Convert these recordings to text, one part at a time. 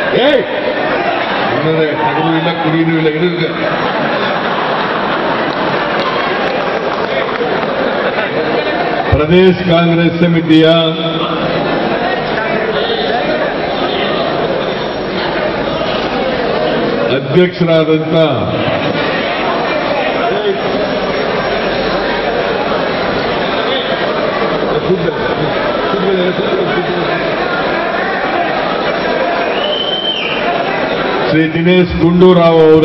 ಏಯ್ ಅನ್ನೋದೇ ತಗಲು ಇಲ್ಲ ಕುಡಿಯೂ ಇಲ್ಲ ಇರುತ್ತೆ ಪ್ರದೇಶ್ ಕಾಂಗ್ರೆಸ್ ಸಮಿತಿಯ ಅಧ್ಯಕ್ಷರಾದಂಥ ಶ್ರೀ ದಿನೇಶ್ ಗುಂಡೂರಾವ್ ಅವರ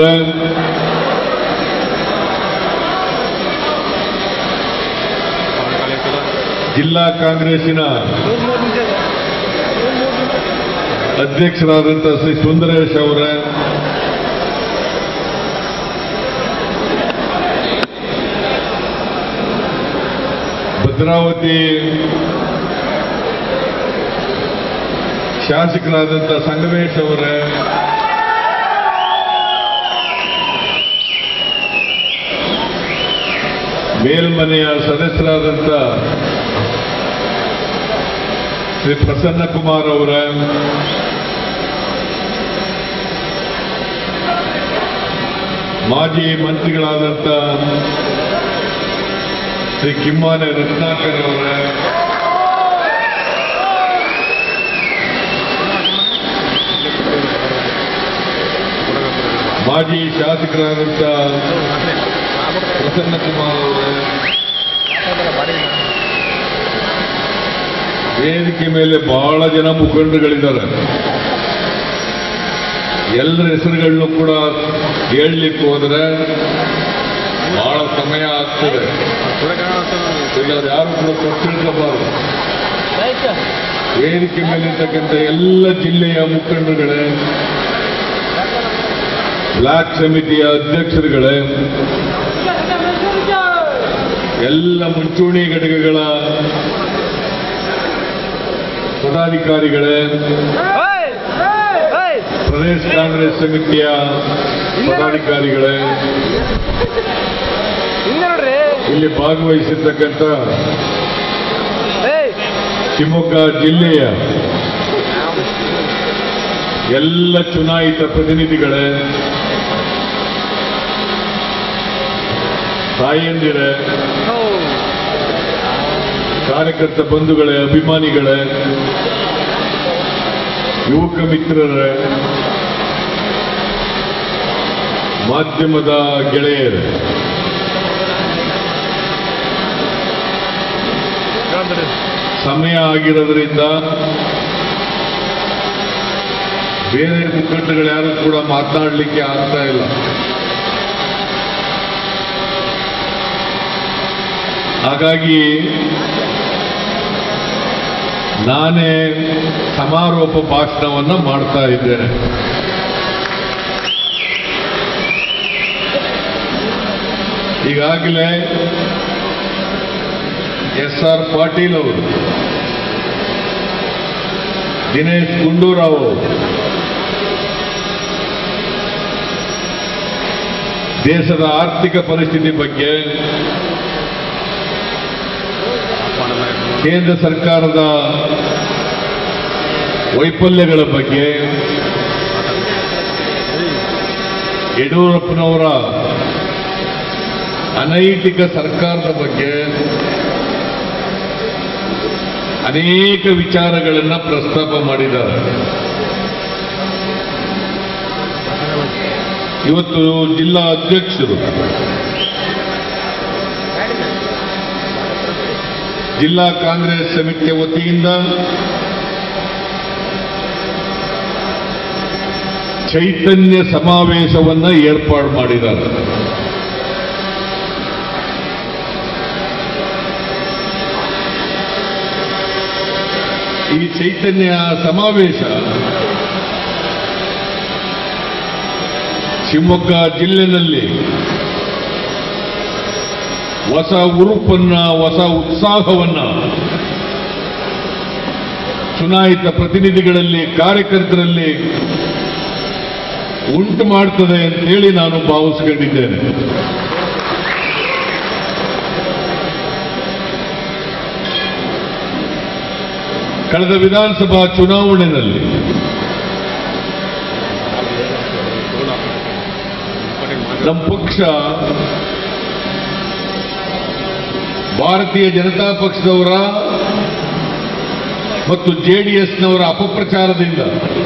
ಜಿಲ್ಲಾ ಕಾಂಗ್ರೆಸ್ಸಿನ ಅಧ್ಯಕ್ಷರಾದಂಥ ಶ್ರೀ ಸುಂದರೇಶ್ ಅವರ ಭದ್ರಾವತಿ ಶಾಸಕರಾದಂಥ ಸಂಗಮೇಶ್ ಅವರ ಮೇಲ್ಮನೆಯ ಸದಸ್ಯರಾದಂಥ ಶ್ರೀ ಪ್ರಸನ್ನ ಕುಮಾರ್ ಅವರ ಮಾಜಿ ಮಂತ್ರಿಗಳಾದಂಥ ಶ್ರೀ ಕಿಮ್ಮಾನೆ ರತ್ನಾಕರ್ ಅವರ ಮಾಜಿ ಶಾಸಕರಾದಂಥ ಪ್ರಸನ್ನ ಕುಮಾರ್ ಅವರ ವೇದಿಕೆ ಮೇಲೆ ಬಹಳ ಜನ ಮುಖಂಡರುಗಳಿದ್ದಾರೆ ಎಲ್ಲರ ಹೆಸರುಗಳನ್ನು ಕೂಡ ಹೇಳಲಿಕ್ಕೆ ಹೋದ್ರೆ ಬಹಳ ಸಮಯ ಆಗ್ತದೆ ಇಲ್ಲವ್ರು ಯಾರು ಕೂಡ ಕೊಟ್ಟಿರ್ಕೋಬಾರದು ವೇದಿಕೆ ಮೇಲಿರ್ತಕ್ಕಂಥ ಎಲ್ಲ ಜಿಲ್ಲೆಯ ಮುಖಂಡರುಗಳೇ ಬ್ಲಾಕ್ ಸಮಿತಿಯ ಅಧ್ಯಕ್ಷರುಗಳೇ ಎಲ್ಲ ಮುಂಚೂಣಿ ಘಟಕಗಳ ಪದಾಧಿಕಾರಿಗಳೇ ಪ್ರದೇಶ ಕಾಂಗ್ರೆಸ್ ಸಮಿತಿಯ ಪದಾಧಿಕಾರಿಗಳೇ ಹಿಂದೆ ನೋಡ್ರಿ ಇಲ್ಲಿ ಭಾಗವಹಿಸಿರ್ತಕ್ಕಂಥ ಏಯ್ ಶಿವಮೊಗ್ಗ ಜಿಲ್ಲೆಯ ಎಲ್ಲ ಚುನಾಯಿತ ಪ್ರತಿನಿಧಿಗಳೇ ತಾಯಂದಿರೇ ಕಾರ್ಯಕರ್ತ ಬಂಧುಗಳೇ ಅಭಿಮಾನಿಗಳೇ ಯುವಕ ಮಿತ್ರರೇ ಮಾಧ್ಯಮದ ಗೆಳೆಯರೇ ಸಮಯ ಆಗಿರೋದ್ರಿಂದ ಬೇರೆ ಮುಖಂಡಗಳು ಯಾರು ಕೂಡ ಮಾತನಾಡಲಿಕ್ಕೆ ಆಗ್ತಾ ಇಲ್ಲ ಹಾಗಾಗಿ ನಾನೇ ಸಮಾರೋಪ ಭಾಷಣವನ್ನ ಮಾಡ್ತಾ ಇದ್ದೇನೆ ಈಗಾಗಲೇ ಎಸ್ ಆರ್ ಪಾಟೀಲ್ ಅವರು ದಿನೇಶ್ ಗುಂಡೂರಾವ್ ಅವರು ದೇಶದ ಆರ್ಥಿಕ ಪರಿಸ್ಥಿತಿ ಬಗ್ಗೆ ಕೇಂದ್ರ ಸರ್ಕಾರದ ವೈಫಲ್ಯಗಳ ಬಗ್ಗೆ ಯಡಿಯೂರಪ್ಪನವರ ಅನೈತಿಕ ಸರ್ಕಾರದ ಬಗ್ಗೆ ಅನೇಕ ವಿಚಾರಗಳನ್ನು ಪ್ರಸ್ತಾಪ ಮಾಡಿದ್ದಾರೆ ಇವತ್ತು ಜಿಲ್ಲಾ ಅಧ್ಯಕ್ಷರು ಜಿಲ್ಲಾ ಕಾಂಗ್ರೆಸ್ ಸಮಿತಿಯ ವತಿಯಿಂದ ಚೈತನ್ಯ ಸಮಾವೇಶವನ್ನ ಏರ್ಪಾಡು ಮಾಡಿದ್ದಾರೆ ಈ ಚೈತನ್ಯ ಸಮಾವೇಶ ಶಿವಮೊಗ್ಗ ಜಿಲ್ಲೆಯಲ್ಲಿ ಹೊಸ ಉರುಪನ್ನ ಹೊಸ ಉತ್ಸಾಹವನ್ನ ಚುನಾಯಿತ ಪ್ರತಿನಿಧಿಗಳಲ್ಲಿ ಕಾರ್ಯಕರ್ತರಲ್ಲಿ ಉಂಟು ಮಾಡ್ತದೆ ಅಂತೇಳಿ ನಾನು ಭಾವಿಸ್ಕೊಂಡಿದ್ದೇನೆ ಕಳೆದ ವಿಧಾನಸಭಾ ಚುನಾವಣೆಯಲ್ಲಿ ನಮ್ಮ ಪಕ್ಷ ಭಾರತೀಯ ಜನತಾ ಪಕ್ಷದವರ ಮತ್ತು ಜೆಡಿಎಸ್ನವರ ಅಪಪ್ರಚಾರದಿಂದ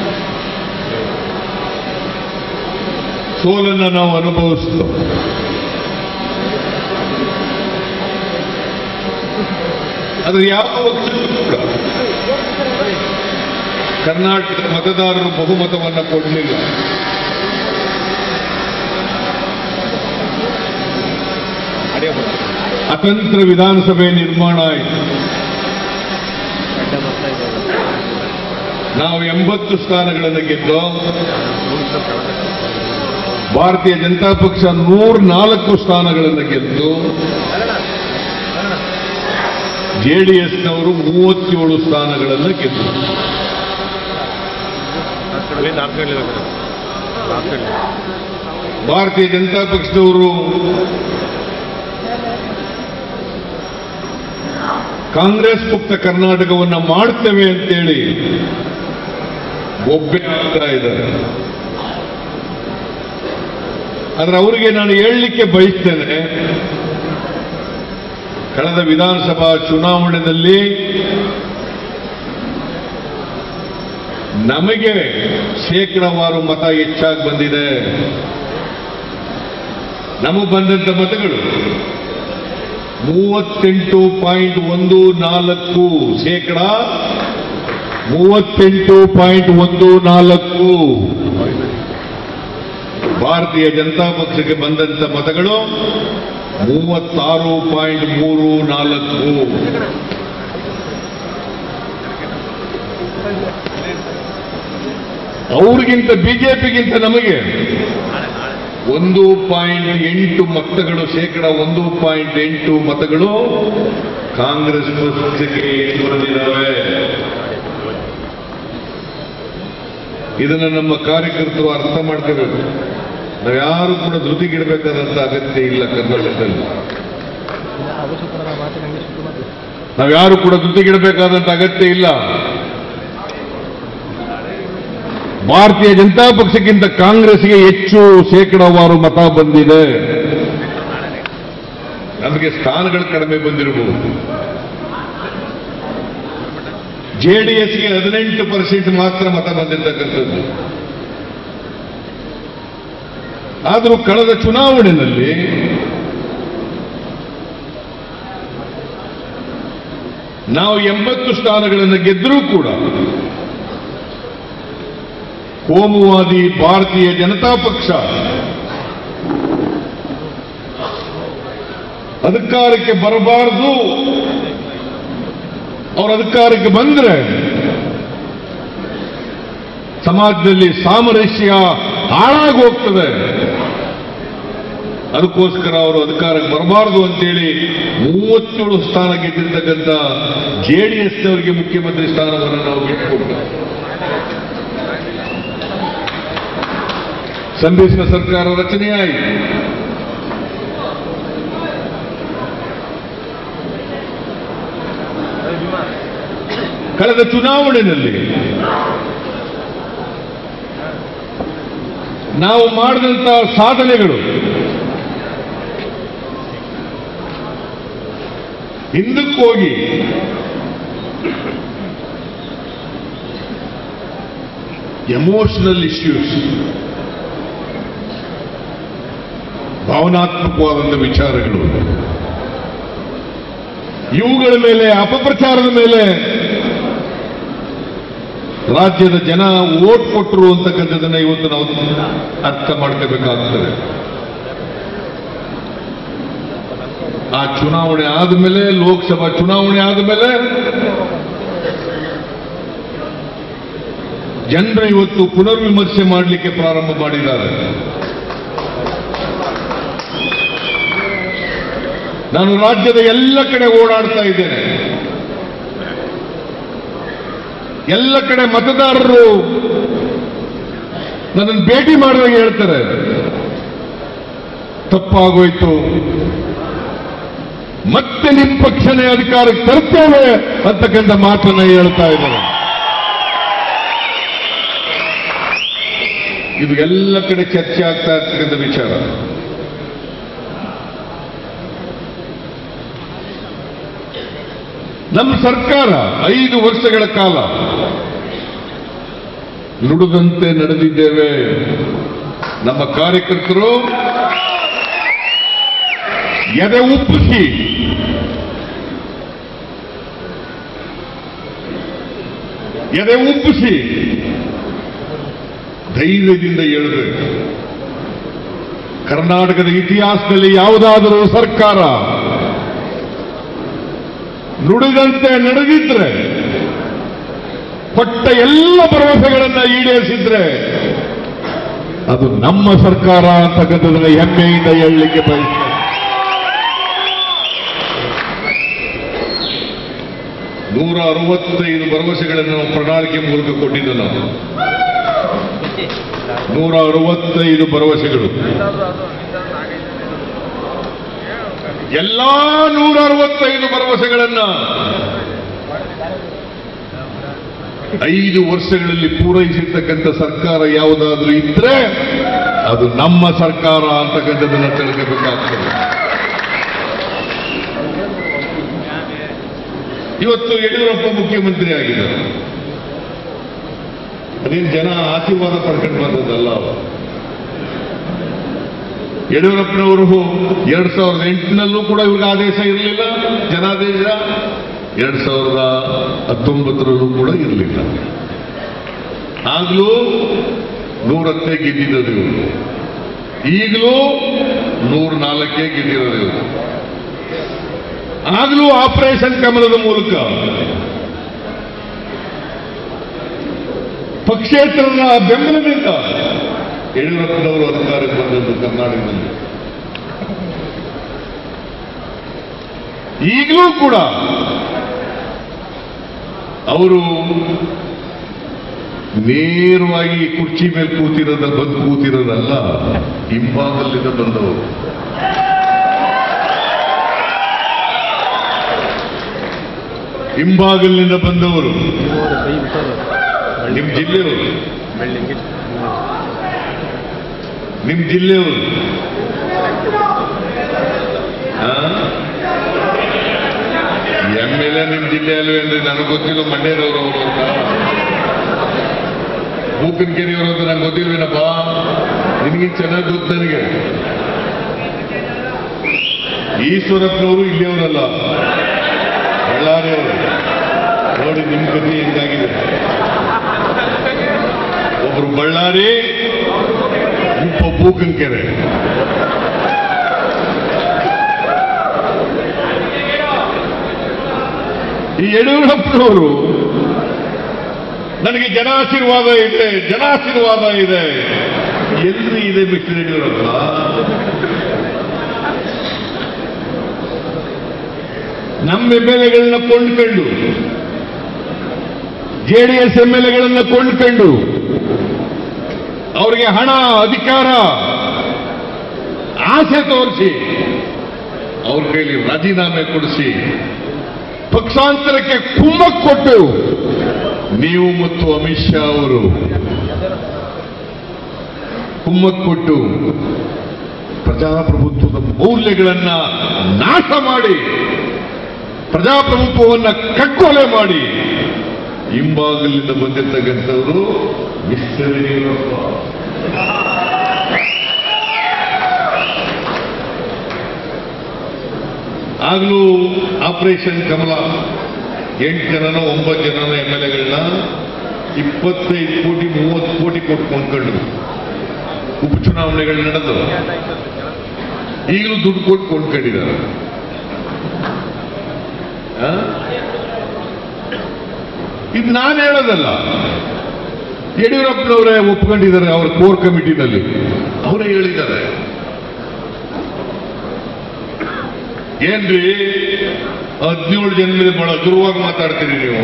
ಸೋಲನ್ನು ನಾವು ಅನುಭವಿಸಿದ್ದು ಆದರೆ ಯಾವ ಪಕ್ಷಕ್ಕೂ ಕೂಡ ಕರ್ನಾಟಕದ ಮತದಾರರು ಬಹುಮತವನ್ನು ಕೊಡಲಿಲ್ಲ ಅತಂತ್ರ ವಿಧಾನಸಭೆ ನಿರ್ಮಾಣ ಆಯಿತು ನಾವು ಎಂಬತ್ತು ಸ್ಥಾನಗಳನ್ನು ಗೆದ್ದು ಭಾರತೀಯ ಜನತಾ ಪಕ್ಷ ನೂರ ನಾಲ್ಕು ಸ್ಥಾನಗಳನ್ನು ಗೆದ್ದು ಜೆಡಿಎಸ್ನವರು ಮೂವತ್ತೇಳು ಸ್ಥಾನಗಳನ್ನು ಗೆದ್ದರು ಭಾರತೀಯ ಜನತಾ ಪಕ್ಷದವರು ಕಾಂಗ್ರೆಸ್ ಮುಕ್ತ ಕರ್ನಾಟಕವನ್ನ ಮಾಡ್ತೇವೆ ಅಂತೇಳಿ ಒಬ್ಬೆ ಆಗ್ತಾ ಇದ್ದಾರೆ ಆದ್ರೆ ಅವರಿಗೆ ನಾನು ಹೇಳಲಿಕ್ಕೆ ಬಯಸ್ತೇನೆ ಕಳೆದ ವಿಧಾನಸಭಾ ಚುನಾವಣೆಯಲ್ಲಿ ನಮಗೆ ಶೇಕಡವಾರು ಮತ ಹೆಚ್ಚಾಗಿ ಬಂದಿದೆ ನಮಗೆ ಬಂದಂತ ಮತಗಳು ಮೂವತ್ತೆಂಟು ಪಾಯಿಂಟ್ ಒಂದು ನಾಲ್ಕು ಶೇಕಡ ಮೂವತ್ತೆಂಟು ಪಾಯಿಂಟ್ ಒಂದು ನಾಲ್ಕು ಭಾರತೀಯ ಜನತಾ ಪಕ್ಷಕ್ಕೆ ಬಂದಂತ ಮತಗಳು ಮೂವತ್ತಾರು ಪಾಯಿಂಟ್ ಮೂರು ನಾಲ್ಕು ಅವ್ರಿಗಿಂತ ಬಿಜೆಪಿಗಿಂತ ನಮಗೆ ಒಂದು ಪಾಯಿಂಟ್ ಎಂಟು ಮತಗಳು ಶೇಕಡ ಒಂದು ಪಾಯಿಂಟ್ ಎಂಟು ಮತಗಳು ಕಾಂಗ್ರೆಸ್ ಪಕ್ಷಕ್ಕೆ ಹೆಚ್ಚು ಬಂದಿದ್ದಾವೆ ಇದನ್ನ ನಮ್ಮ ಕಾರ್ಯಕರ್ತರು ಅರ್ಥ ಮಾಡ್ಕೋಬೇಕು ನಾವ್ಯಾರು ಕೂಡ ಧೃತಿಗಿಡಬೇಕಾದಂತ ಅಗತ್ಯ ಇಲ್ಲ ಕರ್ನಾಟಕದಲ್ಲಿ ನಾವ್ಯಾರು ಕೂಡ ಧೃತಿಗಿಡಬೇಕಾದಂತ ಅಗತ್ಯ ಇಲ್ಲ ಭಾರತೀಯ ಜನತಾ ಪಕ್ಷಕ್ಕಿಂತ ಕಾಂಗ್ರೆಸ್ಗೆ ಹೆಚ್ಚು ಶೇಕಡವಾರು ಮತ ಬಂದಿದೆ ನಮಗೆ ಸ್ಥಾನಗಳು ಕಡಿಮೆ ಬಂದಿರಬಹುದು ಜೆಡಿಎಸ್ಗೆ ಹದಿನೆಂಟು ಪರ್ಸೆಂಟ್ ಮಾತ್ರ ಮತ ಬಂದಿರತಕ್ಕಂಥದ್ದು ಆದರೂ ಕಳೆದ ಚುನಾವಣೆಯಲ್ಲಿ ನಾವು ಎಂಬತ್ತು ಸ್ಥಾನಗಳನ್ನು ಗೆದ್ದರೂ ಕೂಡ ಕೋಮುವಾದಿ ಭಾರತೀಯ ಜನತಾ ಪಕ್ಷ ಅಧಿಕಾರಕ್ಕೆ ಬರಬಾರದು ಅವರು ಅಧಿಕಾರಕ್ಕೆ ಬಂದ್ರೆ ಸಮಾಜದಲ್ಲಿ ಸಾಮರಸ್ಯ ಹಾಳಾಗಿ ಹೋಗ್ತದೆ ಅದಕ್ಕೋಸ್ಕರ ಅವರು ಅಧಿಕಾರಕ್ಕೆ ಬರಬಾರದು ಅಂತೇಳಿ ಮೂವತ್ತೇಳು ಸ್ಥಾನ ಗೆದ್ದಿರ್ತಕ್ಕಂಥ ಜೆಡಿಎಸ್ನವರಿಗೆ ಮುಖ್ಯಮಂತ್ರಿ ಸ್ಥಾನವನ್ನು ನಾವು ಬಿಟ್ಟುಕೊಟ್ಟು ಸಮ್ಮಿಶ್ರ ಸರ್ಕಾರ ರಚನೆಯಾಯಿತು ಕಳೆದ ಚುನಾವಣೆಯಲ್ಲಿ ನಾವು ಮಾಡಿದಂತ ಸಾಧನೆಗಳು ಹಿಂದಕ್ಕೆ ಹೋಗಿ ಎಮೋಷನಲ್ ಇಶ್ಯೂಸ್ ಭಾವನಾತ್ಮಕವಾದಂಥ ವಿಚಾರಗಳು ಇವುಗಳ ಮೇಲೆ ಅಪಪ್ರಚಾರದ ಮೇಲೆ ರಾಜ್ಯದ ಜನ ಓಟ್ ಕೊಟ್ಟರು ಅಂತಕ್ಕಂಥದ್ದನ್ನ ಇವತ್ತು ನಾವು ಅರ್ಥ ಮಾಡ್ಕೋಬೇಕಾಗ್ತದೆ ಆ ಚುನಾವಣೆ ಆದಮೇಲೆ ಲೋಕಸಭಾ ಚುನಾವಣೆ ಆದಮೇಲೆ ಜನರು ಇವತ್ತು ಪುನರ್ವಿಮರ್ಶೆ ಮಾಡಲಿಕ್ಕೆ ಪ್ರಾರಂಭ ಮಾಡಿದ್ದಾರೆ ನಾನು ರಾಜ್ಯದ ಎಲ್ಲ ಕಡೆ ಓಡಾಡ್ತಾ ಇದ್ದೇನೆ ಎಲ್ಲ ಕಡೆ ಮತದಾರರು ನನ್ನನ್ನು ಭೇಟಿ ಮಾಡುವಾಗ ಹೇಳ್ತಾರೆ ತಪ್ಪಾಗೋಯ್ತು ಮತ್ತೆ ನಿಮ್ಮ ಪಕ್ಷನೇ ಅಧಿಕಾರಕ್ಕೆ ತರ್ತೇವೆ ಅಂತಕ್ಕಂಥ ಮಾತನ್ನ ಹೇಳ್ತಾ ಇದ್ದಾರೆ ಇದು ಎಲ್ಲ ಕಡೆ ಚರ್ಚೆ ಆಗ್ತಾ ಇರ್ತಕ್ಕಂಥ ವಿಚಾರ ನಮ್ಮ ಸರ್ಕಾರ ಐದು ವರ್ಷಗಳ ಕಾಲ ನುಡಿದಂತೆ ನಡೆದಿದ್ದೇವೆ ನಮ್ಮ ಕಾರ್ಯಕರ್ತರು ಎದೆ ಉಪ್ಪಿಸಿ ಎದೆ ಉಪ್ಪಿಸಿ ಧೈರ್ಯದಿಂದ ಹೇಳಬೇಕು ಕರ್ನಾಟಕದ ಇತಿಹಾಸದಲ್ಲಿ ಯಾವುದಾದರೂ ಸರ್ಕಾರ ನುಡಿದಂತೆ ನಡೆದಿದ್ರೆ ಕೊಟ್ಟ ಎಲ್ಲ ಭರವಸೆಗಳನ್ನ ಈಡೇರಿಸಿದ್ರೆ ಅದು ನಮ್ಮ ಸರ್ಕಾರ ಅಂತಕ್ಕಂಥದ್ದನ್ನ ಹೆಮ್ಮೆಯಿಂದ ಹೇಳಲಿಕ್ಕೆ ಬಯಸ್ತೇನೆ ನೂರ ಅರವತ್ತೈದು ಭರವಸೆಗಳನ್ನು ನಾವು ಪ್ರಣಾಳಿಕೆ ಮೂಲಕ ಕೊಟ್ಟಿದ್ದು ನಾವು ನೂರ ಅರವತ್ತೈದು ಭರವಸೆಗಳು ಎಲ್ಲಾ ನೂರ ಅರವತ್ತೈದು ಭರವಸೆಗಳನ್ನ ಐದು ವರ್ಷಗಳಲ್ಲಿ ಪೂರೈಸಿರ್ತಕ್ಕಂಥ ಸರ್ಕಾರ ಯಾವುದಾದ್ರೂ ಇದ್ರೆ ಅದು ನಮ್ಮ ಸರ್ಕಾರ ಅಂತಕ್ಕಂಥದ್ದನ್ನ ತಿಳ್ಕೋಬೇಕಾಗ್ತದೆ ಇವತ್ತು ಯಡಿಯೂರಪ್ಪ ಮುಖ್ಯಮಂತ್ರಿ ಆಗಿದ್ದಾರೆ ಅದೇನು ಜನ ಆಶೀರ್ವಾದ ಪಡ್ಕೊಂಡು ಬಂದದ್ದಲ್ಲ ಅವರು ಯಡಿಯೂರಪ್ಪನವರು ಎರಡ್ ಸಾವಿರದ ಎಂಟನಲ್ಲೂ ಕೂಡ ಇವ್ರಿಗೆ ಆದೇಶ ಇರಲಿಲ್ಲ ಜನಾದೇಶ ಎರಡ್ ಸಾವಿರದ ಹತ್ತೊಂಬತ್ತರಲ್ಲೂ ಕೂಡ ಇರಲಿಲ್ಲ ಆಗ್ಲೂ ನೂರತ್ತೆ ಗೆದ್ದಿದ್ದರು ಇವರು ಈಗಲೂ ನೂರ ನಾಲ್ಕೇ ಗೆದ್ದಿರೋದು ಇವರು ಆಗ್ಲೂ ಆಪರೇಷನ್ ಕಮಲದ ಮೂಲಕ ಪಕ್ಷೇತರರ ಬೆಂಬಲದಿಂದ ಯಡಿಯೂರಪ್ಪನವರು ಅಧಿಕಾರಕ್ಕೆ ಬಂದದ್ದು ಕರ್ನಾಟಕದಲ್ಲಿ ಈಗಲೂ ಕೂಡ ಅವರು ನೇರವಾಗಿ ಕುರ್ಚಿ ಮೇಲೆ ಕೂತಿರೋದ ಬಂದು ಕೂತಿರೋದಲ್ಲ ಹಿಂಭಾಗದಲ್ಲಿಂದ ಬಂದವರು ಹಿಂಭಾಗಲಿನಿಂದ ಬಂದವರು ನಿಮ್ ಜಿಲ್ಲೆಯವರು ನಿಮ್ ಜಿಲ್ಲೆಯವರು ಎಂ ಎಲ್ ಎ ನಿಮ್ ಜಿಲ್ಲೆಯಲ್ಲೂ ಏನ್ರಿ ನನಗೆ ಗೊತ್ತಿಲ್ಲ ಮಂಡ್ಯದವರು ಅವರು ಅಂತ ಮೂಕನಕೆರೆಯವರು ಅಂತ ನಂಗೆ ಗೊತ್ತಿಲ್ವೇನಪ್ಪ ನಿನಗೆ ಚೆನ್ನಾಗಿ ಗೊತ್ತು ನನಗೆ ಈಶ್ವರಪ್ಪನವರು ಇಲ್ಲಿಯವರಲ್ಲ ಬಳ್ಳಾರಿ ಅವರು ನೋಡಿ ನಿಮ್ ಗತಿ ಹೆಂಗಾಗಿದೆ ಒಬ್ರು ಬಳ್ಳಾರಿ ಒಬ್ಬ ಬೂಕಂಕೆರೆ ಈ ಯಡಿಯೂರಪ್ಪನವರು ನನಗೆ ಜನಾಶೀರ್ವಾದ ಇದೆ ಜನಾಶೀರ್ವಾದ ಇದೆ ಎಲ್ಲಿ ಇದೆ ಮಿಸ್ಟರ್ ಯಡಿಯೂರಪ್ಪ ನಮ್ಮ ಎಮ್ ಎಲ್ ಎಗಳನ್ನ ಕೊಂಡ್ಕೊಂಡು ಜೆಡಿಎಸ್ ಎಂ ಎಲ್ ಎಗಳನ್ನ ಕೊಂಡ್ಕೊಂಡು ಅವರಿಗೆ ಹಣ ಅಧಿಕಾರ ಆಸೆ ತೋರಿಸಿ ಅವ್ರ ಕೈಲಿ ರಾಜೀನಾಮೆ ಕೊಡಿಸಿ ಪಕ್ಷಾಂತರಕ್ಕೆ ಕುಮ್ಮಕ್ ಕೊಟ್ಟು ನೀವು ಮತ್ತು ಅಮಿತ್ ಶಾ ಅವರು ಕುಮ್ಮಕ್ ಕೊಟ್ಟು ಪ್ರಜಾಪ್ರಭುತ್ವದ ಮೌಲ್ಯಗಳನ್ನ ನಾಶ ಮಾಡಿ ಪ್ರಜಾಪ್ರಭುತ್ವವನ್ನ ಕಗ್ಗೊಲೆ ಮಾಡಿ ಹಿಂಬಾಗಲಿಂದ ಬಂದಿರ್ತಕ್ಕಂಥವರು ಮಿಸ್ಟರ್ ಯಡಿಯೂರಪ್ಪ ಆಗ್ಲೂ ಆಪರೇಷನ್ ಕಮಲ ಎಂಟು ಜನನೋ ಒಂಬತ್ತು ಜನನೋ ಎಮ್ ಎಲ್ ಎಗಳನ್ನ ಇಪ್ಪತ್ತೈದು ಕೋಟಿ ಮೂವತ್ತು ಕೋಟಿ ಕೊಟ್ಟು ಕೊಂಡ್ಕೊಂಡ್ರು ಉಪಚುನಾವಣೆಗಳು ನಡೆದು ಈಗಲೂ ದುಡ್ಡು ಕೊಟ್ಟು ಕೊಂಡ್ಕೊಂಡಿದ್ದಾರೆ ಆ? ಇದು ನಾನು ಹೇಳೋದಲ್ಲ ಯಡಿಯೂರಪ್ಪನವರೇ ಒಪ್ಕೊಂಡಿದ್ದಾರೆ ಅವರ ಕೋರ್ ಕಮಿಟಿನಲ್ಲಿ ಅವರೇ ಹೇಳಿದ್ದಾರೆ ಏನ್ರಿ ಹದಿನೇಳು ಜನ ಮೇಲೆ ಬಹಳ ದುರ್ವಾಗಿ ಮಾತಾಡ್ತೀರಿ ನೀವು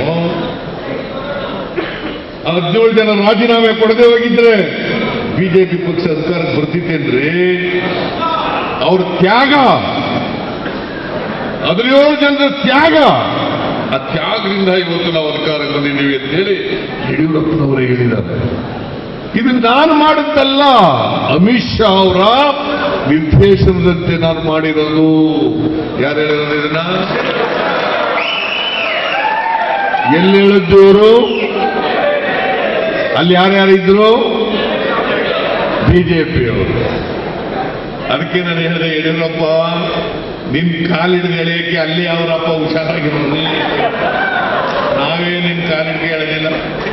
ಹದಿನೇಳು ಜನ ರಾಜೀನಾಮೆ ಕೊಡದೆ ಹೋಗಿದ್ರೆ ಬಿಜೆಪಿ ಪಕ್ಷ ಅಧಿಕಾರಕ್ಕೆ ಬರ್ತಿತ್ತೇನ್ರಿ ಅವ್ರ ತ್ಯಾಗ ಹದಿನೇಳು ಜನರ ತ್ಯಾಗ ಆ ತ್ಯಾಗದಿಂದ ಇವತ್ತು ನಾವು ಅಧಿಕಾರಕ್ಕೆ ಬಂದಿದ್ದೀವಿ ಅಂತ ಹೇಳಿ ಯಡಿಯೂರಪ್ಪನವರೇ ಹೇಳಿದ್ದಾರೆ ಇದು ನಾನು ಮಾಡಿದ್ದಲ್ಲ ಅಮಿತ್ ಶಾ ಅವರ ನಿರ್ದೇಶನದಂತೆ ನಾನು ಮಾಡಿರೋದು ಯಾರು ಹೇಳಿರೋದು ಇದನ್ನ ಎಲ್ಲಿ ಹೇಳಿದ್ದು ಇವರು ಅಲ್ಲಿ ಯಾರ್ಯಾರಿದ್ರು ಬಿಜೆಪಿಯವರು ಅದಕ್ಕೆ ನಾನು ಹೇಳಿದೆ ಯಡಿಯೂರಪ್ಪ ನಿನ್ ಕಾಲಿಡಿದು ಎಳೆಯಕ್ಕೆ ಅಲ್ಲಿ ಅವರಪ್ಪ ಹುಷಾರಾಗಿರೋದು ನಾವೇ ನಿನ್ ಕಾಲಿಡಿಗೆ ಎಳೆದಿಲ್ಲ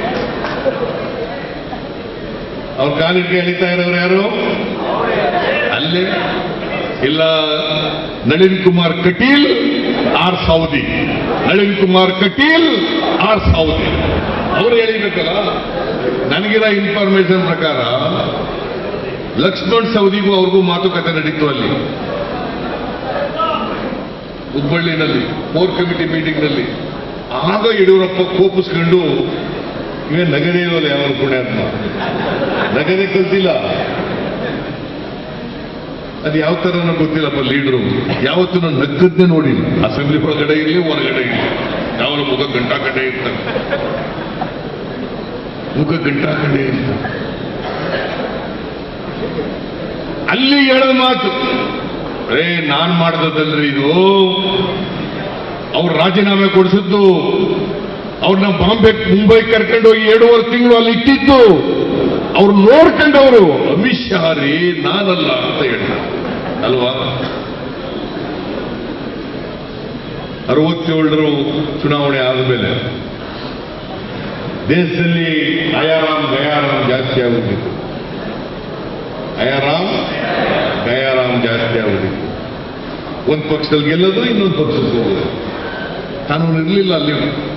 ಅವ್ರ ಕಾಲಿಡಿಗೆ ಎಳಿತಾ ಇರೋರು ಯಾರು ಅಲ್ಲೇ ಇಲ್ಲ ನಳಿನ್ ಕುಮಾರ್ ಕಟೀಲ್ ಆರ್ ಸೌದಿ ನಳಿನ್ ಕುಮಾರ್ ಕಟೀಲ್ ಆರ್ ಸೌದಿ ಅವ್ರು ಹೇಳಿಬೇಕಲ್ಲ ನನಗಿರೋ ಇನ್ಫಾರ್ಮೇಶನ್ ಪ್ರಕಾರ ಲಕ್ಷ್ಮಣ್ ಸೌದಿಗೂ ಅವ್ರಿಗೂ ಮಾತುಕತೆ ನಡೀತು ಅಲ್ಲಿ ಹುಬ್ಬಳ್ಳಿನಲ್ಲಿ ಕೋರ್ ಕಮಿಟಿ ಮೀಟಿಂಗ್ನಲ್ಲಿ ಆಗ ಯಡಿಯೂರಪ್ಪ ಕೋಪಿಸ್ಕೊಂಡು ಇವೇ ನಗದೇ ಇರೋಲ್ಲ ಯಾವ ಪುಣ್ಯಾತ್ಮ ನಗದೇ ಕಲ್ತಿಲ್ಲ ಅದು ಯಾವ ತರ ಗೊತ್ತಿಲ್ಲಪ್ಪ ಲೀಡರು ಯಾವತ್ತೂ ನಾನು ನಗ್ಗದ್ದೇ ನೋಡಿಲ್ಲ ಅಸೆಂಬ್ಲಿ ಒಳಗಡೆ ಇರಲಿ ಹೊರಗಡೆ ಇರಲಿ ಯಾವ ಮುಖ ಗಂಟಾ ಕಡೆ ಇರ್ತಾರೆ ಮುಖ ಗಂಟಾ ಕಡೆ ಇರ್ತಾರೆ ಅಲ್ಲಿ ಹೇಳೋ ಮಾತು ರೇ ನಾನ್ ಮಾಡ್ದದಲ್ರಿ ಇದು ಅವ್ರು ರಾಜೀನಾಮೆ ಕೊಡಿಸಿದ್ದು ಅವ್ರನ್ನ ಬಾಂಬೆ ಮುಂಬೈ ಕರ್ಕೊಂಡು ಹೋಗಿ ಎರಡೂವರೆ ತಿಂಗಳು ಅಲ್ಲಿ ಇಟ್ಟಿದ್ದು ಅವ್ರು ನೋಡ್ಕೊಂಡವರು ಅಮಿತ್ ಶಾ ರೀ ನಾನಲ್ಲ ಅಂತ ಹೇಳ್ತಾರೆ ಅಲ್ವಾ ಅರವತ್ತೇಳರು ಚುನಾವಣೆ ಆದಮೇಲೆ ದೇಶದಲ್ಲಿ ಆಯಾರಾಮ್ ಗಯಾರಾಮ್ ಜಾಸ್ತಿ ಆಗುತ್ತಿತ್ತು ಅಯಾರಾಮ್ ಗಯಾರಾಮ್ ಜಾಸ್ತಿ ಆಗುತ್ತಿತ್ತು ಒಂದು ಪಕ್ಷದಲ್ಲಿ ಗೆಲ್ಲೋದು ಇನ್ನೊಂದು ಪಕ್ಷಕ್ಕೆ ಹೋಗೋದು ಕಾನೂನು ಇರಲಿಲ್ಲ ಅಲ್ಲಿ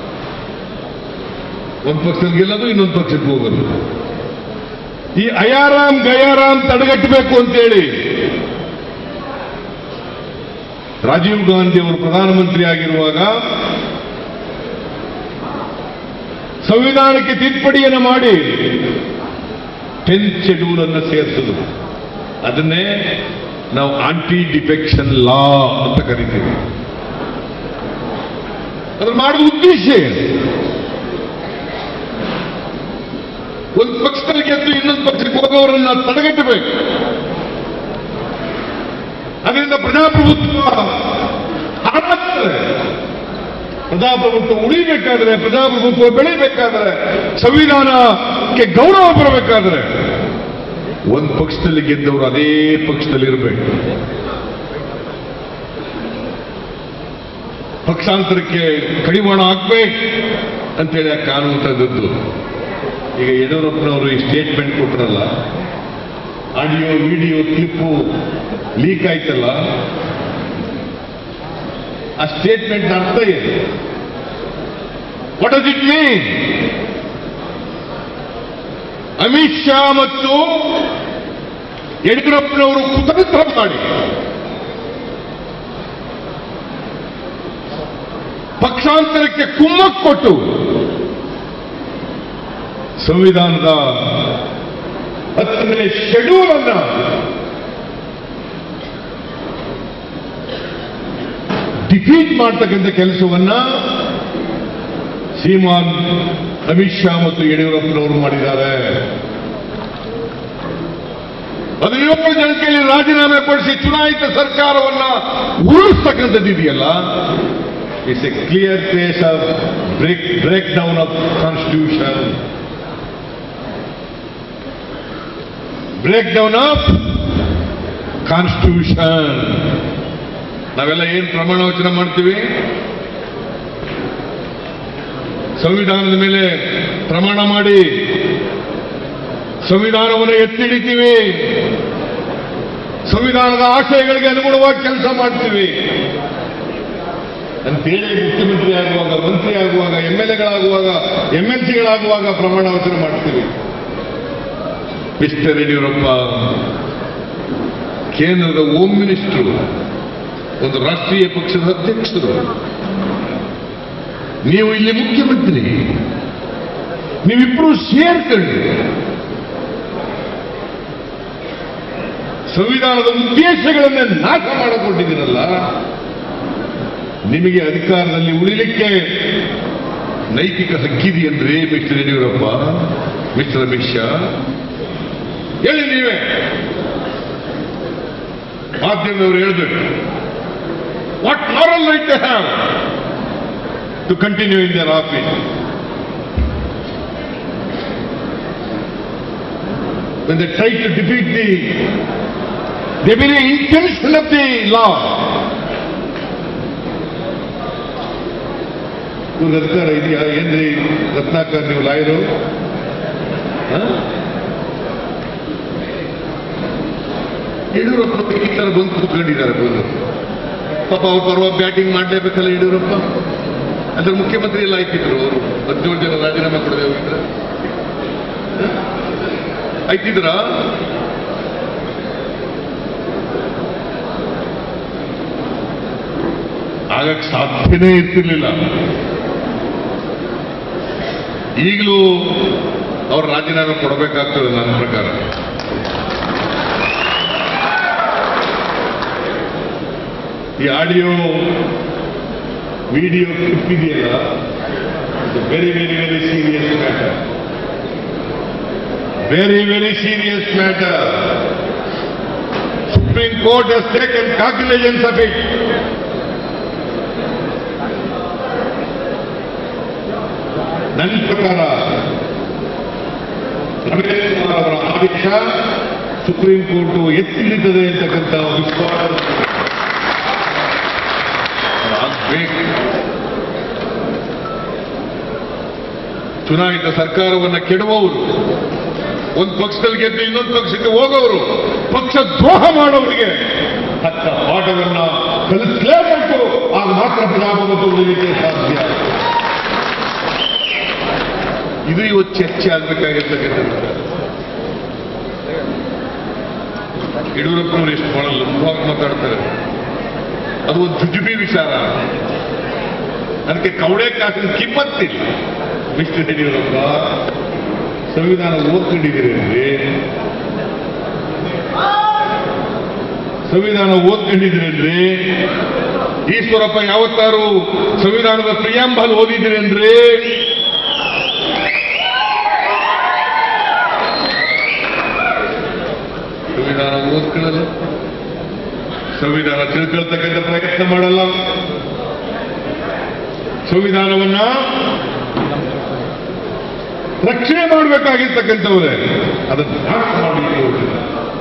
ಒಂದು ಪಕ್ಷದಲ್ಲಿ ಗೆಲ್ಲೋದು ಇನ್ನೊಂದು ಪಕ್ಷಕ್ಕೆ ಹೋಗೋದು ಈ ಅಯಾರಾಮ್ ಗಯಾರಾಮ್ ತಡೆಗಟ್ಟಬೇಕು ಅಂತೇಳಿ ರಾಜೀವ್ ಗಾಂಧಿ ಅವರು ಪ್ರಧಾನಮಂತ್ರಿ ಆಗಿರುವಾಗ ಸಂವಿಧಾನಕ್ಕೆ ತಿದ್ದುಪಡಿಯನ್ನು ಮಾಡಿ ಟೆಂತ್ ಶೆಡ್ಯೂಲ್ ಅನ್ನು ಸೇರಿಸಿದ್ರು ಅದನ್ನೇ ನಾವು ಆಂಟಿ ಡಿಫೆಕ್ಷನ್ ಲಾ ಅಂತ ಕರಿತೀವಿ ಅದ್ರ ಮಾಡಿದ ಉದ್ದೇಶ ಏನು? ಒಂದು ಪಕ್ಷದಲ್ಲಿ ಗೆದ್ದು ಇನ್ನೊಂದು ಪಕ್ಷಕ್ಕೆ ಹೋಗೋರನ್ನ ತಡೆಗಟ್ಟಬೇಕು ಅದರಿಂದ ಪ್ರಜಾಪ್ರಭುತ್ವ ಹಾಳಾಗ್ತದೆ ಪ್ರಜಾಪ್ರಭುತ್ವ ಉಳಿಬೇಕಾದ್ರೆ ಪ್ರಜಾಪ್ರಭುತ್ವ ಬೆಳಿಬೇಕಾದ್ರೆ ಸಂವಿಧಾನಕ್ಕೆ ಗೌರವ ಬರಬೇಕಾದ್ರೆ ಒಂದು ಪಕ್ಷದಲ್ಲಿ ಗೆದ್ದವರು ಅದೇ ಪಕ್ಷದಲ್ಲಿ ಇರಬೇಕು ಪಕ್ಷಾಂತರಕ್ಕೆ ಕಡಿವಾಣ ಹಾಕ್ಬೇಕು ಅಂತೇಳಿ ಆ ಕಾನೂನು ತಂದದ್ದು ಈಗ ಯಡಿಯೂರಪ್ಪನವರು ಈ ಸ್ಟೇಟ್ಮೆಂಟ್ ಕೊಟ್ರಲ್ಲ ಆಡಿಯೋ ವಿಡಿಯೋ ಕ್ಲಿಪ್ಪು ಲೀಕ್ ಆಯ್ತಲ್ಲ ಆ ಸ್ಟೇಟ್ಮೆಂಟ್ ಅರ್ಥ ಏನು what does it mean Amit Shah ಮತ್ತು ಯಡಿಯೂರಪ್ಪನವರು ಕುತಂತ್ರ ಮಾಡಿ ಪಕ್ಷಾಂತರಕ್ಕೆ ಕುಮ್ಮಕ್ಕು ಕೊಟ್ಟು ಸಂವಿಧಾನದ ಹತ್ತನೇ ಶೆಡ್ಯೂಲ್ ಅನ್ನ ಡಿಫೀಟ್ ಮಾಡ್ತಕ್ಕಂಥ ಕೆಲಸವನ್ನ ಶ್ರೀಮಾನ್ ಅಮಿತ್ ಶಾ ಮತ್ತು ಯಡಿಯೂರಪ್ಪನವರು ಮಾಡಿದ್ದಾರೆ ಹದಿನೇಳು ಜನ ಕೈಲಿ ರಾಜೀನಾಮೆ ಕೊಡಿಸಿ ಚುನಾಯಿತ ಸರ್ಕಾರವನ್ನ ಉರುಳಿಸ್ತಕ್ಕಂಥದ್ದು ಇದೆಯಲ್ಲ it's a clear case of break break down of constitution break down of constitution ನಾವೆಲ್ಲ ಏನ್ ಪ್ರಮಾಣ ವಚನ ಮಾಡ್ತೀವಿ ಸಂವಿಧಾನದ ಮೇಲೆ ಪ್ರಮಾಣ ಮಾಡಿ ಸಂವಿಧಾನವನ್ನು ಎತ್ತಿಡಿತೀವಿ ಸಂವಿಧಾನದ ಆಶಯಗಳಿಗೆ ಅನುಗುಣವಾಗಿ ಕೆಲಸ ಮಾಡ್ತೀವಿ ಅಂತೇಳಿ ಮುಖ್ಯಮಂತ್ರಿ ಆಗುವಾಗ ಮಂತ್ರಿ ಆಗುವಾಗ ಎಂ ಎಲ್ ಎಗಳಾಗುವಾಗ ಎಂ ಎಲ್ ಸಿಗಳಾಗುವಾಗ ಪ್ರಮಾಣ ವಚನ ಮಾಡ್ತೀವಿ ಮಿಸ್ಟರ್ ಯಡಿಯೂರಪ್ಪ ಕೇಂದ್ರದ ಹೋಮ್ ಮಿನಿಸ್ಟರ್ ಒಂದು ರಾಷ್ಟ್ರೀಯ ಪಕ್ಷದ ಅಧ್ಯಕ್ಷರು ನೀವು ಇಲ್ಲಿ ಮುಖ್ಯಮಂತ್ರಿ ನೀವಿಬ್ರು ಸೇರ್ಕೊಂಡು ಸಂವಿಧಾನದ ಉದ್ದೇಶಗಳನ್ನ ನಾಶ ಮಾಡಿಕೊಂಡಿದ್ದೀರಲ್ಲ ನಿಮಗೆ ಅಧಿಕಾರದಲ್ಲಿ ಉಳಿಲಿಕ್ಕೆ ನೈತಿಕ ಹಕ್ಕಿದೆಯನ್ರಿ ಮಿಸ್ಟರ್ ಯಡಿಯೂರಪ್ಪ ಮಿಸ್ಟರ್ ಅಮಿತ್ ಶಾ ಹೇಳಿ ನೀವೇ ಮಾಧ್ಯಮದವರು ಹೇಳ್ಬೇಕು what moral right have to continue in their office. When they try to defeat the, the very intention of the law. ಇವ್ರಿಗೆ ಅಧಿಕಾರ ಇದೆಯಾ ಏನ್ರಿ ರತ್ನಾಕರ್ ನೀವು ಲಾಯರು ಯಡಿಯೂರಪ್ಪ ಈ ತರ ಬಂದು ಕೂತ್ಕೊಂಡಿದ್ದಾರೆ ಬಂದು ಪಾಪ ಅವ್ರ ಪರವಾಗಿ ಬ್ಯಾಟಿಂಗ್ ಮಾಡಲೇಬೇಕಲ್ಲ ಯಡಿಯೂರಪ್ಪ ಅದ್ರ ಮುಖ್ಯಮಂತ್ರಿ ಎಲ್ಲ ಆಯ್ತಿದ್ರು ಅವರು ಹದಿನೇಳು ಜನ ರಾಜೀನಾಮೆ ಕೊಡದೆ ಹೋಗಿದ್ರೆ ಆಯ್ತಿದ್ರ ಆಗಕ್ಕೆ ಸಾಧ್ಯನೇ ಇರ್ತಿರ್ಲಿಲ್ಲ ಈಗಲೂ ಅವ್ರು ರಾಜೀನಾಮೆ ಕೊಡಬೇಕಾಗ್ತದೆ ನನ್ನ ಪ್ರಕಾರ ಈ ಆಡಿಯೋ ವಿಡಿಯೋ ಕ್ಲಿಪ್ ಇದೆಯಲ್ಲ very very very serious matter very very serious matter supreme court has taken calculations of it ನನ್ನ ಪ್ರಕಾರ ರಮೇಶ್ ಕುಮಾರ್ ಅವರ ಆದೇಶ ಸುಪ್ರೀಂ ಕೋರ್ಟ್ ಎತ್ತಿ ಹಿಡಿತದೆ ಅಂತಕ್ಕಂಥ ವಿಶ್ವಾಸ ಆಗ್ಬೇಕು ಚುನಾಯಿತ ಸರ್ಕಾರವನ್ನು ಕೆಡುವವರು ಒಂದು ಪಕ್ಷದಲ್ಲಿ ಗೆದ್ದು ಇನ್ನೊಂದು ಪಕ್ಷಕ್ಕೆ ಹೋಗೋರು ಪಕ್ಷ ದ್ರೋಹ ಮಾಡೋರಿಗೆ ತಕ್ಕ ಪಾಠವನ್ನ ಕಲಿಸಲೇಬೇಕು ಆಗ ಮಾತ್ರ ಪ್ರಜಾಪ್ರಭುತ್ವ ಉಳಿಲಿಕ್ಕೆ ಸಾಧ್ಯ ಇದು ಇವತ್ತು ಚರ್ಚೆ ಆಗ್ಬೇಕಾಗಿರ್ತಕ್ಕಂಥದ್ದು ಯಡಿಯೂರಪ್ಪನವರು ಎಷ್ಟು ಬಹಳ ಲಂಬವಾಗಿ ಮಾತಾಡ್ತಾರೆ ಅದು ಒಂದು ಜುಜುಬಿ ವಿಚಾರ ಅದಕ್ಕೆ ಕವಡೆ ಕಾಸಿನ ಕಿಮ್ಮತ್ತಿಲ್ಲ ಮಿಸ್ಟರ್ ಯಡಿಯೂರಪ್ಪ ಸಂವಿಧಾನ ಓದ್ಕೊಂಡಿದ್ದೀರಿ ಅಂದ್ರೆ ಸಂವಿಧಾನ ಓದ್ಕೊಂಡಿದ್ದೀರಿ ಅಂದ್ರೆ ಈಶ್ವರಪ್ಪ ಯಾವತ್ತಾರು ಸಂವಿಧಾನದ ಪ್ರಿಯಾಂಬಲ್ ಓದಿದ್ದೀರಿ ಅಂದ್ರೆ ಸಂವಿಧಾನ ಓದ್ಕೊಳ್ಳಲ್ಲ ಸಂವಿಧಾನ ತಿಳ್ಕೊಳ್ತಕ್ಕಂಥ ಪ್ರಯತ್ನ ಮಾಡಲ್ಲ ಸಂವಿಧಾನವನ್ನ ರಕ್ಷಣೆ ಮಾಡಬೇಕಾಗಿರ್ತಕ್ಕಂಥವ್ರೆ ಅದನ್ನು ನಾಶ ಮಾಡಲಿಕ್ಕೆ ಹೊರಟಿದ್ದಾರೆ.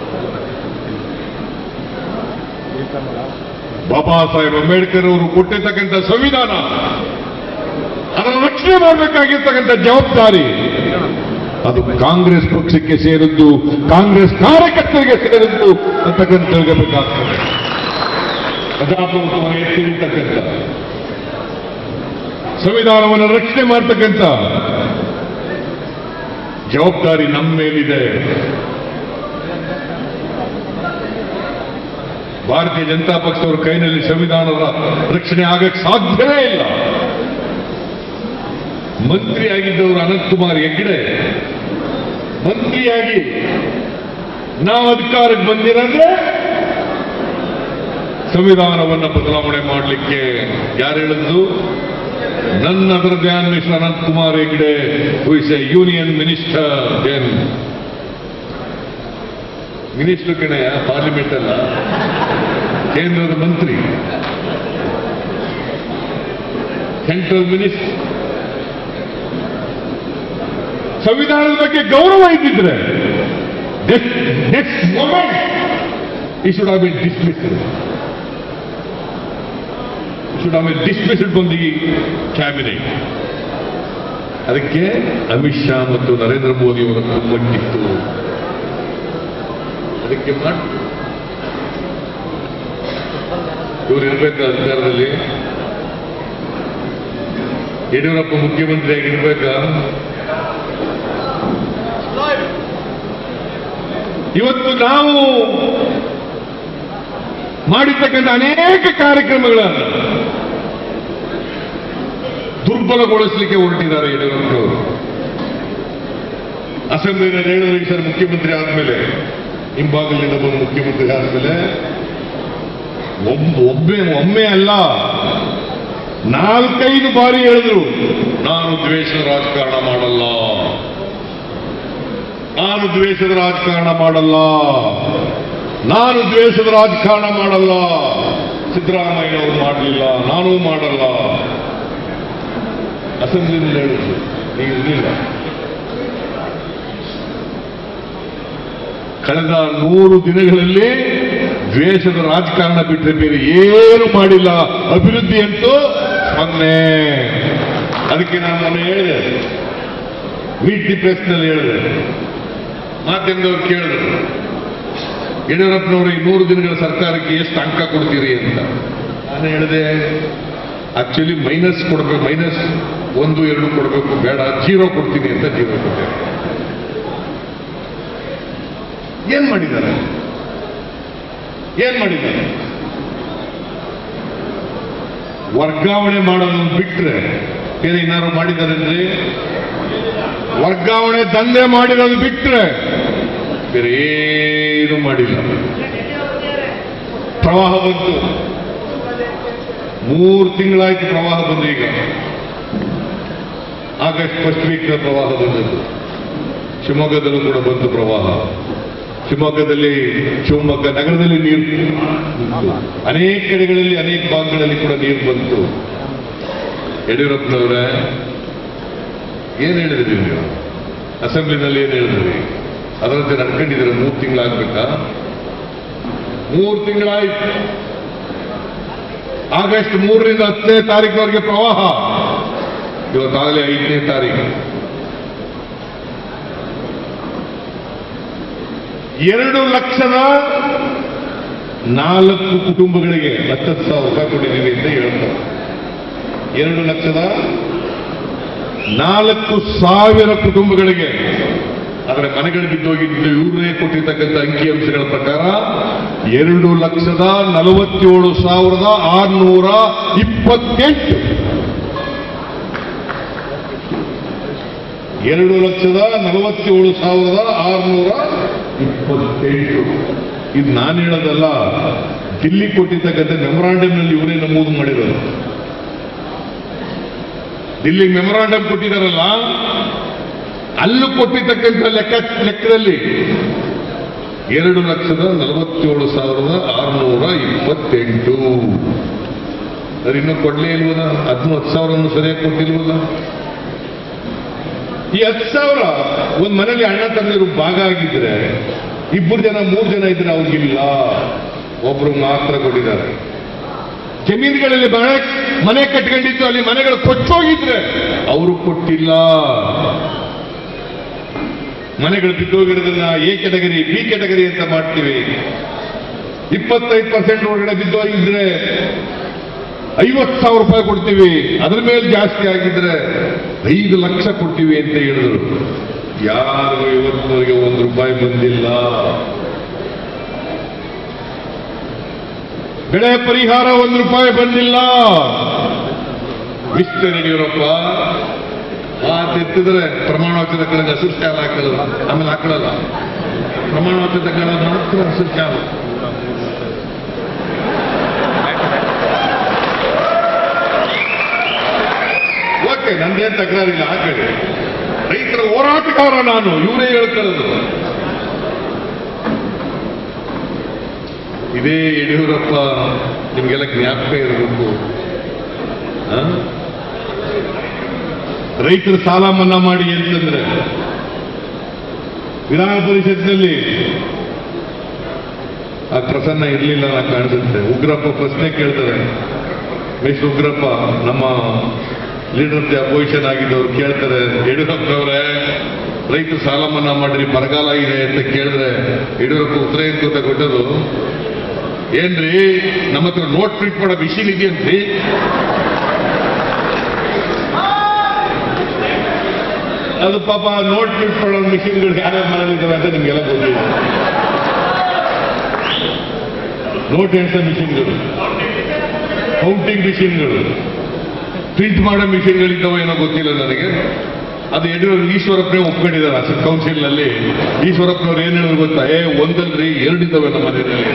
ಬಾಬಾ ಸಾಹೇಬ್ ಅಂಬೇಡ್ಕರ್ ಅವರು ಕೊಟ್ಟಿರ್ತಕ್ಕಂಥ ಸಂವಿಧಾನ ಅದನ್ನು ರಕ್ಷಣೆ ಮಾಡಬೇಕಾಗಿರ್ತಕ್ಕಂಥ ಜವಾಬ್ದಾರಿ ಅದು ಕಾಂಗ್ರೆಸ್ ಪಕ್ಷಕ್ಕೆ ಸೇರಿದ್ದು ಕಾಂಗ್ರೆಸ್ ಕಾರ್ಯಕರ್ತರಿಗೆ ಸೇರಿದ್ದು ಅಂತಕ್ಕಂಥ ತಿಳ್ಕಬೇಕಾಗ್ತದೆ ಪ್ರಜಾಪ್ರಭುತ್ವ ಎತ್ತಿರ್ತಕ್ಕಂಥ ಸಂವಿಧಾನವನ್ನು ರಕ್ಷಣೆ ಮಾಡ್ತಕ್ಕಂಥ ಜವಾಬ್ದಾರಿ ನಮ್ಮ ಮೇಲಿದೆ ಭಾರತೀಯ ಜನತಾ ಪಕ್ಷದವರ ಕೈನಲ್ಲಿ ಸಂವಿಧಾನದ ರಕ್ಷಣೆ ಆಗಕ್ಕೆ ಸಾಧ್ಯವೇ ಇಲ್ಲ ಮಂತ್ರಿಯಾಗಿದ್ದವರು ಅನಂತಕುಮಾರ್ ಹೆಗ್ಡೆ ಮಂತ್ರಿಯಾಗಿ ನಾವು ಅಧಿಕಾರಕ್ಕೆ ಬಂದಿರಂದ್ರೆ ಸಂವಿಧಾನವನ್ನು ಬದಲಾವಣೆ ಮಾಡಲಿಕ್ಕೆ ಯಾರು ಹೇಳಿದ್ದು ನನ್ನ ಅದರ ಧ್ಯಾನ್ mister Anant Kumar Hegde who is a union minister then minister ಕಣೆಯ ಪಾರ್ಲಿಮೆಂಟ್ ಅಲ್ಲ ಕೇಂದ್ರದ ಮಂತ್ರಿ ಸೆಂಟ್ರಲ್ ಮಿನಿಸ್ಟರ್ ಸಂವಿಧಾನದ ಬಗ್ಗೆ ಗೌರವ ಇದ್ದಿದ್ರೆ ನೆಕ್ಸ್ಟ್ ಮೊಮೆಂಟ್ ಈ should have been dismissed should have been dismissed from the cabinet ಅದಕ್ಕೆ ಅಮಿತ್ ಶಾ ಮತ್ತು ನರೇಂದ್ರ ಮೋದಿ ಅವರ ಕುಮ್ಮಟ್ಟಿತ್ತು ಅದಕ್ಕೆ ಮಾಡಿ ಇವರು ಇರ್ಬೇಕು ಅಧಿಕಾರದಲ್ಲಿ ಯಡಿಯೂರಪ್ಪ ಮುಖ್ಯಮಂತ್ರಿ ಆಗಿರ್ಬೇಕಾ ಇವತ್ತು ನಾವು ಮಾಡಿರ್ತಕ್ಕಂಥ ಅನೇಕ ಕಾರ್ಯಕ್ರಮಗಳನ್ನು ದುರ್ಬಲಗೊಳಿಸಲಿಕ್ಕೆ ಹೊರಟಿದ್ದಾರೆ ಯಡಿಯೂರಪ್ಪನವರು ಅಸೆಂಬ್ಲಿನಲ್ಲಿ ಹೇಳಿದ್ರು ಸರ್ ಮುಖ್ಯಮಂತ್ರಿ ಆದ್ಮೇಲೆ ಹಿಂಭಾಗಲಿಂದ ಬಂದು ಮುಖ್ಯಮಂತ್ರಿ ಆದ್ಮೇಲೆ ಒಬ್ಬ ಒಬ್ಬೆ ಒಮ್ಮೆ ಅಲ್ಲ ನಾಲ್ಕೈದು ಬಾರಿ ಹೇಳಿದ್ರು ನಾನು ದ್ವೇಷದ ರಾಜಕಾರಣ ಮಾಡಲ್ಲ ನಾನು ದ್ವೇಷದ ರಾಜಕಾರಣ ಮಾಡಲ್ಲ ನಾನು ದ್ವೇಷದ ರಾಜಕಾರಣ ಮಾಡಲ್ಲ ಸಿದ್ದರಾಮಯ್ಯ ಅವರು ಮಾಡಲಿಲ್ಲ ನಾನೂ ಮಾಡಲ್ಲ ಅಸೆಂಬ್ಲಿನಲ್ಲಿ ಹೇಳಿದ್ರು ನೀವು ಇರಲಿಲ್ಲ ಕಳೆದ ನೂರು ದಿನಗಳಲ್ಲಿ ದ್ವೇಷದ ರಾಜಕಾರಣ ಬಿಟ್ಟರೆ ಬೇರೆ ಏನು ಮಾಡಿಲ್ಲ ಅಭಿವೃದ್ಧಿ ಅಂತೂ ಸೊನ್ನೆ ಅದಕ್ಕೆ ನಾನು ಮೊನ್ನೆ ಹೇಳಿದೆ ಮೀಟ್ ದಿ ಪ್ರೆಸ್ನಲ್ಲಿ ಹೇಳಿದೆ ಮಾಧ್ಯಮದವ್ರು ಕೇಳಿದ್ರು ಯಡಿಯೂರಪ್ಪನವರು ಈ ನೂರು ದಿನಗಳ ಸರ್ಕಾರಕ್ಕೆ ಎಷ್ಟು ಅಂಕ ಕೊಡ್ತೀರಿ ಅಂತ ನಾನು ಹೇಳಿದೆ ಆಕ್ಚುಲಿ ಮೈನಸ್ ಕೊಡಬೇಕು ಮೈನಸ್ ಒಂದು ಎರಡು ಕೊಡಬೇಕು ಬೇಡ ಜೀರೋ ಕೊಡ್ತೀನಿ ಅಂತ ಜೀರೋ ಕೊಟ್ಟೆ ಏನ್ ಮಾಡಿದ್ದಾರೆ ಏನ್ ಮಾಡಿದ್ದಾರೆ ವರ್ಗಾವಣೆ ಮಾಡೋದನ್ನು ಬಿಟ್ರೆ ಬೇರೆ ಏನಾದ್ರು ಮಾಡಿದಾರೇನ್ರಿ ವರ್ಗಾವಣೆ ದಂಧೆ ಮಾಡಿರೋದು ಬಿಟ್ರೆ ಬೇರೆ ಏನು ಮಾಡಿಲ್ಲ ಪ್ರವಾಹ ಬಂತು ಮೂರು ತಿಂಗಳಾಯ್ತು ಪ್ರವಾಹ ಬಂದು ಈಗ ಆಗಸ್ಟ್ ಫಸ್ಟ್ ವೀಕ್ ಪ್ರವಾಹ ಬಂದದ್ದು ಶಿವಮೊಗ್ಗದಲ್ಲೂ ಕೂಡ ಬಂತು ಪ್ರವಾಹ ಶಿವಮೊಗ್ಗದಲ್ಲಿ ಶಿವಮೊಗ್ಗ ನಗರದಲ್ಲಿ ನೀರು ನಿಂತು. ಅನೇಕ ಕಡೆಗಳಲ್ಲಿ ಅನೇಕ ಭಾಗಗಳಲ್ಲಿ ಕೂಡ ನೀರು ಬಂತು ಯಡಿಯೂರಪ್ಪನವರೇ ಏನ್ ಹೇಳಿದ್ರಿ ನೀವು ಅಸೆಂಬ್ಲಿನಲ್ಲಿ ಏನ್ ಹೇಳಿದ್ರಿ ಅದರಂತೆ ನಡ್ಕೊಂಡಿದ್ದೀರ ಮೂರು ತಿಂಗಳಾಗ್ಬೇಕಾ ಮೂರು ತಿಂಗಳಾಯ್ತು ಆಗಸ್ಟ್ ಮೂರರಿಂದ ಹತ್ತನೇ ತಾರೀಕಿನವರೆಗೆ ಪ್ರವಾಹ ಇವತ್ತಾಗಲೇ ಐದನೇ ತಾರೀಕು ಎರಡು ಲಕ್ಷದ ನಾಲ್ಕು ಕುಟುಂಬಗಳಿಗೆ ಹತ್ತತ್ತು ಸಾವಿರ ರೂಪಾಯಿ ಕೊಟ್ಟಿದ್ದೀವಿ ಅಂತ ಹೇಳ್ತಾರೆ ಎರಡು ಲಕ್ಷದ ನಾಲ್ಕು ಸಾವಿರ ಕುಟುಂಬಗಳಿಗೆ ಅದರ ಮನೆಗಳು ಬಿದ್ದೋಗಿದ್ದು ಇವರೇ ಕೊಟ್ಟಿರ್ತಕ್ಕಂಥ ಅಂಕಿಅಂಶಗಳ ಪ್ರಕಾರ ಎರಡು ಲಕ್ಷದ ನಲವತ್ತೇಳು ಸಾವಿರದ ಆರುನೂರ ಇಪ್ಪತ್ತೆಂಟು ಎರಡು ಲಕ್ಷದ ನಲವತ್ತೇಳು ಸಾವಿರದ ಆರುನೂರ ಇಪ್ಪತ್ತೆಂಟು ಇದು ನಾನು ಹೇಳೋದಲ್ಲ ದಿಲ್ಲಿ ಕೊಟ್ಟಿರ್ತಕ್ಕಂಥ ಮೆಮೊರಾಂಡಮ್ನಲ್ಲಿ ಇವರೇ ನಮೂದು ಮಾಡಿರೋದು ದಿಲ್ಲಿ ಮೆಮೊರಾಂಡಮ್ ಕೊಟ್ಟಿದ್ದಾರಲ್ಲ ಅಲ್ಲೂ ಕೊಟ್ಟಿರ್ತಕ್ಕಂಥ ಲೆಕ್ಕ ಲೆಕ್ಕದಲ್ಲಿ ಎರಡು ಲಕ್ಷದ ನಲವತ್ತೇಳು ಸಾವಿರದ ಆರುನೂರ ಇಪ್ಪತ್ತೆಂಟು ಅದು ಇನ್ನೂ ಕೊಡ್ಲೇ ಇಲ್ವಲ್ಲ ಹದಿನೂ ಹತ್ತು ಸಾವಿರ ಸರಿಯಾಗಿ ಕೊಟ್ಟಿಲ್ವಲ್ಲ ಈ ಹತ್ತು ಸಾವಿರ ಒಂದ್ ಮನೇಲಿ ಅಣ್ಣ ತಂದಿರು ಭಾಗ ಆಗಿದ್ರೆ ಇಬ್ಬರು ಜನ ಮೂರು ಜನ ಇದ್ರೆ ಅವ್ರಿಗಿಲ್ಲ ಒಬ್ರು ಮಾತ್ರ ಕೊಟ್ಟಿದ್ದಾರೆ ಜಮೀನುಗಳಲ್ಲಿ ಮನೆ ಮನೆ ಕಟ್ಕೊಂಡಿದ್ದು ಅಲ್ಲಿ ಮನೆಗಳು ಕೊಚ್ಚೋಗಿದ್ರೆ ಅವರು ಕೊಟ್ಟಿಲ್ಲ ಮನೆಗಳು ಬಿದ್ದೋಗಿರೋದನ್ನ ಎ ಕೆಟಗರಿ ಬಿ ಕೆಟಗರಿ ಅಂತ ಮಾಡ್ತೀವಿ ಇಪ್ಪತ್ತೈದು ಪರ್ಸೆಂಟ್ ಒಳಗಡೆ ಬಿದ್ದೋಗಿದ್ರೆ ಐವತ್ತು ಸಾವಿರ ರೂಪಾಯಿ ಕೊಡ್ತೀವಿ ಅದ್ರ ಮೇಲೆ ಜಾಸ್ತಿ ಆಗಿದ್ರೆ ಐದು ಲಕ್ಷ ಕೊಡ್ತೀವಿ ಅಂತ ಹೇಳಿದ್ರು ಯಾರಿಗೂ ಇವತ್ತಿನವರೆಗೆ ಒಂದು ರೂಪಾಯಿ ಬಂದಿಲ್ಲ ಬೆಳೆ ಪರಿಹಾರ ಒಂದು ರೂಪಾಯಿ ಬಂದಿಲ್ಲ ಮಿಸ್ಟರ್ ಯಡಿಯೂರಪ್ಪ ಮಾತೆತ್ತಿದ್ರೆ ಪ್ರಮಾಣ ವಚನ ಕಳೆದ ಹಸಿರು ಶಾಲೆ ಹಾಕಲ್ಲ ಆಮೇಲೆ ಹಾಕೊಳ್ಳಲ್ಲ ಪ್ರಮಾಣ ವಚನ ಕಳೆದ ಮಾತ್ರ ಹಸಿರು ಶಾಲೆ ಓಕೆ ನಂದೇನ್ ತಕರಾರಿಲ್ಲ ಹಾಕಿ ರೈತರ ಹೋರಾಟಗಾರ ನಾನು ಇವರೇ ಹೇಳ್ಕೊಳ್ಳೋದು ಇದೇ ಯಡಿಯೂರಪ್ಪ ನಿಮ್ಗೆಲ್ಲ ಜ್ಞಾಪಕ ಇರಬೇಕು ಆ? ರೈತರ ಸಾಲ ಮನ್ನಾ ಮಾಡಿ ಅಂತಂದ್ರೆ ವಿಧಾನ ಪರಿಷತ್ನಲ್ಲಿ ಆ ಪ್ರಸನ್ನ ಇರಲಿಲ್ಲ ನಾ ಕಾಣಿಸುತ್ತೆ ಉಗ್ರಪ್ಪ ಪ್ರಶ್ನೆ ಕೇಳ್ತಾರೆ ಮಿಸ್ ಉಗ್ರಪ್ಪ ನಮ್ಮ ಲೀಡರ್ ಆಫ್ ದಿ ಅಪೋಸಿಷನ್ ಆಗಿದ್ದವ್ರು ಕೇಳ್ತಾರೆ ಯಡಿಯೂರಪ್ಪನವರೇ ರೈತರು ಸಾಲ ಮನ್ನಾ ಮಾಡ್ರಿ ಬರಗಾಲ ಇದೆ ಅಂತ ಕೇಳಿದ್ರೆ ಯಡಿಯೂರಪ್ಪ ಉತ್ತರ ಏನ್ ಗೊತ್ತಾ ಕೊಟ್ಟರು ಏನ್ರಿ ನಮ್ಮ ಹತ್ರ ನೋಟ್ ಪ್ರಿಂಟ್ ಮಾಡೋ ಮಿಷಿನ್ ಇದೆಯಂತ್ರಿ ಅದು ಪಾಪ ನೋಟ್ ಪ್ರಿಂಟ್ ಮಾಡೋ ಮಿಷಿನ್ಗಳು ಯಾರ್ಯಾರ ಮನೇಲಿದ್ದಾವೆ ಅಂತ ನಿಮ್ಗೆಲ್ಲ ಗೊತ್ತಿದೆ ನೋಟ್ ಎಣಿಸೋ ಮಿಷಿನ್ಗಳು ಕೌಂಟಿಂಗ್ ಮಿಷಿನ್ಗಳು ಪ್ರಿಂಟ್ ಮಾಡೋ ಮಿಷಿನ್ಗಳಿದ್ದಾವೋ ಏನೋ ಗೊತ್ತಿಲ್ಲ ನನಗೆ ಅದು ಯಡಿಯೂರು ಈಶ್ವರಪ್ಪನೇ ಒಪ್ಕೊಂಡಿದ್ದಾರೆ ಅಸಲ್ ಕೌನ್ಸಿಲ್ನಲ್ಲಿ ಈಶ್ವರಪ್ಪನವ್ರು ಏನ್ ಹೇಳಿದ್ರು ಗೊತ್ತಾ ಏ ಒಂದಲ್ರಿ ಎರಡಿದ್ದಾವೆ ನಮ್ಮ ಮನೆಯಲ್ಲಿ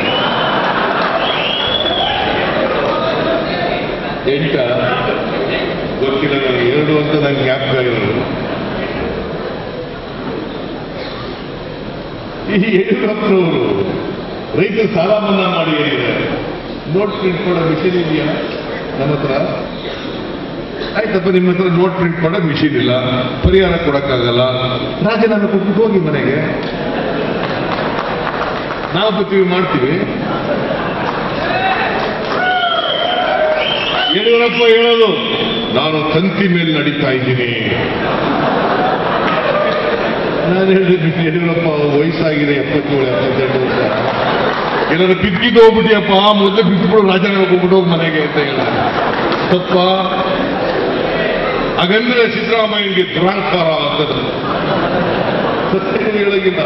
ಎಂಟ ಗೊತ್ತಿಲ್ಲ ನನಗೆ ಎರಡು ಅಂತ ನಂಗೆ ಜ್ಞಾಪಕ ಇರೋದು ಈ ಯಡಿಯೂರಪ್ಪನವರು ರೈತರು ಸಾಲ ಮನ್ನಾ ಮಾಡಿ ಹೇಳಿದ್ದಾರೆ ನೋಟ್ ಪ್ರಿಂಟ್ ಮಾಡೋ ಮಿಷನ್ ಇದೆಯಾ ನಮ್ಮ ಹತ್ರ ಆಯ್ತಪ್ಪ ನಿಮ್ಮ ಹತ್ರ ನೋಟ್ ಪ್ರಿಂಟ್ ಮಾಡೋ ಮಿಷಿನ್ ಇಲ್ಲ ಪರಿಹಾರ ಕೊಡಕ್ಕಾಗಲ್ಲ ರಾಜೀನಾಮೆ ಕೊಟ್ಬಿಟ್ಟು ಹೋಗಿ ಮನೆಗೆ ನಾವು ಬರ್ತೀವಿ ಮಾಡ್ತೀವಿ ಯಡಿಯೂರಪ್ಪ ಹೇಳೋದು ನಾನು ತಂತಿ ಮೇಲೆ ನಡೀತಾ ಇದ್ದೀನಿ ನಾನು ಹೇಳಿದೆ ಯಡಿಯೂರಪ್ಪ ವಯಸ್ಸಾಗಿದೆ ಎಪ್ಪತ್ತೇಳು ಎಪ್ಪತ್ತೆಂಟು ವರ್ಷ ಏನಾದ್ರು ಬಿದ್ದಿದ್ದು ಹೋಗ್ಬಿಟ್ಟಿಯಪ್ಪ ಮೊದಲೇ ಬಿದ್ದುಬಿಡು ರಾಜೀನಾಮೆ ಹೋಗ್ಬಿಟ್ಟು ಹೋಗಿ ಮನೆಗೆ ಅಂತ ಹೇಳಿದೆ ತಪ್ಪ ಹಾಗಂದ್ರೆ ಸಿದ್ದರಾಮಯ್ಯನಿಗೆ ದುರಾಂಕಾರ ಆಗ್ತದೆ ಸತ್ಯ ಹೇಳೋಗಿಲ್ಲ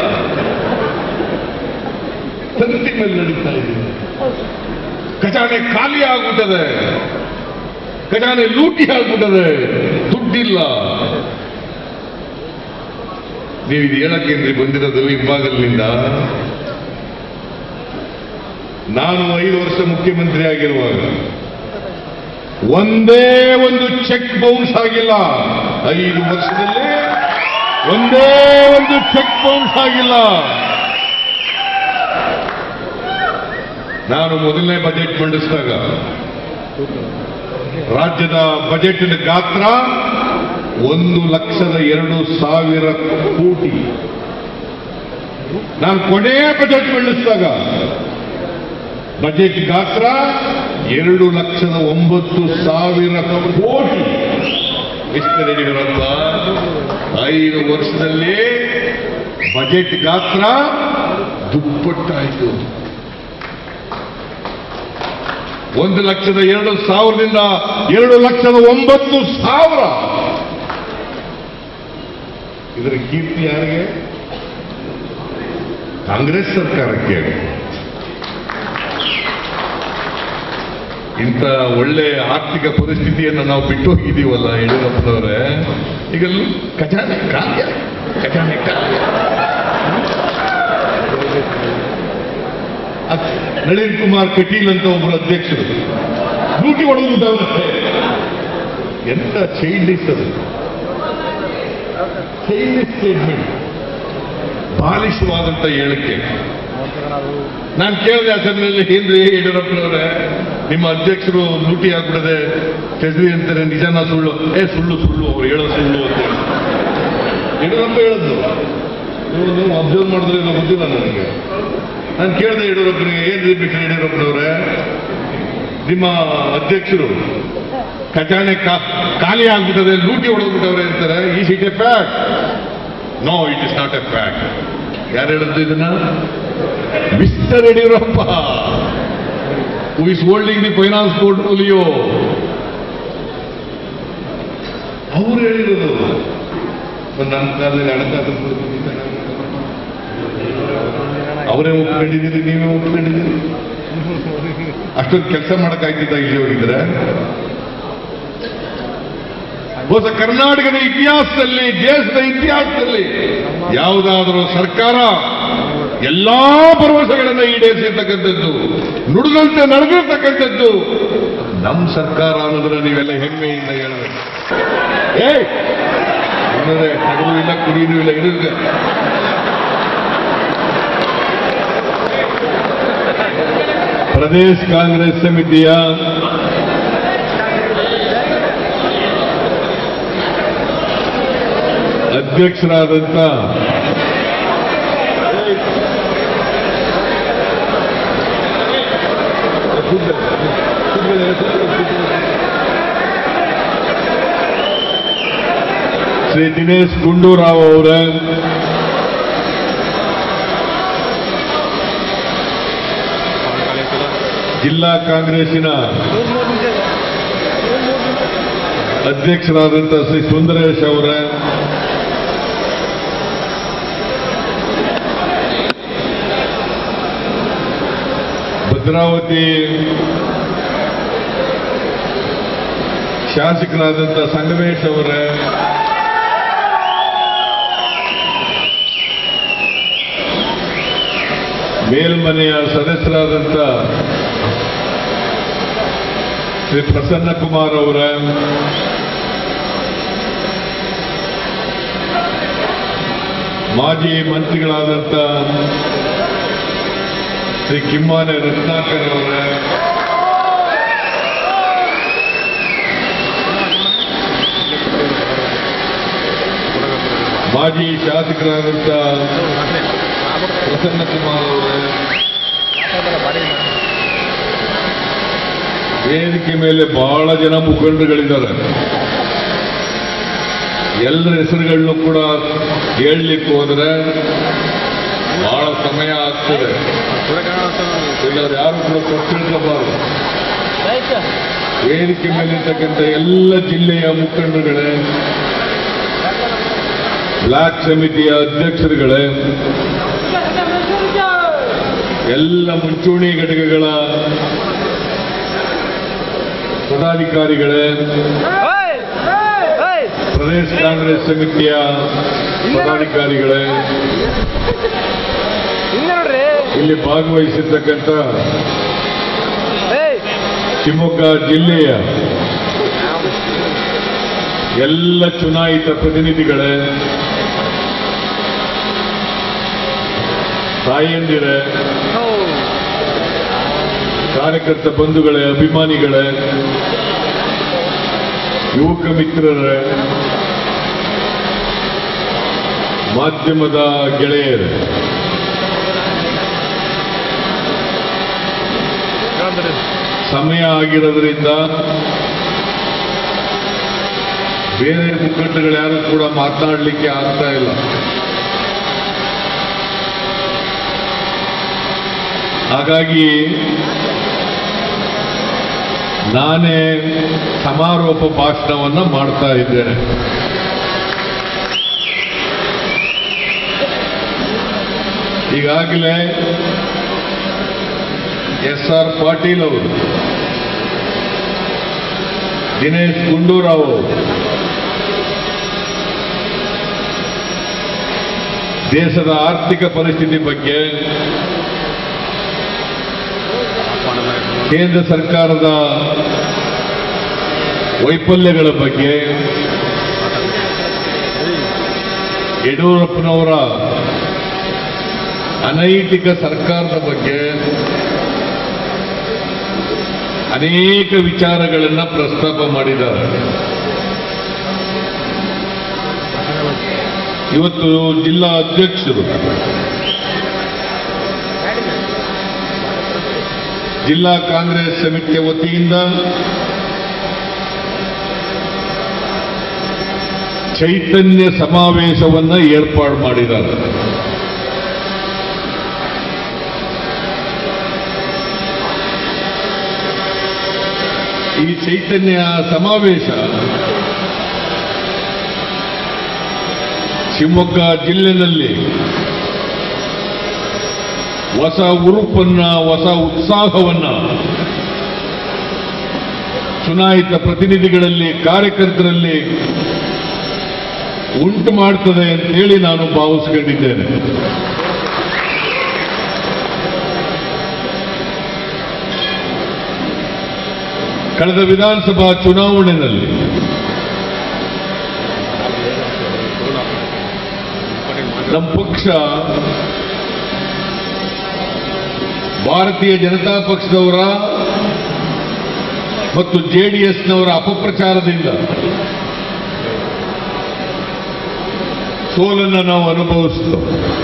ತಂತಿ ಮೇಲೆ ನಡೀತಾ ಇದ್ದೀನಿ ಖಜಾನೆ ಖಾಲಿ ಆಗ್ಬಿಟ್ಟದೆ ಖಜಾನೆ ಲೂಟಿ ಆಗ್ಬಿಟ್ಟದೆ ದುಡ್ಡಿಲ್ಲ ನೀವು ಇದು ಹೇಳಕ್ಕೇನ್ರಿ ಬಂದಿರೋದು ಹಿಂಬಾಗಲಿನಿಂದ ನಾನು ಐದು ವರ್ಷ ಮುಖ್ಯಮಂತ್ರಿ ಆಗಿರುವಾಗ ಒಂದೇ ಒಂದು ಚೆಕ್ ಬೌನ್ಸ್ ಆಗಿಲ್ಲ ಐದು ವರ್ಷದಲ್ಲಿ ಒಂದೇ ಒಂದು ಚೆಕ್ ಬೌನ್ಸ್ ಆಗಿಲ್ಲ ನಾನು ಮೊದಲನೇ ಬಜೆಟ್ ಮಂಡಿಸಿದಾಗ ರಾಜ್ಯದ ಬಜೆಟಿನ ಗಾತ್ರ ಒಂದು ಲಕ್ಷದ ಎರಡು ಸಾವಿರ ಕೋಟಿ ನಾನು ಕೊನೆಯ ಬಜೆಟ್ ಮಂಡಿಸಿದಾಗ ಬಜೆಟ್ ಗಾತ್ರ ಎರಡು ಲಕ್ಷದ ಒಂಬತ್ತು ಸಾವಿರ ಕೋಟಿ ಮಿಸ್ಟರ್ ಯಡಿಯೂರಪ್ಪ ಐದು ವರ್ಷದಲ್ಲಿ ಬಜೆಟ್ ಗಾತ್ರ ದುಪ್ಪಟ್ಟಾಯಿತು ಒಂದು ಲಕ್ಷದ ಎರಡು ಸಾವಿರದಿಂದ ಎರಡು ಲಕ್ಷದ ಒಂಬತ್ತು ಸಾವಿರ ಇದರ ಕೀರ್ತಿ ಯಾರಿಗೆ ಕಾಂಗ್ರೆಸ್ ಸರ್ಕಾರಕ್ಕೆ ಇಂಥ ಒಳ್ಳೆ ಆರ್ಥಿಕ ಪರಿಸ್ಥಿತಿಯನ್ನು ನಾವು ಬಿಟ್ಟು ಹೋಗಿದ್ದೀವಲ್ಲ ಯಡಿಯೂರಪ್ಪನವರೇ ಈಗ ಖಜಾನೆ ಕಾರ್ಯ ಖಜಾನೆ ಕಾರ್ಯ ಅದ್ ನಳಿನ್ ಕುಮಾರ್ ಕಟೀಲ್ ಅಂತ ಒಬ್ಬರು ಅಧ್ಯಕ್ಷರು ಡ್ಯೂಟಿ ಹೊಡೆದ್ಬಿಟ್ಟವ್ರೆ ಎಂತ ಚೈಲ್ಡಿಸ್ ಅದು ಚೈಲ್ಡಿಸ್ ಸ್ಟೇಟ್ಮೆಂಟ್ ಬಾಲಿಶವಾದಂತ ಹೇಳಿಕೆ ನಾನು ಕೇಳಿದೆ ಆ ಸಮಯದಲ್ಲಿ ಏನ್ರಿ ಯಡಿಯೂರಪ್ಪನವರೇ ನಿಮ್ಮ ಅಧ್ಯಕ್ಷರು ಲೂಟಿ ಆಗ್ಬಿಡದೆ ತೆದ್ವಿ ಅಂತಾರೆ ನಿಜನ ಸುಳ್ಳು ಏ ಸುಳ್ಳು ಸುಳ್ಳು ಅವ್ರು ಹೇಳೋ ಸುಳ್ಳು ಅಂತ ಹೇಳಿ. ಯಡಿಯೂರಪ್ಪ ಹೇಳಿದ್ರು ನೀವು ನೀವು ಅಬ್ಸರ್ವ್ ಮಾಡಿದ್ರೆ ಏನೋ ಗೊತ್ತಿಲ್ಲ ನನಗೆ ನಾನು ಕೇಳಿದೆ ಯಡಿಯೂರಪ್ಪನಿಗೆ ಏನ್ರಿ ಬಿಟ್ಟರೆ ಯಡಿಯೂರಪ್ಪನವರೇ ನಿಮ್ಮ ಅಧ್ಯಕ್ಷರು ಖಜಾನೆ ಕಾ- ಖಾಲಿ ಆಗ್ಬಿಟ್ಟದೆ ಲೂಟಿ ಹೊಡೆದ್ಬಿಟ್ಟವ್ರೆ ಅಂತಾರೆ ಈ it a fact no it is not a fact ಯಾರು ಹೇಳಿದ್ದು ಇದನ್ನ mister Yediyurappa who is holding the finance portfolio ಅವ್ರು ಹೇಳಿರೋದು ನನ್ನ ಕಾಲದಲ್ಲಿ ಹಣಕಾಸು ಪರಿಸ್ಥಿತಿ ಅವರೇ ಒಪ್ಕೊಂಡಿದ್ದೀರಿ ನೀವೇ ಒಪ್ಕೊಂಡಿದ್ದೀರಿ ಅಷ್ಟೊಂದು ಕೆಲಸ ಮಾಡಕ್ಕಾಗ್ತಿದ್ದ ಇಲ್ಲಿ ಹೋಗಿದ್ರೆ ಹೊಸ ಕರ್ನಾಟಕದ ಇತಿಹಾಸದಲ್ಲಿ ದೇಶದ ಇತಿಹಾಸದಲ್ಲಿ ಯಾವುದಾದರೂ ಸರ್ಕಾರ ಎಲ್ಲಾ ಭರವಸೆಗಳನ್ನು ಈಡೇರಿಸಿರ್ತಕ್ಕಂಥದ್ದು ನುಡಿದಂತೆ ನಡೆದಿರ್ತಕ್ಕಂಥದ್ದು ನಮ್ಮ ಸರ್ಕಾರ ಅನ್ನೋದ್ರ ನೀವೆಲ್ಲ ಹೆಮ್ಮೆಯಿಂದ ಹೇಳಬೇಕು ಏ ಅನ್ನೋದೇ ತಗಲು ಇಲ್ಲ ಕುಡಿಯೂ ಇಲ್ಲ ಇರುತ್ತೆ ಪ್ರದೇಶ್ ಕಾಂಗ್ರೆಸ್ ಸಮಿತಿಯ ಅಧ್ಯಕ್ಷರಾದಂಥ ಶ್ರೀ ದಿನೇಶ್ ಗುಂಡೂರಾವ್ ಅವರ ಜಿಲ್ಲಾ ಕಾಂಗ್ರೆಸ್ಸಿನ ಅಧ್ಯಕ್ಷರಾದಂಥ ಶ್ರೀ ಸುಂದರೇಶ್ ಅವರ ಭದ್ರಾವತಿ ಶಾಸಕರಾದಂಥ ಸಂಗಮೇಶ್ ಅವರ ಮೇಲ್ಮನೆಯ ಸದಸ್ಯರಾದಂಥ ಶ್ರೀ ಪ್ರಸನ್ನ ಕುಮಾರ್ ಅವರ ಮಾಜಿ ಮಂತ್ರಿಗಳಾದಂಥ ಶ್ರೀ ಕಿಮ್ಮಾನೆ ರತ್ನಾಕರ್ ಅವರ ಮಾಜಿ ಶಾಸಕರಾದಂಥ ಪ್ರಸನ್ನ ಕುಮಾರ್ ಅವರೇ ವೇದಿಕೆ ಮೇಲೆ ಬಹಳ ಜನ ಮುಖಂಡಗಳಿದ್ದಾರೆ ಎಲ್ಲರ ಹೆಸರುಗಳನ್ನು ಕೂಡ ಹೇಳಲಿಕ್ಕೆ ಹೋದ್ರೆ ಬಹಳ ಸಮಯ ಆಗ್ತದೆ ಇಲ್ಲವ್ರು ಯಾರು ಕೂಡ ಕೊಟ್ಟಿರ್ಕೋಬಾರದು ವೇದಿಕೆ ಮೇಲಿರ್ತಕ್ಕಂಥ ಎಲ್ಲ ಜಿಲ್ಲೆಯ ಮುಖಂಡರುಗಳೇ ಬ್ಲಾಕ್ ಸಮಿತಿಯ ಅಧ್ಯಕ್ಷರುಗಳೇ ಎಲ್ಲ ಮುಂಚೂಣಿ ಘಟಕಗಳ ಪದಾಧಿಕಾರಿಗಳೇ ಪ್ರದೇಶ ಕಾಂಗ್ರೆಸ್ ಸಮಿತಿಯ ಪದಾಧಿಕಾರಿಗಳೇ ಹಿಂದೆ ನೋಡ್ರಿ ಇಲ್ಲಿ ಭಾಗವಹಿಸಿರ್ತಕ್ಕಂಥ ಏಯ್ ಶಿವಮೊಗ್ಗ ಜಿಲ್ಲೆಯ ಎಲ್ಲ ಚುನಾಯಿತ ಪ್ರತಿನಿಧಿಗಳೇ ತಾಯಂದಿರೇ ಕಾರ್ಯಕರ್ತ ಬಂಧುಗಳೇ ಅಭಿಮಾನಿಗಳೇ ಯುವಕ ಮಿತ್ರರೇ ಮಾಧ್ಯಮದ ಗೆಳೆಯರೇ ಸಮಯ ಆಗಿರೋದ್ರಿಂದ ಬೇರೆ ಮುಖಂಡಗಳು ಯಾರು ಕೂಡ ಮಾತನಾಡಲಿಕ್ಕೆ ಆಗ್ತಾ ಇಲ್ಲ ಹಾಗಾಗಿ ನಾನೇ ಸಮಾರೋಪ ಭಾಷಣವನ್ನ ಮಾಡ್ತಾ ಇದ್ದೇನೆ ಈಗಾಗಲೇ ಎಸ್ ಆರ್ ಪಾಟೀಲ್ ಅವರು ದಿನೇಶ್ ಗುಂಡೂರಾವ್ ಅವರು ದೇಶದ ಆರ್ಥಿಕ ಪರಿಸ್ಥಿತಿ ಬಗ್ಗೆ ಕೇಂದ್ರ ಸರ್ಕಾರದ ವೈಫಲ್ಯಗಳ ಬಗ್ಗೆ ಯಡಿಯೂರಪ್ಪನವರ ಅನೈತಿಕ ಸರ್ಕಾರದ ಬಗ್ಗೆ ಅನೇಕ ವಿಚಾರಗಳನ್ನ ಪ್ರಸ್ತಾಪ ಮಾಡಿದ್ದಾರೆ ಇವತ್ತು ಜಿಲ್ಲಾ ಅಧ್ಯಕ್ಷರು ಜಿಲ್ಲಾ ಕಾಂಗ್ರೆಸ್ ಸಮಿತಿಯ ವತಿಯಿಂದ ಚೈತನ್ಯ ಸಮಾವೇಶವನ್ನ ಏರ್ಪಾಡು ಮಾಡಿದ್ದಾರೆ ಈ ಚೈತನ್ಯ ಸಮಾವೇಶ ಶಿವಮೊಗ್ಗ ಜಿಲ್ಲೆಯಲ್ಲಿ ಹೊಸ ಉರುಪನ್ನ ಹೊಸ ಉತ್ಸಾಹವನ್ನ ಚುನಾಯಿತ ಪ್ರತಿನಿಧಿಗಳಲ್ಲಿ ಕಾರ್ಯಕರ್ತರಲ್ಲಿ ಉಂಟು ಮಾಡ್ತದೆ ಅಂತೇಳಿ ನಾನು ಭಾವಿಸ್ಕೊಂಡಿದ್ದೇನೆ ಕಳೆದ ವಿಧಾನಸಭಾ ಚುನಾವಣೆಯಲ್ಲಿ ನಮ್ಮ ಪಕ್ಷ ಭಾರತೀಯ ಜನತಾ ಪಕ್ಷದವರ ಮತ್ತು ಜೆಡಿಎಸ್ನವರ ಅಪಪ್ರಚಾರದಿಂದ ಸೋಲನ್ನು ನಾವು ಅನುಭವಿಸಿದೆವು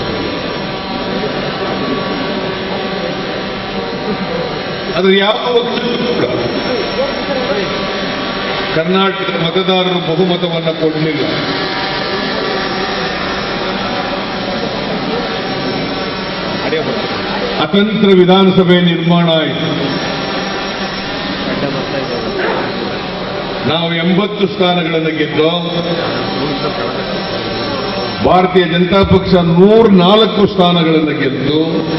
ಆದರೆ ಯಾವ ಪಕ್ಷಕ್ಕೂ ಕೂಡ ಕರ್ನಾಟಕದ ಮತದಾರರು ಬಹುಮತವನ್ನು ಕೊಡಲಿಲ್ಲ ಅತಂತ್ರ ವಿಧಾನಸಭೆ ನಿರ್ಮಾಣ ಆಯಿತು ನಾವು ಎಂಬತ್ತು ಸ್ಥಾನಗಳನ್ನು ಗೆದ್ದು ಭಾರತೀಯ ಜನತಾ ಪಕ್ಷ ನೂರ ನಾಲ್ಕು ಸ್ಥಾನಗಳನ್ನು ಗೆದ್ದು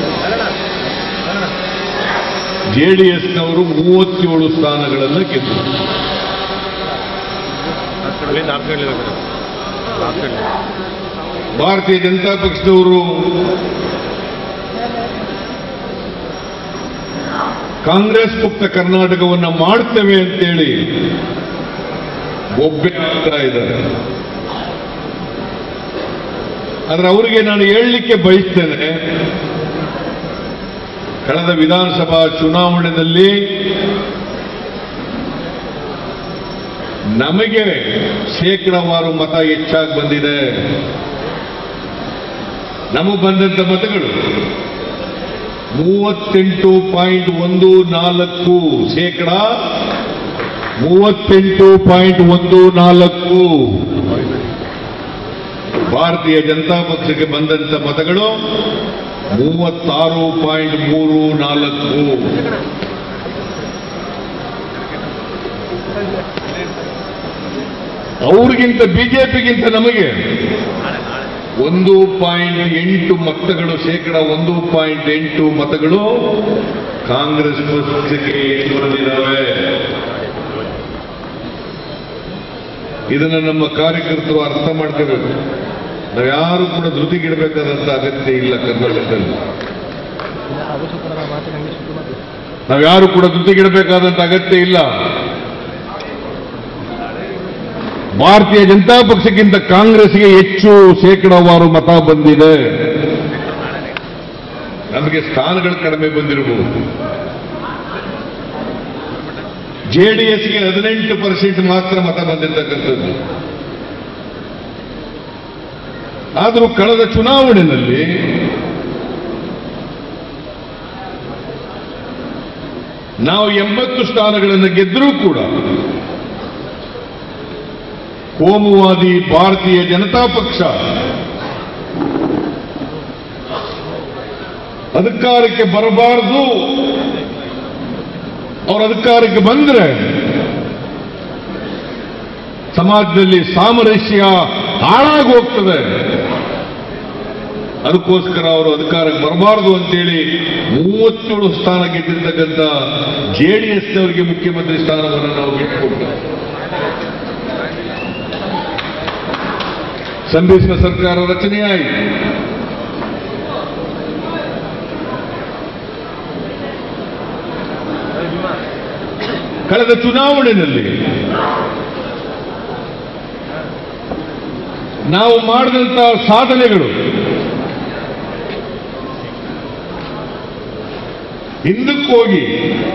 ಜೆಡಿಎಸ್ನವರು ಮೂವತ್ತೇಳು ಸ್ಥಾನಗಳನ್ನು ಗೆದ್ದು ಭಾರತೀಯ ಜನತಾ ಪಕ್ಷದವರು ಕಾಂಗ್ರೆಸ್ ಮುಕ್ತ ಕರ್ನಾಟಕವನ್ನ ಮಾಡ್ತೇವೆ ಅಂತೇಳಿ ಒಬ್ಬೆ ಆಗ್ತಾ ಇದ್ದಾರೆ ಆದ್ರೆ ಅವರಿಗೆ ನಾನು ಹೇಳಲಿಕ್ಕೆ ಬಯಸ್ತೇನೆ ಕಳೆದ ವಿಧಾನಸಭಾ ಚುನಾವಣೆಯಲ್ಲಿ ನಮಗೆ ಶೇಕಡವಾರು ಮತ ಹೆಚ್ಚಾಗಿ ಬಂದಿದೆ ನಮಗೆ ಬಂದಂತ ಮತಗಳು ಮೂವತ್ತೆಂಟು ಪಾಯಿಂಟ್ ಒಂದು ನಾಲ್ಕು ಶೇಕಡ ಮೂವತ್ತೆಂಟು ಪಾಯಿಂಟ್ ಒಂದು ನಾಲ್ಕು ಭಾರತೀಯ ಜನತಾ ಪಕ್ಷಕ್ಕೆ ಬಂದಂತ ಮತಗಳು ಮೂವತ್ತಾರು ಪಾಯಿಂಟ್ ಮೂರು ನಾಲ್ಕು ಅವ್ರಿಗಿಂತ ಬಿಜೆಪಿಗಿಂತ ನಮಗೆ ಒಂದು ಪಾಯಿಂಟ್ ಎಂಟು ಮತಗಳು ಶೇಕಡ ಒಂದು ಪಾಯಿಂಟ್ ಎಂಟು ಮತಗಳು ಕಾಂಗ್ರೆಸ್ ಪಕ್ಷಕ್ಕೆ ಹೆಚ್ಚು ಬಂದಿದ್ದಾವೆ ಇದನ್ನು ನಮ್ಮ ಕಾರ್ಯಕರ್ತರು ಅರ್ಥ ಮಾಡ್ಕೋಬೇಕು ನಾವ್ಯಾರು ಕೂಡ ಧೃತಿಗಿಡಬೇಕಾದಂತ ಅಗತ್ಯ ಇಲ್ಲ ಕರ್ನಾಟಕದಲ್ಲಿ ನಾವ್ಯಾರು ಕೂಡ ಧೃತಿಗಿಡಬೇಕಾದಂತ ಅಗತ್ಯ ಇಲ್ಲ ಭಾರತೀಯ ಜನತಾ ಪಕ್ಷಕ್ಕಿಂತ ಕಾಂಗ್ರೆಸ್ಗೆ ಹೆಚ್ಚು ಶೇಕಡವಾರು ಮತ ಬಂದಿದೆ ನಮಗೆ ಸ್ಥಾನಗಳು ಕಡಿಮೆ ಬಂದಿರಬಹುದು ಜೆಡಿಎಸ್ಗೆ ಹದಿನೆಂಟು ಪರ್ಸೆಂಟ್ ಮಾತ್ರ ಮತ ಬಂದಿರತಕ್ಕಂಥದ್ದು ಆದರೂ ಕಳೆದ ಚುನಾವಣೆಯಲ್ಲಿ ನಾವು ಎಂಬತ್ತು ಸ್ಥಾನಗಳನ್ನು ಗೆದ್ದರೂ ಕೂಡ ಕೋಮುವಾದಿ ಭಾರತೀಯ ಜನತಾ ಪಕ್ಷ ಅಧಿಕಾರಕ್ಕೆ ಬರಬಾರದು ಅವರು ಅಧಿಕಾರಕ್ಕೆ ಬಂದ್ರೆ ಸಮಾಜದಲ್ಲಿ ಸಾಮರಸ್ಯ ಹಾಳಾಗಿ ಹೋಗ್ತದೆ ಅದಕ್ಕೋಸ್ಕರ ಅವರು ಅಧಿಕಾರಕ್ಕೆ ಬರಬಾರದು ಅಂತೇಳಿ ಮೂವತ್ತೇಳು ಸ್ಥಾನ ಗೆದ್ದಿರ್ತಕ್ಕಂಥ ಜೆಡಿಎಸ್ನವರಿಗೆ ಮುಖ್ಯಮಂತ್ರಿ ಸ್ಥಾನವನ್ನು ನಾವು ಬಿಟ್ಟುಕೊಟ್ಟು ಸಮ್ಮಿಶ್ರ ಸರ್ಕಾರ ರಚನೆಯಾಯಿತು ಕಳೆದ ಚುನಾವಣೆಯಲ್ಲಿ ನಾವು ಮಾಡಿದಂತ ಸಾಧನೆಗಳು ಹಿಂದಕ್ಕೆ ಹೋಗಿ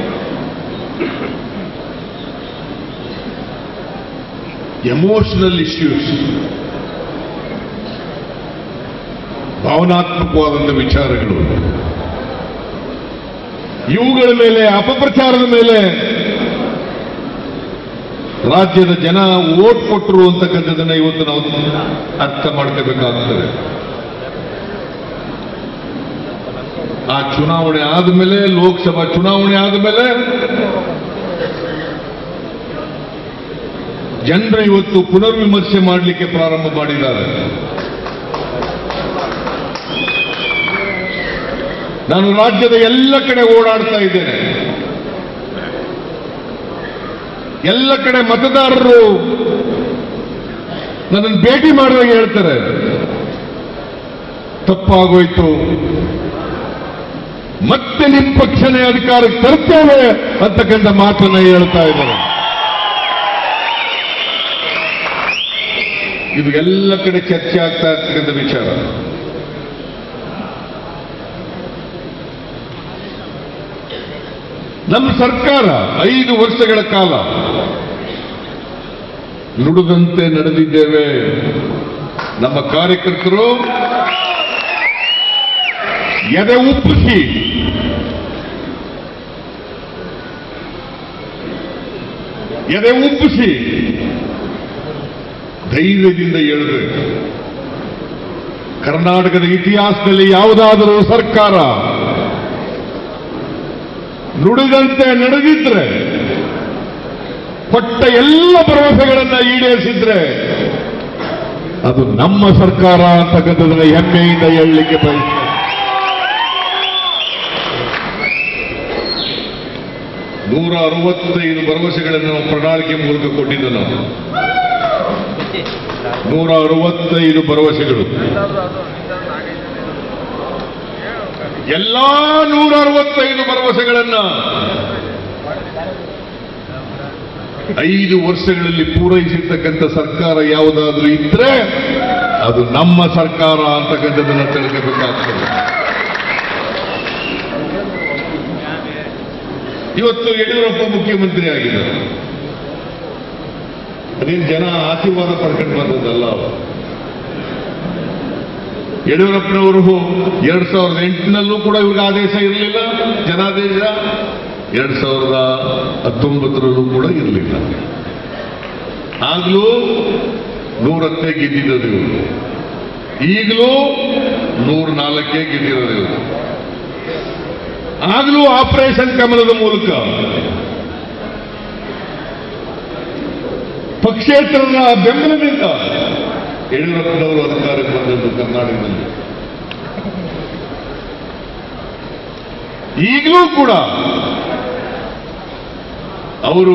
ಎಮೋಷನಲ್ ಇಶ್ಯೂಸ್ ಭಾವನಾತ್ಮಕವಾದಂಥ ವಿಚಾರಗಳು ಇವುಗಳ ಮೇಲೆ ಅಪಪ್ರಚಾರದ ಮೇಲೆ ರಾಜ್ಯದ ಜನ ಓಟ್ ಕೊಟ್ಟರು ಅಂತಕ್ಕಂಥದ್ದನ್ನ ಇವತ್ತು ನಾವು ಅರ್ಥ ಮಾಡ್ಕೋಬೇಕಾಗ್ತದೆ ಆ ಚುನಾವಣೆ ಆದಮೇಲೆ ಲೋಕಸಭಾ ಚುನಾವಣೆ ಆದಮೇಲೆ ಜನರು ಇವತ್ತು ಪುನರ್ವಿಮರ್ಶೆ ಮಾಡಲಿಕ್ಕೆ ಪ್ರಾರಂಭ ಮಾಡಿದ್ದಾರೆ ನಾನು ರಾಜ್ಯದ ಎಲ್ಲ ಕಡೆ ಓಡಾಡ್ತಾ ಇದ್ದೇನೆ ಎಲ್ಲ ಕಡೆ ಮತದಾರರು ನನ್ನನ್ನು ಭೇಟಿ ಮಾಡುವಾಗ ಹೇಳ್ತಾರೆ ತಪ್ಪಾಗೋಯ್ತು ಮತ್ತೆ ನಿಮ್ಮ ಪಕ್ಷನೇ ಅಧಿಕಾರಕ್ಕೆ ತರ್ತೇವೆ ಅಂತಕ್ಕಂಥ ಮಾತನ್ನ ಹೇಳ್ತಾ ಇದ್ದಾರೆ ಇದು ಎಲ್ಲ ಕಡೆ ಚರ್ಚೆ ಆಗ್ತಾ ಇರ್ತಕ್ಕಂಥ ವಿಚಾರ ನಮ್ಮ ಸರ್ಕಾರ ಐದು ವರ್ಷಗಳ ಕಾಲ ನುಡಿದಂತೆ ನಡೆದಿದ್ದೇವೆ ನಮ್ಮ ಕಾರ್ಯಕರ್ತರು ಎದೆ ಉಪ್ಪಿಸಿ ಎದೆ ಉಪ್ಪಿಸಿ ಧೈರ್ಯದಿಂದ ಹೇಳಬೇಕು ಕರ್ನಾಟಕದ ಇತಿಹಾಸದಲ್ಲಿ ಯಾವುದಾದರೂ ಸರ್ಕಾರ ನುಡಿದಂತೆ ನಡೆದಿದ್ರೆ ಕೊಟ್ಟ ಎಲ್ಲ ಭರವಸೆಗಳನ್ನ ಈಡೇರಿಸಿದ್ರೆ ಅದು ನಮ್ಮ ಸರ್ಕಾರ ಅಂತಕ್ಕಂಥದ್ದನ್ನ ಹೆಮ್ಮೆಯಿಂದ ಹೇಳಲಿಕ್ಕೆ ಬಯಸ್ತೇನೆ ನೂರ ಅರವತ್ತೈದು ಭರವಸೆಗಳನ್ನು ನಾವು ಪ್ರಣಾಳಿಕೆ ಮೂಲಕ ಕೊಟ್ಟಿದ್ದು ನಾವು ನೂರ ಅರವತ್ತೈದು ಭರವಸೆಗಳು ಎಲ್ಲಾ ನೂರ ಅರವತ್ತೈದು ಭರವಸೆಗಳನ್ನ ಐದು ವರ್ಷಗಳಲ್ಲಿ ಪೂರೈಸಿರ್ತಕ್ಕಂಥ ಸರ್ಕಾರ ಯಾವುದಾದ್ರೂ ಇದ್ರೆ ಅದು ನಮ್ಮ ಸರ್ಕಾರ ಅಂತಕ್ಕಂಥದ್ದನ್ನ ತಿಳ್ಕೋಬೇಕಾಗ್ತದೆ ಇವತ್ತು ಯಡಿಯೂರಪ್ಪ ಮುಖ್ಯಮಂತ್ರಿ ಆಗಿದ್ದಾರೆ ಅದೇನು ಜನ ಆಶೀರ್ವಾದ ಪಡ್ಕೊಂಡು ಬಂದದ್ದಲ್ಲ ಅವರು ಯಡಿಯೂರಪ್ಪನವರು ಎರಡ್ ಸಾವಿರದ ಎಂಟನಲ್ಲೂ ಕೂಡ ಇವ್ರಿಗೆ ಆದೇಶ ಇರಲಿಲ್ಲ ಜನಾದೇಶ ಎರಡ್ ಸಾವಿರದ ಹತ್ತೊಂಬತ್ತರಲ್ಲೂ ಕೂಡ ಇರಲಿಲ್ಲ ಆಗ್ಲೂ ನೂರತ್ತೆ ಗೆದ್ದಿರೋದು ಇವರು ಈಗಲೂ ನೂರ ನಾಲ್ಕೇ ಗೆದ್ದಿರೋದು ಇವರು ಆಗ್ಲೂ ಆಪರೇಷನ್ ಕಮಲದ ಮೂಲಕ ಪಕ್ಷೇತರರ ಬೆಂಬಲದಿಂದ ಯಡಿಯೂರಪ್ಪನವರು ಅಧಿಕಾರಕ್ಕೆ ಬಂದದ್ದು ಕರ್ನಾಟಕದಲ್ಲಿ ಈಗಲೂ ಕೂಡ ಅವರು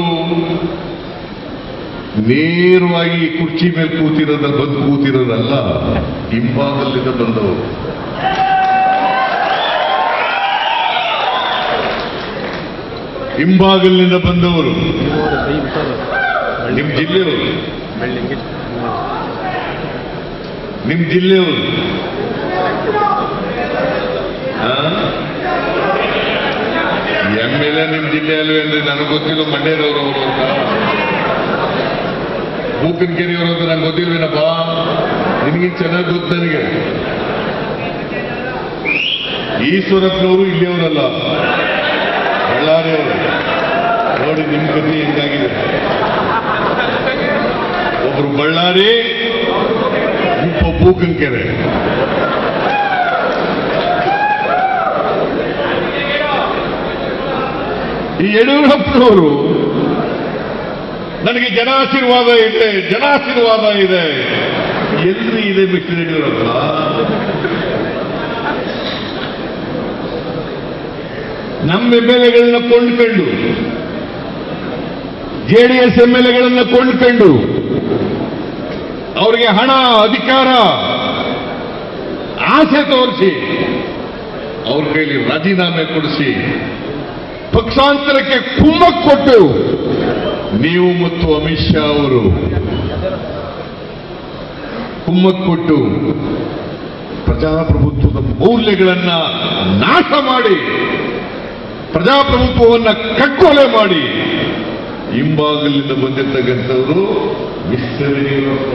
ನೇರವಾಗಿ ಕುರ್ಚಿ ಮೇಲೆ ಕೂತಿರೋದ ಬಂದು ಕೂತಿರೋದಲ್ಲ ಹಿಂಭಾಗದಿಂದ ಬಂದವರು ಹಿಂಭಾಗಲಿನಿಂದ ಬಂದವರು ನಿಮ್ ಜಿಲ್ಲೆಯವರು ನಿಮ್ ಜಿಲ್ಲೆಯವರು ಎಂ ಎಲ್ ಎ ನಿಮ್ ಜಿಲ್ಲೆಯಲ್ಲೂ ಅಂದ್ರೆ ನನಗೆ ಗೊತ್ತಿಲ್ಲ ಮಂಡ್ಯದವರು ಅವರು ಅಂತ ಬೂಕನ್ಕೆರೆಯವರು ಅಂತ ನಂಗೆ ಗೊತ್ತಿಲ್ವೇನಪ್ಪ ನಿನಗೆ ಚೆನ್ನಾಗಿ ಗೊತ್ತು ನನಗೆ ಈಶ್ವರಪ್ಪನವರು ಇಲ್ಲಿಯವರಲ್ಲ ಬಳ್ಳಾರಿಯವರು ನೋಡಿ ನಿಮ್ ಗತಿ ಹೆಂಗಾಗಿದೆ ಒಬ್ರು ಬಳ್ಳಾರಿ ಒಬ್ಬ ಬೂಕನ್ಕೆರೆ ಈ ಯಡಿಯೂರಪ್ಪನವರು ನನಗೆ ಜನಾಶೀರ್ವಾದ ಇದೆ ಜನಾಶೀರ್ವಾದ ಇದೆ ಎಲ್ಲಿ ಇದೆ ಮಿಸ್ಟರ್ ಯಡಿಯೂರಪ್ಪ ನಮ್ಮ ಎಂ ಎಲ್ ಎಗಳನ್ನ ಕೊಂಡ್ಕೊಂಡು ಜೆಡಿಎಸ್ ಎಂ ಎಲ್ ಎಗಳನ್ನ ಕೊಂಡ್ಕೊಂಡು ಅವರಿಗೆ ಹಣ ಅಧಿಕಾರ ಆಸೆ ತೋರಿಸಿ ಅವ್ರ ಕೈಲಿ ರಾಜೀನಾಮೆ ಕೊಡಿಸಿ ಪಕ್ಷಾಂತರಕ್ಕೆ ಕುಮ್ಮಕ್ ಕೊಟ್ಟು ನೀವು ಮತ್ತು ಅಮಿತ್ ಶಾ ಅವರು ಕುಮ್ಮಕ್ ಕೊಟ್ಟು ಪ್ರಜಾಪ್ರಭುತ್ವದ ಮೌಲ್ಯಗಳನ್ನ ನಾಶ ಮಾಡಿ ಪ್ರಜಾಪ್ರಭುತ್ವವನ್ನ ಕಗ್ಗೊಲೆ ಮಾಡಿ ಹಿಂಬಾಗಲಿಂದ ಬಂದಿರ್ತಕ್ಕಂಥವರು ಮಿಸ್ಟರ್ ಯಡಿಯೂರಪ್ಪ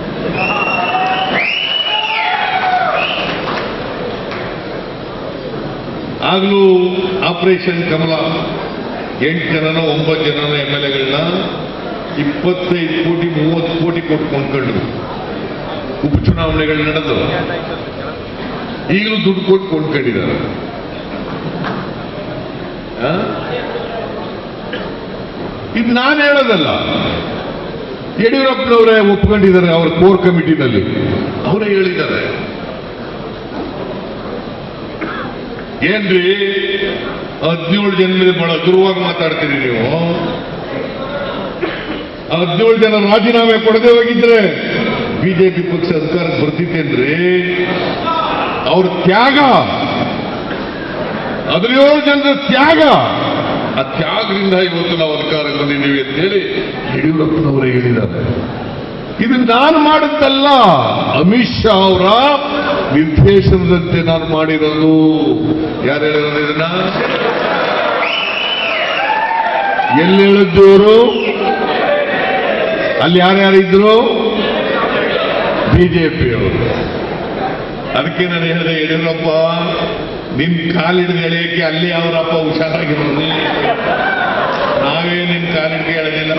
ಆಗ್ಲೂ ಆಪರೇಷನ್ ಕಮಲ ಎಂಟು ಜನನ ಒಂಬತ್ತು ಜನನ ಎಂ ಎಲ್ ಎಗಳನ್ನ ಇಪ್ಪತ್ತೈದು ಕೋಟಿ ಮೂವತ್ತು ಕೋಟಿ ಕೊಟ್ಟು ಕೊಂಡ್ಕೊಂಡ್ರು ಉಪಚುನಾವಣೆಗಳು ನಡೆದು ಈಗಲೂ ದುಡ್ಡು ಕೊಟ್ಟು ಕೊಂಡ್ಕೊಂಡಿದ್ದಾರೆ ಆ? ಇದು ನಾನು ಹೇಳೋದಲ್ಲ ಯಡಿಯೂರಪ್ಪನವರೇ ಒಪ್ಕೊಂಡಿದ್ದಾರೆ ಅವರ ಕೋರ್ ಕಮಿಟಿನಲ್ಲಿ ಅವರೇ ಹೇಳಿದ್ದಾರೆ ಏನ್ರಿ ಹದಿನೇಳು ಜನ ಮೇಲೆ ಬಹಳ ಹಗುರವಾಗಿ ಮಾತಾಡ್ತೀರಿ ನೀವು ಹದಿನೇಳು ಜನ ರಾಜೀನಾಮೆ ಕೊಡದೆ ಹೋಗಿದ್ರೆ ಬಿಜೆಪಿ ಪಕ್ಷ ಅಧಿಕಾರಕ್ಕೆ ಬರ್ತಿತ್ತೇನ್ರಿ ಅವ್ರ ತ್ಯಾಗ ಹದಿನೇಳು ಜನರ ತ್ಯಾಗ ಆ ತ್ಯಾಗದಿಂದ ಇವತ್ತು ನಾವು ಅಧಿಕಾರಕ್ಕೆ ಬಂದಿದ್ದೀವಿ ಅಂತ ಹೇಳಿ ಯಡಿಯೂರಪ್ಪನವರೇ ಹೇಳಿದ್ದಾರೆ ಇದು ನಾನು ಮಾಡುತ್ತಲ್ಲ ಅಮಿತ್ ಶಾ ಅವರ ನಿರ್ದೇಶನದಂತೆ ನಾನು ಮಾಡಿರೋದು ಯಾರು ಹೇಳಿರೋದು ಇದನ್ನ ಎಲ್ಲಿ ಹೇಳಿದ್ದು ಇವರು ಅಲ್ಲಿ ಯಾರ್ಯಾರಿದ್ರು ಬಿಜೆಪಿಯವರು ಅದಕ್ಕೆ ನಾನು ಹೇಳಿದೆ ಯಡಿಯೂರಪ್ಪ ನಿನ್ ಕಾಲಿಡಿದು ಎಳೆಯಕ್ಕೆ ಅಲ್ಲಿ ಅವರಪ್ಪ ಹುಷಾರಾಗಿರೋದು ನಾವೇ ನಿನ್ ಕಾಲಿಡಿಗೆ ಎಳೆದಿಲ್ಲ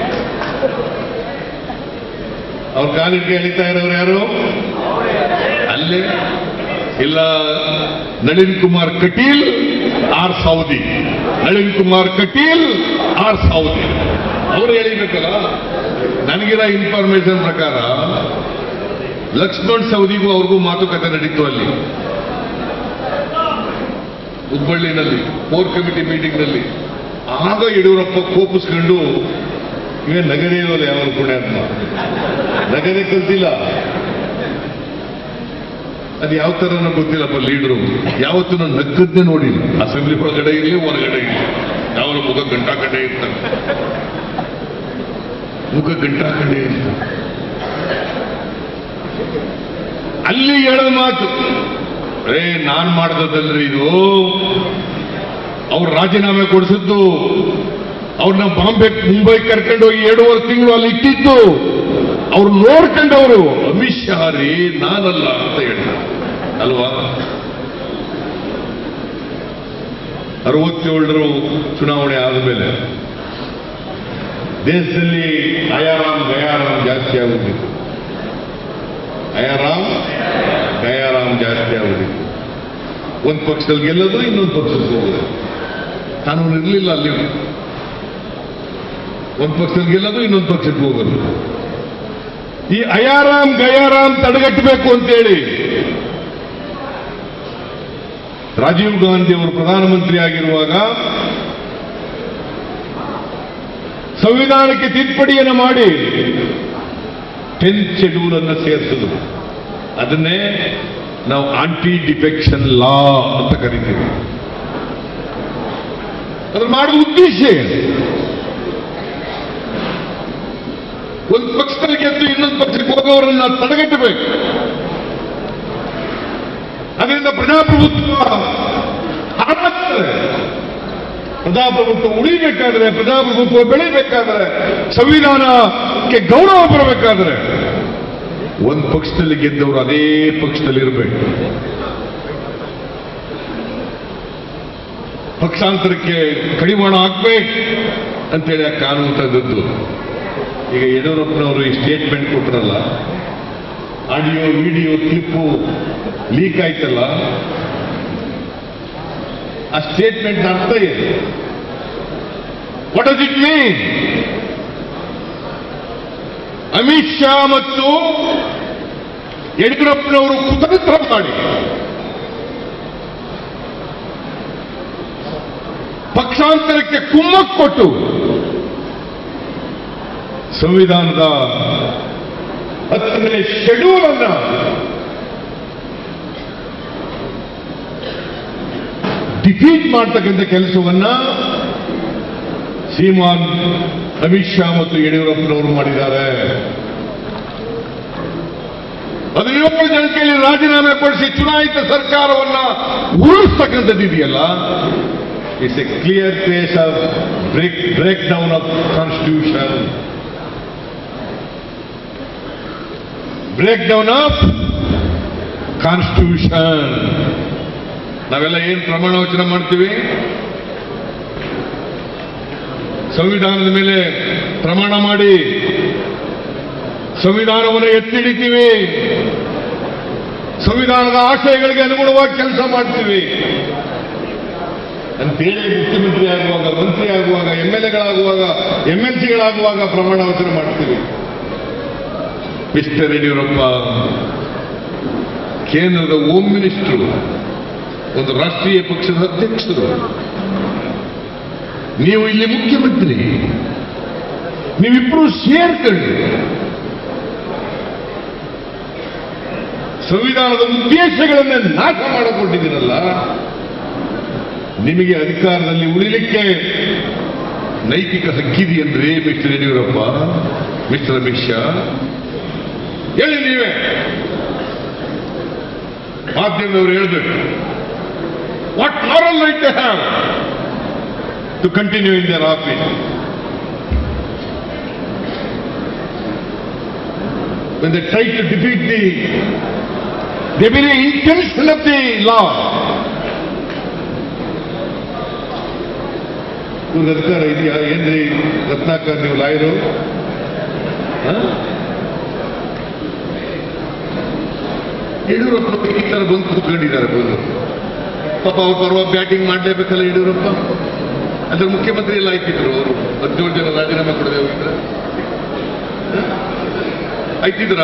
ಅವ್ರ ಕಾಲಿಡಿಗೆ ಎಳಿತಾ ಇರೋರು ಯಾರು ಅಲ್ಲೇ ಇಲ್ಲ ನಳಿನ್ ಕುಮಾರ್ ಕಟೀಲ್ ಆರ್ ಸೌದಿ ನಳಿನ್ ಕುಮಾರ್ ಕಟೀಲ್ ಆರ್ ಸೌದಿ ಅವ್ರು ಎಳಿಬೇಕಲ್ಲ ನನಗಿರೋ ಇನ್ಫಾರ್ಮೇಶನ್ ಪ್ರಕಾರ ಲಕ್ಷ್ಮಣ್ ಸೌದಿಗೂ ಅವ್ರಿಗೂ ಮಾತುಕತೆ ನಡೀತು ಅಲ್ಲಿ ಹುಬ್ಬಳ್ಳಿನಲ್ಲಿ ಕೋರ್ ಕಮಿಟಿ ಮೀಟಿಂಗ್ನಲ್ಲಿ ಆಗ ಯಡಿಯೂರಪ್ಪ ಕೋಪಿಸ್ಕೊಂಡು ಈಗ ನಗರೇ ಇರೋಲ್ಲ ಯಾವ ಪುಣ್ಯಾತ್ಮ ನಗರೇ ಕಲ್ತಿಲ್ಲ ಅದು ಯಾವ ತರ ನನಗೆ ಗೊತ್ತಿಲ್ಲಪ್ಪ ಲೀಡ್ರು ಯಾವತ್ತೂ ನಾನು ನಕ್ಕದ್ದೇ ನೋಡಿಲ್ಲ ಅಸೆಂಬ್ಲಿ ಒಳಗಡೆ ಇರಲಿ ಹೊರಗಡೆ ಇರಲಿ ಯಾವ ಮುಖ ಗಂಟಾ ಕಡೆ ಇರ್ತಾರೆ ಮುಖ ಗಂಟಾ ಕಡೆ ಇರ್ತಾರೆ ಅಲ್ಲಿ ಹೇಳೋ ಮಾತು ರೇ ನಾನ್ ಮಾಡ್ದದಲ್ರಿ ಇದು ಅವ್ರು ರಾಜೀನಾಮೆ ಕೊಡಿಸಿದ್ದು ಅವ್ರನ್ನ ಬಾಂಬೆ ಮುಂಬೈ ಕರ್ಕೊಂಡು ಹೋಗಿ ಎರಡೂವರೆ ತಿಂಗಳು ಅಲ್ಲಿ ಇಟ್ಟಿದ್ದು ಅವ್ರು ನೋಡ್ಕೊಂಡವರು ಅಮಿತ್ ಶಾ ರೀ ನಾನಲ್ಲ ಅಂತ ಹೇಳ್ತಾರೆ ಅಲ್ವಾ ಅರವತ್ತೇಳರು ಚುನಾವಣೆ ಆದಮೇಲೆ ದೇಶದಲ್ಲಿ ಅಯಾರಾಮ್ ಗಯಾರಾಮ್ ಜಾಸ್ತಿ ಆಗುತ್ತಿತ್ತು ಅಯಾರಾಮ್ ಗಯಾರಾಮ್ ಜಾಸ್ತಿ ಆಗುತ್ತಿತ್ತು ಒಂದು ಪಕ್ಷದಲ್ಲಿ ಗೆಲ್ಲೋದು ಇನ್ನೊಂದು ಪಕ್ಷಕ್ಕೆ ಹೋಗೋದು ಕಾನೂನು ಇರಲಿಲ್ಲ ಅಲ್ಲಿ ಒಂದು ಪಕ್ಷದಲ್ಲಿ ಗೆಲ್ಲೋದು ಇನ್ನೊಂದು ಪಕ್ಷಕ್ಕೆ ಹೋಗೋದು ಈ ಅಯಾರಾಮ್ ಗಯಾರಾಮ್ ತಡೆಗಟ್ಟಬೇಕು ಅಂತೇಳಿ ರಾಜೀವ್ ಗಾಂಧಿ ಅವರು ಪ್ರಧಾನಮಂತ್ರಿ ಆಗಿರುವಾಗ ಸಂವಿಧಾನಕ್ಕೆ ತಿದ್ದುಪಡಿಯನ್ನು ಮಾಡಿ ಟೆಂತ್ ಶೆಡ್ಯೂಲ್ ಅನ್ನು ಸೇರಿಸಿದ್ರು ಅದನ್ನೇ ನಾವು ಆಂಟಿ ಡಿಫೆಕ್ಷನ್ ಲಾ ಅಂತ ಕರಿತೀವಿ ಅದ್ರ ಮಾಡುವ ಉದ್ದೇಶ ಏನು? ಒಂದು ಪಕ್ಷದಲ್ಲಿ ಗೆದ್ದು ಇನ್ನೊಂದು ಪಕ್ಷಕ್ಕೆ ಹೋಗೋರನ್ನ ತಡೆಗಟ್ಟಬೇಕು ಅದರಿಂದ ಪ್ರಜಾಪ್ರಭುತ್ವ ಹಾಳಾಗ್ತದೆ ಪ್ರಜಾಪ್ರಭುತ್ವ ಉಳಿಬೇಕಾದ್ರೆ ಪ್ರಜಾಪ್ರಭುತ್ವ ಬೆಳಿಬೇಕಾದ್ರೆ ಸಂವಿಧಾನಕ್ಕೆ ಗೌರವ ಬರಬೇಕಾದ್ರೆ ಒಂದು ಪಕ್ಷದಲ್ಲಿ ಗೆದ್ದವರು ಅದೇ ಪಕ್ಷದಲ್ಲಿ ಇರಬೇಕು ಪಕ್ಷಾಂತರಕ್ಕೆ ಕಡಿವಾಣ ಹಾಕ್ಬೇಕು ಅಂತೇಳಿ ಆ ಕಾನೂನು ತಂದದ್ದು ಈಗ ಯಡಿಯೂರಪ್ಪನವರು ಈ ಸ್ಟೇಟ್ಮೆಂಟ್ ಕೊಟ್ಟರಲ್ಲ ಆಡಿಯೋ ವಿಡಿಯೋ ಕ್ಲಿಪ್ಪು ಲೀಕ್ ಆಯ್ತಲ್ಲ ಆ ಸ್ಟೇಟ್ಮೆಂಟ್ ಅರ್ಥ ಏನು what does it mean Amit Shah ಮತ್ತು ಯಡಿಯೂರಪ್ಪನವರು ಕುತಂತ್ರ ಮಾಡಿ ಪಕ್ಷಾಂತರಕ್ಕೆ ಕುಮ್ಮಕ್ಕು ಕೊಟ್ಟು ಸಂವಿಧಾನದ ಹತ್ತನೇ ಶೆಡ್ಯೂಲ್ ಅನ್ನ ಡಿಫೀಟ್ ಮಾಡ್ತಕ್ಕಂಥ ಕೆಲಸವನ್ನ ಶ್ರೀಮಾನ್ ಅಮಿತ್ ಶಾ ಮತ್ತು ಯಡಿಯೂರಪ್ಪನವರು ಮಾಡಿದ್ದಾರೆ ಹದಿನೇಳು ಜನತೆಯಲ್ಲಿ ರಾಜೀನಾಮೆ ಕೊಡಿಸಿ ಚುನಾಯಿತ ಸರ್ಕಾರವನ್ನ ಉರುಳಿಸ್ತಕ್ಕಂಥದ್ದು ಇದೆಯಲ್ಲ it's a clear case of break break down of constitution break down of constitution ನಾವೆಲ್ಲ ಏನು ಪ್ರಮಾಣ ವಚನ ಮಾಡ್ತೀವಿ ಸಂವಿಧಾನದ ಮೇಲೆ ಪ್ರಮಾಣ ಮಾಡಿ ಸಂವಿಧಾನವನ್ನು ಎತ್ತಿಡಿತೀವಿ ಸಂವಿಧಾನದ ಆಶಯಗಳಿಗೆ ಅನುಗುಣವಾಗಿ ಕೆಲಸ ಮಾಡ್ತೀವಿ ಅಂತೇಳಿ ಮುಖ್ಯಮಂತ್ರಿ ಆಗುವಾಗ ಮಂತ್ರಿ ಆಗುವಾಗ ಎಂ ಎಲ್ ಎಗಳಾಗುವಾಗ ಎಂ ಎಲ್ ಸಿಗಳಾಗುವಾಗ ಪ್ರಮಾಣ ವಚನ ಮಾಡ್ತೀವಿ ಮಿಸ್ಟರ್ ಯಡಿಯೂರಪ್ಪ ಕೇಂದ್ರದ ಹೋಮ್ ಮಿನಿಸ್ಟರು ಒಂದು ರಾಷ್ಟ್ರೀಯ ಪಕ್ಷದ ಅಧ್ಯಕ್ಷರು ನೀವು ಇಲ್ಲಿ ಮುಖ್ಯಮಂತ್ರಿ ನೀವಿಬ್ಬರು ಸೇರ್ಕೊಳ್ಳಿ ಸಂವಿಧಾನದ ಉದ್ದೇಶಗಳನ್ನ ನಾಶ ಮಾಡಿಕೊಂಡಿದ್ದೀರಲ್ಲ ನಿಮಗೆ ಅಧಿಕಾರದಲ್ಲಿ ಉಳಿಲಿಕ್ಕೆ ನೈತಿಕ ಹಕ್ಕಿದೆಯಂದ್ರೆ ಮಿಸ್ಟರ್ ಯಡಿಯೂರಪ್ಪ ಮಿಸ್ಟರ್ ಅಮಿತ್ ಶಾ ಹೇಳಿ ನೀವೇ ಮಾಧ್ಯಮದವರು ಹೇಳ್ಬೇಕು what moral right they have to continue in their office when they try to defeat the the very intention of the law ಇವ್ರ ಅಧಿಕಾರ ಇದೆಯಾ ಏನ್ರಿ ರತ್ನಾಕರ್ ನೀವು ಲಾಯರು ಯಡಿಯೂರಪ್ಪ ಈ ತರ ಬಂದು ಕೂತ್ಕೊಂಡಿದ್ದಾರೆ ಬಂದು ಪಾಪ ಅವ್ರು ಪರವಾಗಿ ಬ್ಯಾಟಿಂಗ್ ಮಾಡಲೇಬೇಕಲ್ಲ ಯಡಿಯೂರಪ್ಪ ಅದ್ರ ಮುಖ್ಯಮಂತ್ರಿ ಎಲ್ಲ ಆಯ್ತಿದ್ರು ಅವರು ಹದಿನೇಳು ಜನ ರಾಜೀನಾಮೆ ಕೊಡದೆ ಹೋಗಿದ್ರೆ ಆಯ್ತಿದ್ರ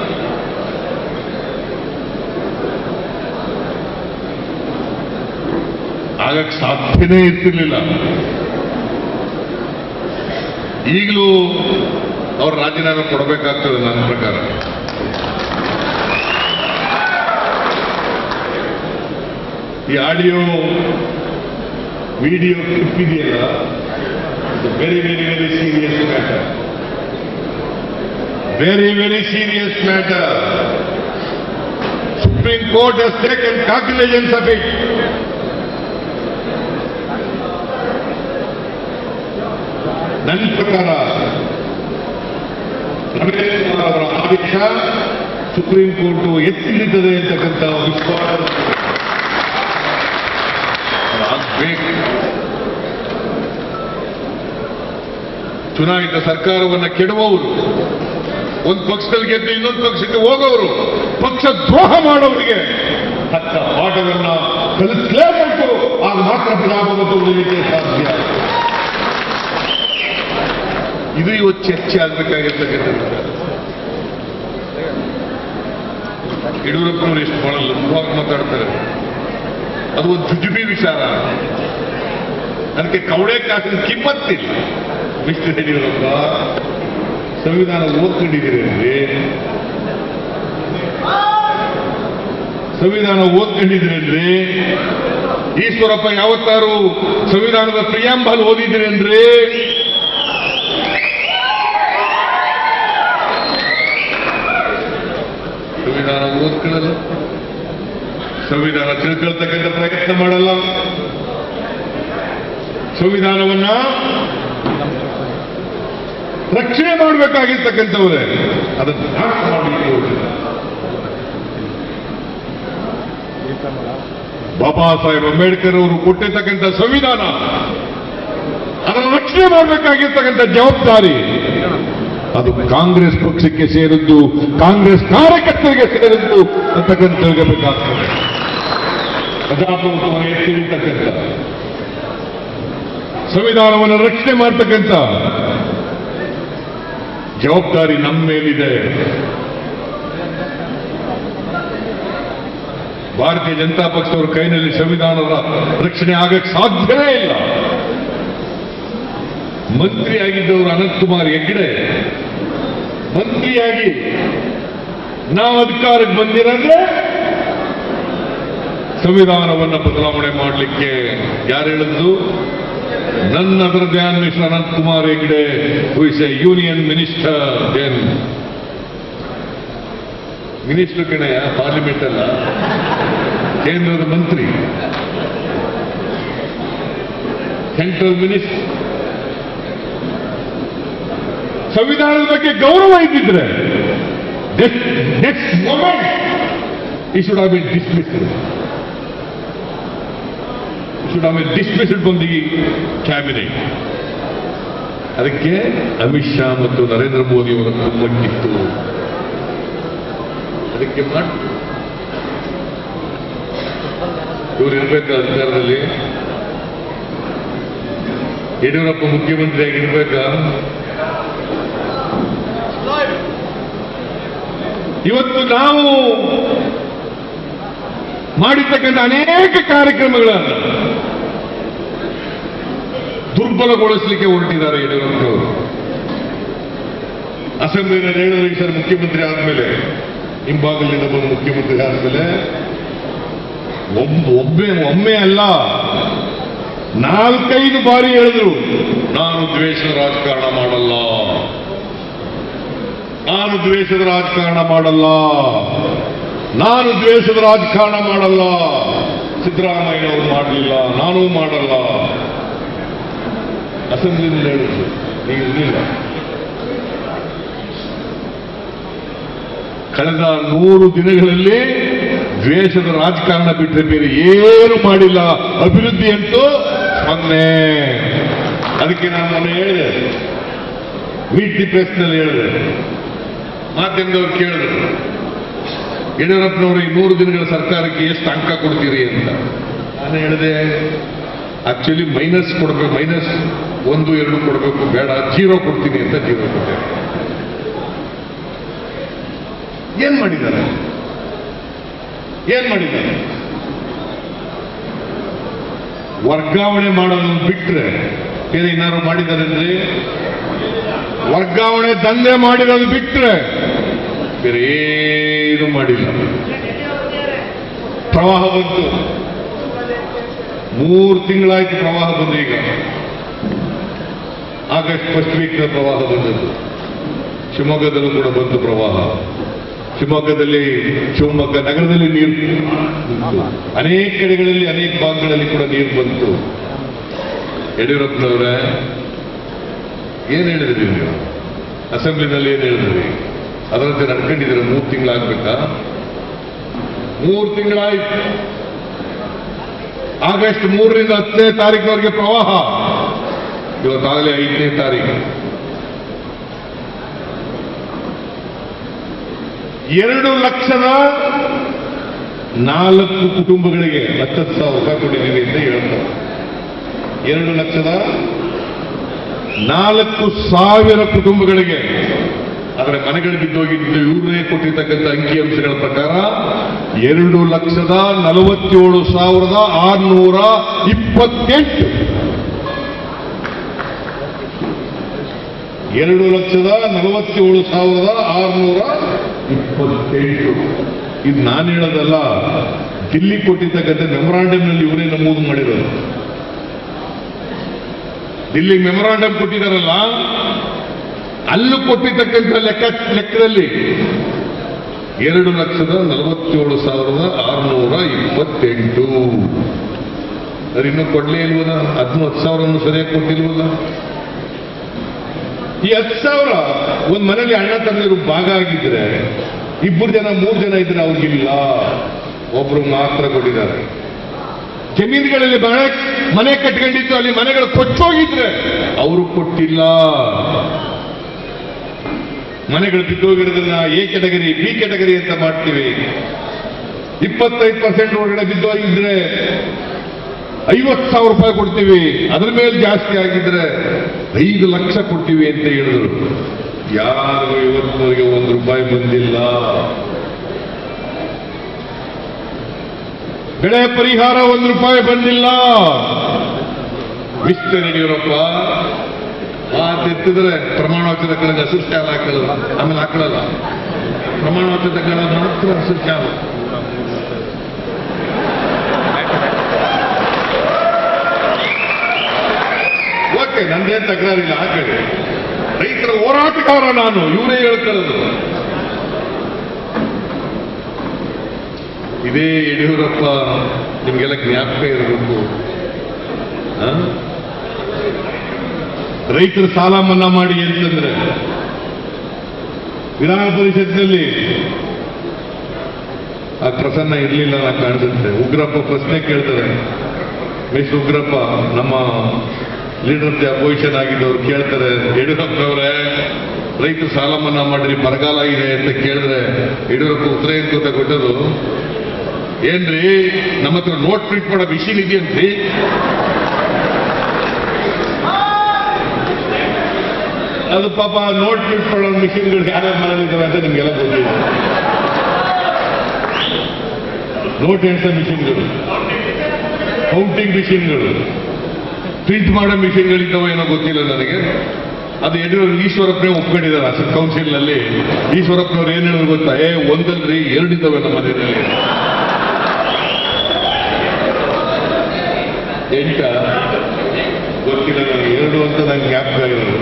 ಆಗಕ್ಕೆ ಸಾಧ್ಯನೇ ಇರ್ತಿರ್ಲಿಲ್ಲ ಈಗಲೂ ಅವ್ರು ರಾಜೀನಾಮೆ ಕೊಡಬೇಕಾಗ್ತದೆ ನನ್ನ ಪ್ರಕಾರ ಈ ಆಡಿಯೋ ವಿಡಿಯೋ ಕ್ಲಿಪ್ ಇದೆಯಲ್ಲ very very very serious matter very very serious matter supreme court has taken calculations of it. ನನ್ನ ಪ್ರಕಾರ ರಮೇಶ್ ಕುಮಾರ್ ಅವರ ಆದೇಶ ಸುಪ್ರೀಂ ಕೋರ್ಟ್ ಎತ್ತಿ ಹಿಡಿತದೆ ಅಂತಕ್ಕಂಥ ವಿಶ್ವಾಸ ಅದಾಗ್ಬೇಕು ಚುನಾಯಿತ ಸರ್ಕಾರವನ್ನ ಕೆಡುವವರು ಒಂದು ಪಕ್ಷದಲ್ಲಿ ಗೆದ್ದು ಇನ್ನೊಂದು ಪಕ್ಷಕ್ಕೆ ಹೋಗೋರು ಪಕ್ಷ ದ್ರೋಹ ಮಾಡೋರಿಗೆ ತಕ್ಕ ಪಾಠವನ್ನ ಕಲಿಸಲೇಬೇಕು ಆಗ ಮಾತ್ರ ಪ್ರಜಾಪ್ರಭುತ್ವ ಉಳಿಲಿಕ್ಕೆ ಸಾಧ್ಯ ಇದು ಇವತ್ತು ಚರ್ಚೆ ಆಗ್ಬೇಕಾಗಿರ್ತಕ್ಕಂಥದ್ದು ಯಡಿಯೂರಪ್ಪನವರು ಎಷ್ಟು ಬಹಳ ಲಘುವಾಗಿ ಮಾತಾಡ್ತಾರೆ ಅದು ಒಂದು ಜುಜುಬಿ ವಿಚಾರ ಅದಕ್ಕೆ ಕವಡೆ ಕಾಸಿನ ಕಿಮ್ಮತ್ತಿಲ್ಲ ಮಿಸ್ಟರ್ ಯಡಿಯೂರಪ್ಪ ಸಂವಿಧಾನ ಓದ್ಕೊಂಡಿದ್ದೀರಿ ಅಂದ್ರೆ ಸಂವಿಧಾನ ಓದ್ಕೊಂಡಿದ್ದೀರಿ ಅಂದ್ರೆ ಈಶ್ವರಪ್ಪ ಯಾವತ್ತಾರು ಸಂವಿಧಾನದ ಪ್ರಿಯಾಂಬಲ್ ಓದಿದ್ದೀರಿ ಅಂದ್ರೆ ಸಂವಿಧಾನ ಓದ್ಕೊಳ್ಳಲ್ಲ ಸಂವಿಧಾನ ತಿಳ್ಕೊಳ್ತಕ್ಕಂಥ ಪ್ರಯತ್ನ ಮಾಡಲ್ಲ ಸಂವಿಧಾನವನ್ನ ರಕ್ಷಣೆ ಮಾಡಬೇಕಾಗಿರ್ತಕ್ಕಂಥವ್ರೆ ಅದನ್ನು ನಾಶ ಮಾಡಲಿಕ್ಕೆ ಹೊರಟಿದ್ದಾರೆ. ಬಾಬಾ ಸಾಹೇಬ್ ಅಂಬೇಡ್ಕರ್ ಅವರು ಕೊಟ್ಟಿರ್ತಕ್ಕಂಥ ಸಂವಿಧಾನ ಅದನ್ನು ರಕ್ಷಣೆ ಮಾಡಬೇಕಾಗಿರ್ತಕ್ಕಂಥ ಜವಾಬ್ದಾರಿ ಅದು ಕಾಂಗ್ರೆಸ್ ಪಕ್ಷಕ್ಕೆ ಸೇರಿದ್ದು ಕಾಂಗ್ರೆಸ್ ಕಾರ್ಯಕರ್ತರಿಗೆ ಸೇರಿದ್ದು ಅಂತಕ್ಕಂಥ ತಿಳ್ಕಬೇಕಾಗ್ತದೆ ಪ್ರಜಾಪ್ರಭುತ್ವವನ್ನು ಎತ್ತಿ ಹಿಡಿತಕ್ಕಂಥ ಸಂವಿಧಾನವನ್ನು ರಕ್ಷಣೆ ಮಾಡ್ತಕ್ಕಂಥ ಜವಾಬ್ದಾರಿ ನಮ್ಮ ಮೇಲಿದೆ ಭಾರತೀಯ ಜನತಾ ಪಕ್ಷದವರ ಕೈನಲ್ಲಿ ಸಂವಿಧಾನದ ರಕ್ಷಣೆ ಆಗಕ್ಕೆ ಸಾಧ್ಯವೇ ಇಲ್ಲ ಮಂತ್ರಿಯಾಗಿದ್ದವರು ಅನಂತಕುಮಾರ್ ಹೆಗ್ಡೆ ಮಂತ್ರಿಯಾಗಿ ನಾವು ಅಧಿಕಾರಕ್ಕೆ ಬಂದಿರಂದ್ರೆ ಸಂವಿಧಾನವನ್ನು ಬದಲಾವಣೆ ಮಾಡಲಿಕ್ಕೆ ಯಾರು ಹೇಳಿದ್ದು ನನ್ನ ಅದರ Dhyan Mishra Anant Kumar Hegde who is a union minister then minister ಕಣೆಯ ಪಾರ್ಲಿಮೆಂಟ್ ಅಲ್ಲ ಕೇಂದ್ರದ ಮಂತ್ರಿ ಸೆಂಟ್ರಲ್ ಮಿನಿಸ್ಟರ್ ಸಂವಿಧಾನದ ಬಗ್ಗೆ ಗೌರವ ಇದ್ದಿದ್ರೆ ನೆಕ್ಸ್ಟ್ ಮೊಮೆಂಟ್ ಈ should have been dismissed should have been dismissed from the cabinet ಅದಕ್ಕೆ ಅಮಿತ್ ಶಾ ಮತ್ತು ನರೇಂದ್ರ ಮೋದಿ ಅವರ ಕುಮ್ಮಕ್ಕಿತ್ತು ಅದಕ್ಕೆ ಮಾಡಿ ಇವ್ರು ಇರ್ಬೇಕು ಅಧಿಕಾರದಲ್ಲಿ ಯಡಿಯೂರಪ್ಪ ಮುಖ್ಯಮಂತ್ರಿಯಾಗಿ ಇರ್ಬೇಕಾ ಇವತ್ತು ನಾವು ಮಾಡಿರ್ತಕ್ಕಂಥ ಅನೇಕ ಕಾರ್ಯಕ್ರಮಗಳನ್ನು ದುರ್ಬಲಗೊಳಿಸಲಿಕ್ಕೆ ಹೊರಟಿದ್ದಾರೆ ಯಡಿಯೂರಪ್ಪನವರು ಅಸೆಂಬ್ಲಿನಲ್ಲಿ ಹೇಳಿದ್ರೆ ಸರ್ ಮುಖ್ಯಮಂತ್ರಿ ಆದ್ಮೇಲೆ ಹಿಂಭಾಗಲಿಂದ ಬಂದು ಮುಖ್ಯಮಂತ್ರಿ ಆದ್ಮೇಲೆ ಒಬ್ಬ- ಒಬ್ಬೆ ಒಮ್ಮೆ ಅಲ್ಲ ನಾಲ್ಕೈದು ಬಾರಿ ಹೇಳಿದ್ರು ನಾನು ದ್ವೇಷದ ರಾಜಕಾರಣ ಮಾಡಲ್ಲ ನಾನು ದ್ವೇಷದ ರಾಜಕಾರಣ ಮಾಡಲ್ಲ ನಾನು ದ್ವೇಷದ ರಾಜಕಾರಣ ಮಾಡಲ್ಲ ಸಿದ್ದರಾಮಯ್ಯನವರು ಮಾಡಲಿಲ್ಲ ನಾನೂ ಮಾಡಲ್ಲ ಅಸೆಂಬ್ಲಿನಲ್ಲಿ ಹೇಳಿದ್ರು ನೀವು ಇರಲಿಲ್ಲ ಕಳೆದ ನೂರು ದಿನಗಳಲ್ಲಿ ದ್ವೇಷದ ರಾಜಕಾರಣ ಬಿಟ್ಟರೆ ಬೇರೆ ಏನು ಮಾಡಿಲ್ಲ ಅಭಿವೃದ್ಧಿ ಅಂತೂ ಸೊನ್ನೆ ಅದಕ್ಕೆ ನಾನು ಮೊನ್ನೆ ಹೇಳಿದೆ ಮೀಟ್ ದಿ ಪ್ರೆಸ್ನಲ್ಲಿ ಹೇಳಿದೆ ಮಾಧ್ಯಮದವ್ರು ಕೇಳಿದ್ರು ಯಡಿಯೂರಪ್ಪನವರು ಈ ನೂರು ದಿನಗಳ ಸರ್ಕಾರಕ್ಕೆ ಎಷ್ಟು ಅಂಕ ಕೊಡ್ತೀರಿ ಅಂತ ನಾನು ಹೇಳಿದೆ ಆಕ್ಚುಲಿ ಮೈನಸ್ ಕೊಡಬೇಕು ಮೈನಸ್ ಒಂದು ಎರಡು ಕೊಡಬೇಕು ಬೇಡ ಜೀರೋ ಕೊಡ್ತೀನಿ ಅಂತ ಜೀರೋ ಕೊಟ್ಟೆ ಏನ್ ಮಾಡಿದ್ದಾರೆ ಏನ್ ಮಾಡಿದ್ದಾರೆ ವರ್ಗಾವಣೆ ಮಾಡೋದನ್ನು ಬಿಟ್ರೆ ಬೇರೆ ಏನಾದ್ರು ಮಾಡಿದ್ದಾರೆ ಅಂದ್ರೆ ವರ್ಗಾವಣೆ ದಂಧೆ ಮಾಡಿರೋದು ಬಿಟ್ರೆ ಬೇರೆ ಏನು ಮಾಡಿಲ್ಲ ಪ್ರವಾಹ ಬಂತು ಮೂರು ತಿಂಗಳಾಯ್ತು ಪ್ರವಾಹ ಬಂದು ಈಗ ಆಗಸ್ಟ್ ಫಸ್ಟ್ ವೀಕ್ ಪ್ರವಾಹ ಬಂದದ್ದು ಶಿವಮೊಗ್ಗದಲ್ಲೂ ಕೂಡ ಬಂತು ಪ್ರವಾಹ ಶಿವಮೊಗ್ಗದಲ್ಲಿ ಶಿವಮೊಗ್ಗ ನಗರದಲ್ಲಿ ನೀರು ನಿಂತು. ಅನೇಕ ಕಡೆಗಳಲ್ಲಿ ಅನೇಕ ಭಾಗಗಳಲ್ಲಿ ಕೂಡ ನೀರು ಬಂತು ಯಡಿಯೂರಪ್ಪನವರೇ ಏನ್ ಹೇಳಿದ್ರಿ ನೀವು ಅಸೆಂಬ್ಲಿನಲ್ಲಿ ಏನ್ ಹೇಳಿದ್ರಿ ಅದರಂತೆ ನಡ್ಕೊಂಡಿದ್ದೀರ ಮೂರು ತಿಂಗಳಾಗ್ಬೇಕಾ ಮೂರು ತಿಂಗಳಾಯ್ತು ಆಗಸ್ಟ್ ಮೂರರಿಂದ ಹತ್ತನೇ ತಾರೀಕಿನವರೆಗೆ ಪ್ರವಾಹ ಇವತ್ತಾಗಲೇ ಐದನೇ ತಾರೀಕು ಎರಡು ಲಕ್ಷದ ನಾಲ್ಕು ಕುಟುಂಬಗಳಿಗೆ ಹತ್ತತ್ತು ಸಾವಿರ ರೂಪಾಯಿ ಕೊಟ್ಟಿದ್ದೀವಿ ಅಂತ ಹೇಳ್ತಾರೆ ಎರಡು ಲಕ್ಷದ ನಾಲ್ಕು ಸಾವಿರ ಕುಟುಂಬಗಳಿಗೆ ಅದರ ಮನೆಗಳು ಬಿದ್ದೋಗಿದ್ದು ಇವರೇ ಕೊಟ್ಟಿರ್ತಕ್ಕಂಥ ಅಂಕಿಅಂಶಗಳ ಪ್ರಕಾರ ಎರಡು ಲಕ್ಷದ ನಲವತ್ತೇಳು ಸಾವಿರದ ಆರುನೂರ ಇಪ್ಪತ್ತೆಂಟು ಎರಡು ಲಕ್ಷದ ನಲವತ್ತೇಳು ಸಾವಿರದ ಆರುನೂರ ಇಪ್ಪತ್ತೆಂಟು ಇದು ನಾನು ಹೇಳೋದಲ್ಲ ದಿಲ್ಲಿ ಕೊಟ್ಟಿರ್ತಕ್ಕಂಥ ಮೆಮೊರಾಂಡಮ್ನಲ್ಲಿ ಇವರೇ ನಮೂದು ಮಾಡಿರೋದು ದಿಲ್ಲಿ ಮೆಮೊರಾಂಡಮ್ ಕೊಟ್ಟಿದ್ದಾರಲ್ಲ ಅಲ್ಲೂ ಕೊಟ್ಟಿರ್ತಕ್ಕಂಥ ಲೆಕ್ಕ ಲೆಕ್ಕದಲ್ಲಿ ಎರಡು ಲಕ್ಷದ ನಲವತ್ತೇಳು ಸಾವಿರದ ಆರುನೂರ ಇಪ್ಪತ್ತೆಂಟು ಅದು ಇನ್ನೂ ಕೊಡ್ಲೇ ಇಲ್ವಲ್ಲ ಹದಿನ ಹತ್ತು ಸಾವಿರನ್ನು ಸರಿಯಾಗಿ ಕೊಟ್ಟಿಲ್ವಲ್ಲ ಈ ಹತ್ತು ಸಾವಿರ ಒಂದ್ ಮನೇಲಿ ಅಣ್ಣ ತಮ್ಮದಿರು ಭಾಗ ಆಗಿದ್ರೆ ಇಬ್ಬರು ಜನ ಮೂರು ಜನ ಇದ್ರೆ ಅವ್ರಿಗಿಲ್ಲ ಒಬ್ರು ಮಾತ್ರ ಕೊಟ್ಟಿದ್ದಾರೆ ಜಮೀನುಗಳಲ್ಲಿ ಮನೆ ಮನೆ ಕಟ್ಕೊಂಡಿತ್ತು ಅಲ್ಲಿ ಮನೆಗಳು ಕೊಚ್ಚೋಗಿದ್ರೆ ಅವರು ಕೊಟ್ಟಿಲ್ಲ ಮನೆಗಳು ಬಿದ್ದೋಗಿರೋದನ್ನ ಎ ಕೆಟಗರಿ ಬಿ ಕೆಟಗರಿ ಅಂತ ಮಾಡ್ತೀವಿ ಇಪ್ಪತ್ತೈದು ಪರ್ಸೆಂಟ್ ಒಳಗಡೆ ಬಿದ್ದೋಗಿದ್ರೆ ಐವತ್ತು ಸಾವಿರ ರೂಪಾಯಿ ಕೊಡ್ತೀವಿ ಅದ್ರ ಮೇಲೆ ಜಾಸ್ತಿ ಆಗಿದ್ರೆ ಐದು ಲಕ್ಷ ಕೊಡ್ತೀವಿ ಅಂತ ಹೇಳಿದ್ರು ಯಾರಿಗೂ ಇವತ್ತಿನವರೆಗೆ ಒಂದು ರೂಪಾಯಿ ಬಂದಿಲ್ಲ ಬೆಳೆ ಪರಿಹಾರ ಒಂದು ರೂಪಾಯಿ ಬಂದಿಲ್ಲ ಮಿಸ್ಟರ್ ಯಡಿಯೂರಪ್ಪ ಮಾತೆತ್ತಿದ್ರೆ ಪ್ರಮಾಣ ವಚನ ಕಳೆದ ಹಸಿರು ಶಾಲೆ ಹಾಕೊಳ್ಳಲ್ಲ ಆಮೇಲೆ ಹಾಕೊಳ್ಳಲ್ಲ ಪ್ರಮಾಣ ವಚನ ಕಳೆದ ಮಾತ್ರ ಹಸಿರು ಶಾಲೆ ಓಕೆ ನಂದೇನ್ ತಕರಾರಿಲ್ಲ ಹಾಕಳಿ ರೈತರ ಹೋರಾಟಗಾರ ನಾನು ಇವರೇ ಹೇಳ್ಕೊಳ್ಳೋದು ಇದೇ ಯಡಿಯೂರಪ್ಪ ನಿಮ್ಗೆಲ್ಲ ಜ್ಞಾಪಕ ಇರಬೇಕು ಆ? ರೈತರ ಸಾಲ ಮನ್ನಾ ಮಾಡಿ ಅಂತಂದ್ರೆ ವಿಧಾನ ಪರಿಷತ್ನಲ್ಲಿ ಆ ಪ್ರಸನ್ನ ಇರಲಿಲ್ಲ ನಾ ಕಾಣಿಸುತ್ತೆ ಉಗ್ರಪ್ಪ ಪ್ರಶ್ನೆ ಕೇಳ್ತಾರೆ ಮಿಸ್ ಉಗ್ರಪ್ಪ ನಮ್ಮ ಲೀಡರ್ ಆಫ್ ದಿ ಅಪೋಸಿಷನ್ ಆಗಿದ್ದವ್ರು ಕೇಳ್ತಾರೆ ಯಡಿಯೂರಪ್ಪನವರೇ ರೈತರು ಸಾಲ ಮನ್ನಾ ಮಾಡ್ರಿ ಬರಗಾಲ ಇದೆ ಅಂತ ಕೇಳಿದ್ರೆ ಯಡಿಯೂರಪ್ಪ ಉತ್ತರ ಏನ್ ಗೊತ್ತಾ ಕೊಟ್ಟದು ಏನ್ರಿ ನಮ್ಮ ಹತ್ರ ನೋಟ್ ಪ್ರಿಂಟ್ ಮಾಡೋ ಮಿಷಿನ್ ಇದೆಯಂತ್ರಿ ಅದು ಪಾಪ ನೋಟ್ ಪ್ರಿಂಟ್ ಮಾಡೋ ಮಿಷಿನ್ಗಳು ಯಾರ್ಯಾರ ಮನೇಲಿದ್ದಾವೆ ಅಂತ ನಿಮ್ಗೆಲ್ಲ ಗೊತ್ತಿದೆ ನೋಟ್ ಎಣಿಸೋ ಮಿಷಿನ್ಗಳು ಕೌಂಟಿಂಗ್ ಮಿಷಿನ್ಗಳು ಪ್ರಿಂಟ್ ಮಾಡೋ ಮಿಷಿನ್ಗಳಿದ್ದಾವೆ ಏನೋ ಗೊತ್ತಿಲ್ಲ ನನಗೆ ಅದು ಯಡಿಯೂರು ಈಶ್ವರಪ್ಪನೇ ಒಪ್ಕೊಂಡಿದ್ದಾರೆ ಅಸೆಟ್ ಕೌನ್ಸಿಲ್ ನಲ್ಲಿ ಈಶ್ವರಪ್ಪನವ್ರು ಏನ್ ಹೇಳಿದ್ರು ಗೊತ್ತಾ ಏ ಒಂದಲ್ರಿ ಎರಡಿದ್ದಾವೆ ನಮ್ಮ ಮನೆಯಲ್ಲಿ ಎಂಟ ಗೊತ್ತಿಲ್ಲ ನನಗೆ ಎರಡು ಅಂತ ನಂಗೆ ಜ್ಞಾಪಕ ಇರೋದು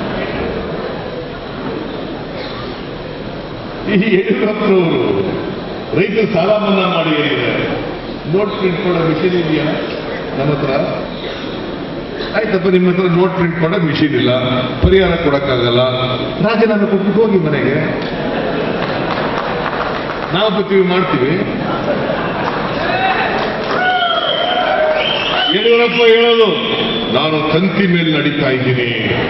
ಈ ಯಡಿಯೂರಪ್ಪನವರು ರೈತರು ಸಾಲ ಮನ್ನಾ ಮಾಡಿ ಹೇಳಿದ್ದಾರೆ ನೋಟ್ ಪ್ರಿಂಟ್ ಮಾಡೋ ಮಿಷಿನ್ ಇದೆಯಾ ನಮ್ಮ ಹತ್ರ ಆಯ್ತಪ್ಪ ನಿಮ್ಮ ಹತ್ರ ನೋಟ್ ಪ್ರಿಂಟ್ ಮಾಡೋ ಮಿಷಿನ್ ಇಲ್ಲ ಪರಿಹಾರ ಕೊಡಕ್ಕಾಗಲ್ಲ ರಾಜೀನಾಮೆ ಕೊಟ್ಟು ಹೋಗಿ ಮನೆಗೆ ನಾವು ಬರ್ತೀವಿ ಮಾಡ್ತೀವಿ ಯಡಿಯೂರಪ್ಪ ಹೇಳೋದು ನಾನು ತಂತಿ ಮೇಲೆ ನಡೀತಾ ಇದ್ದೀನಿ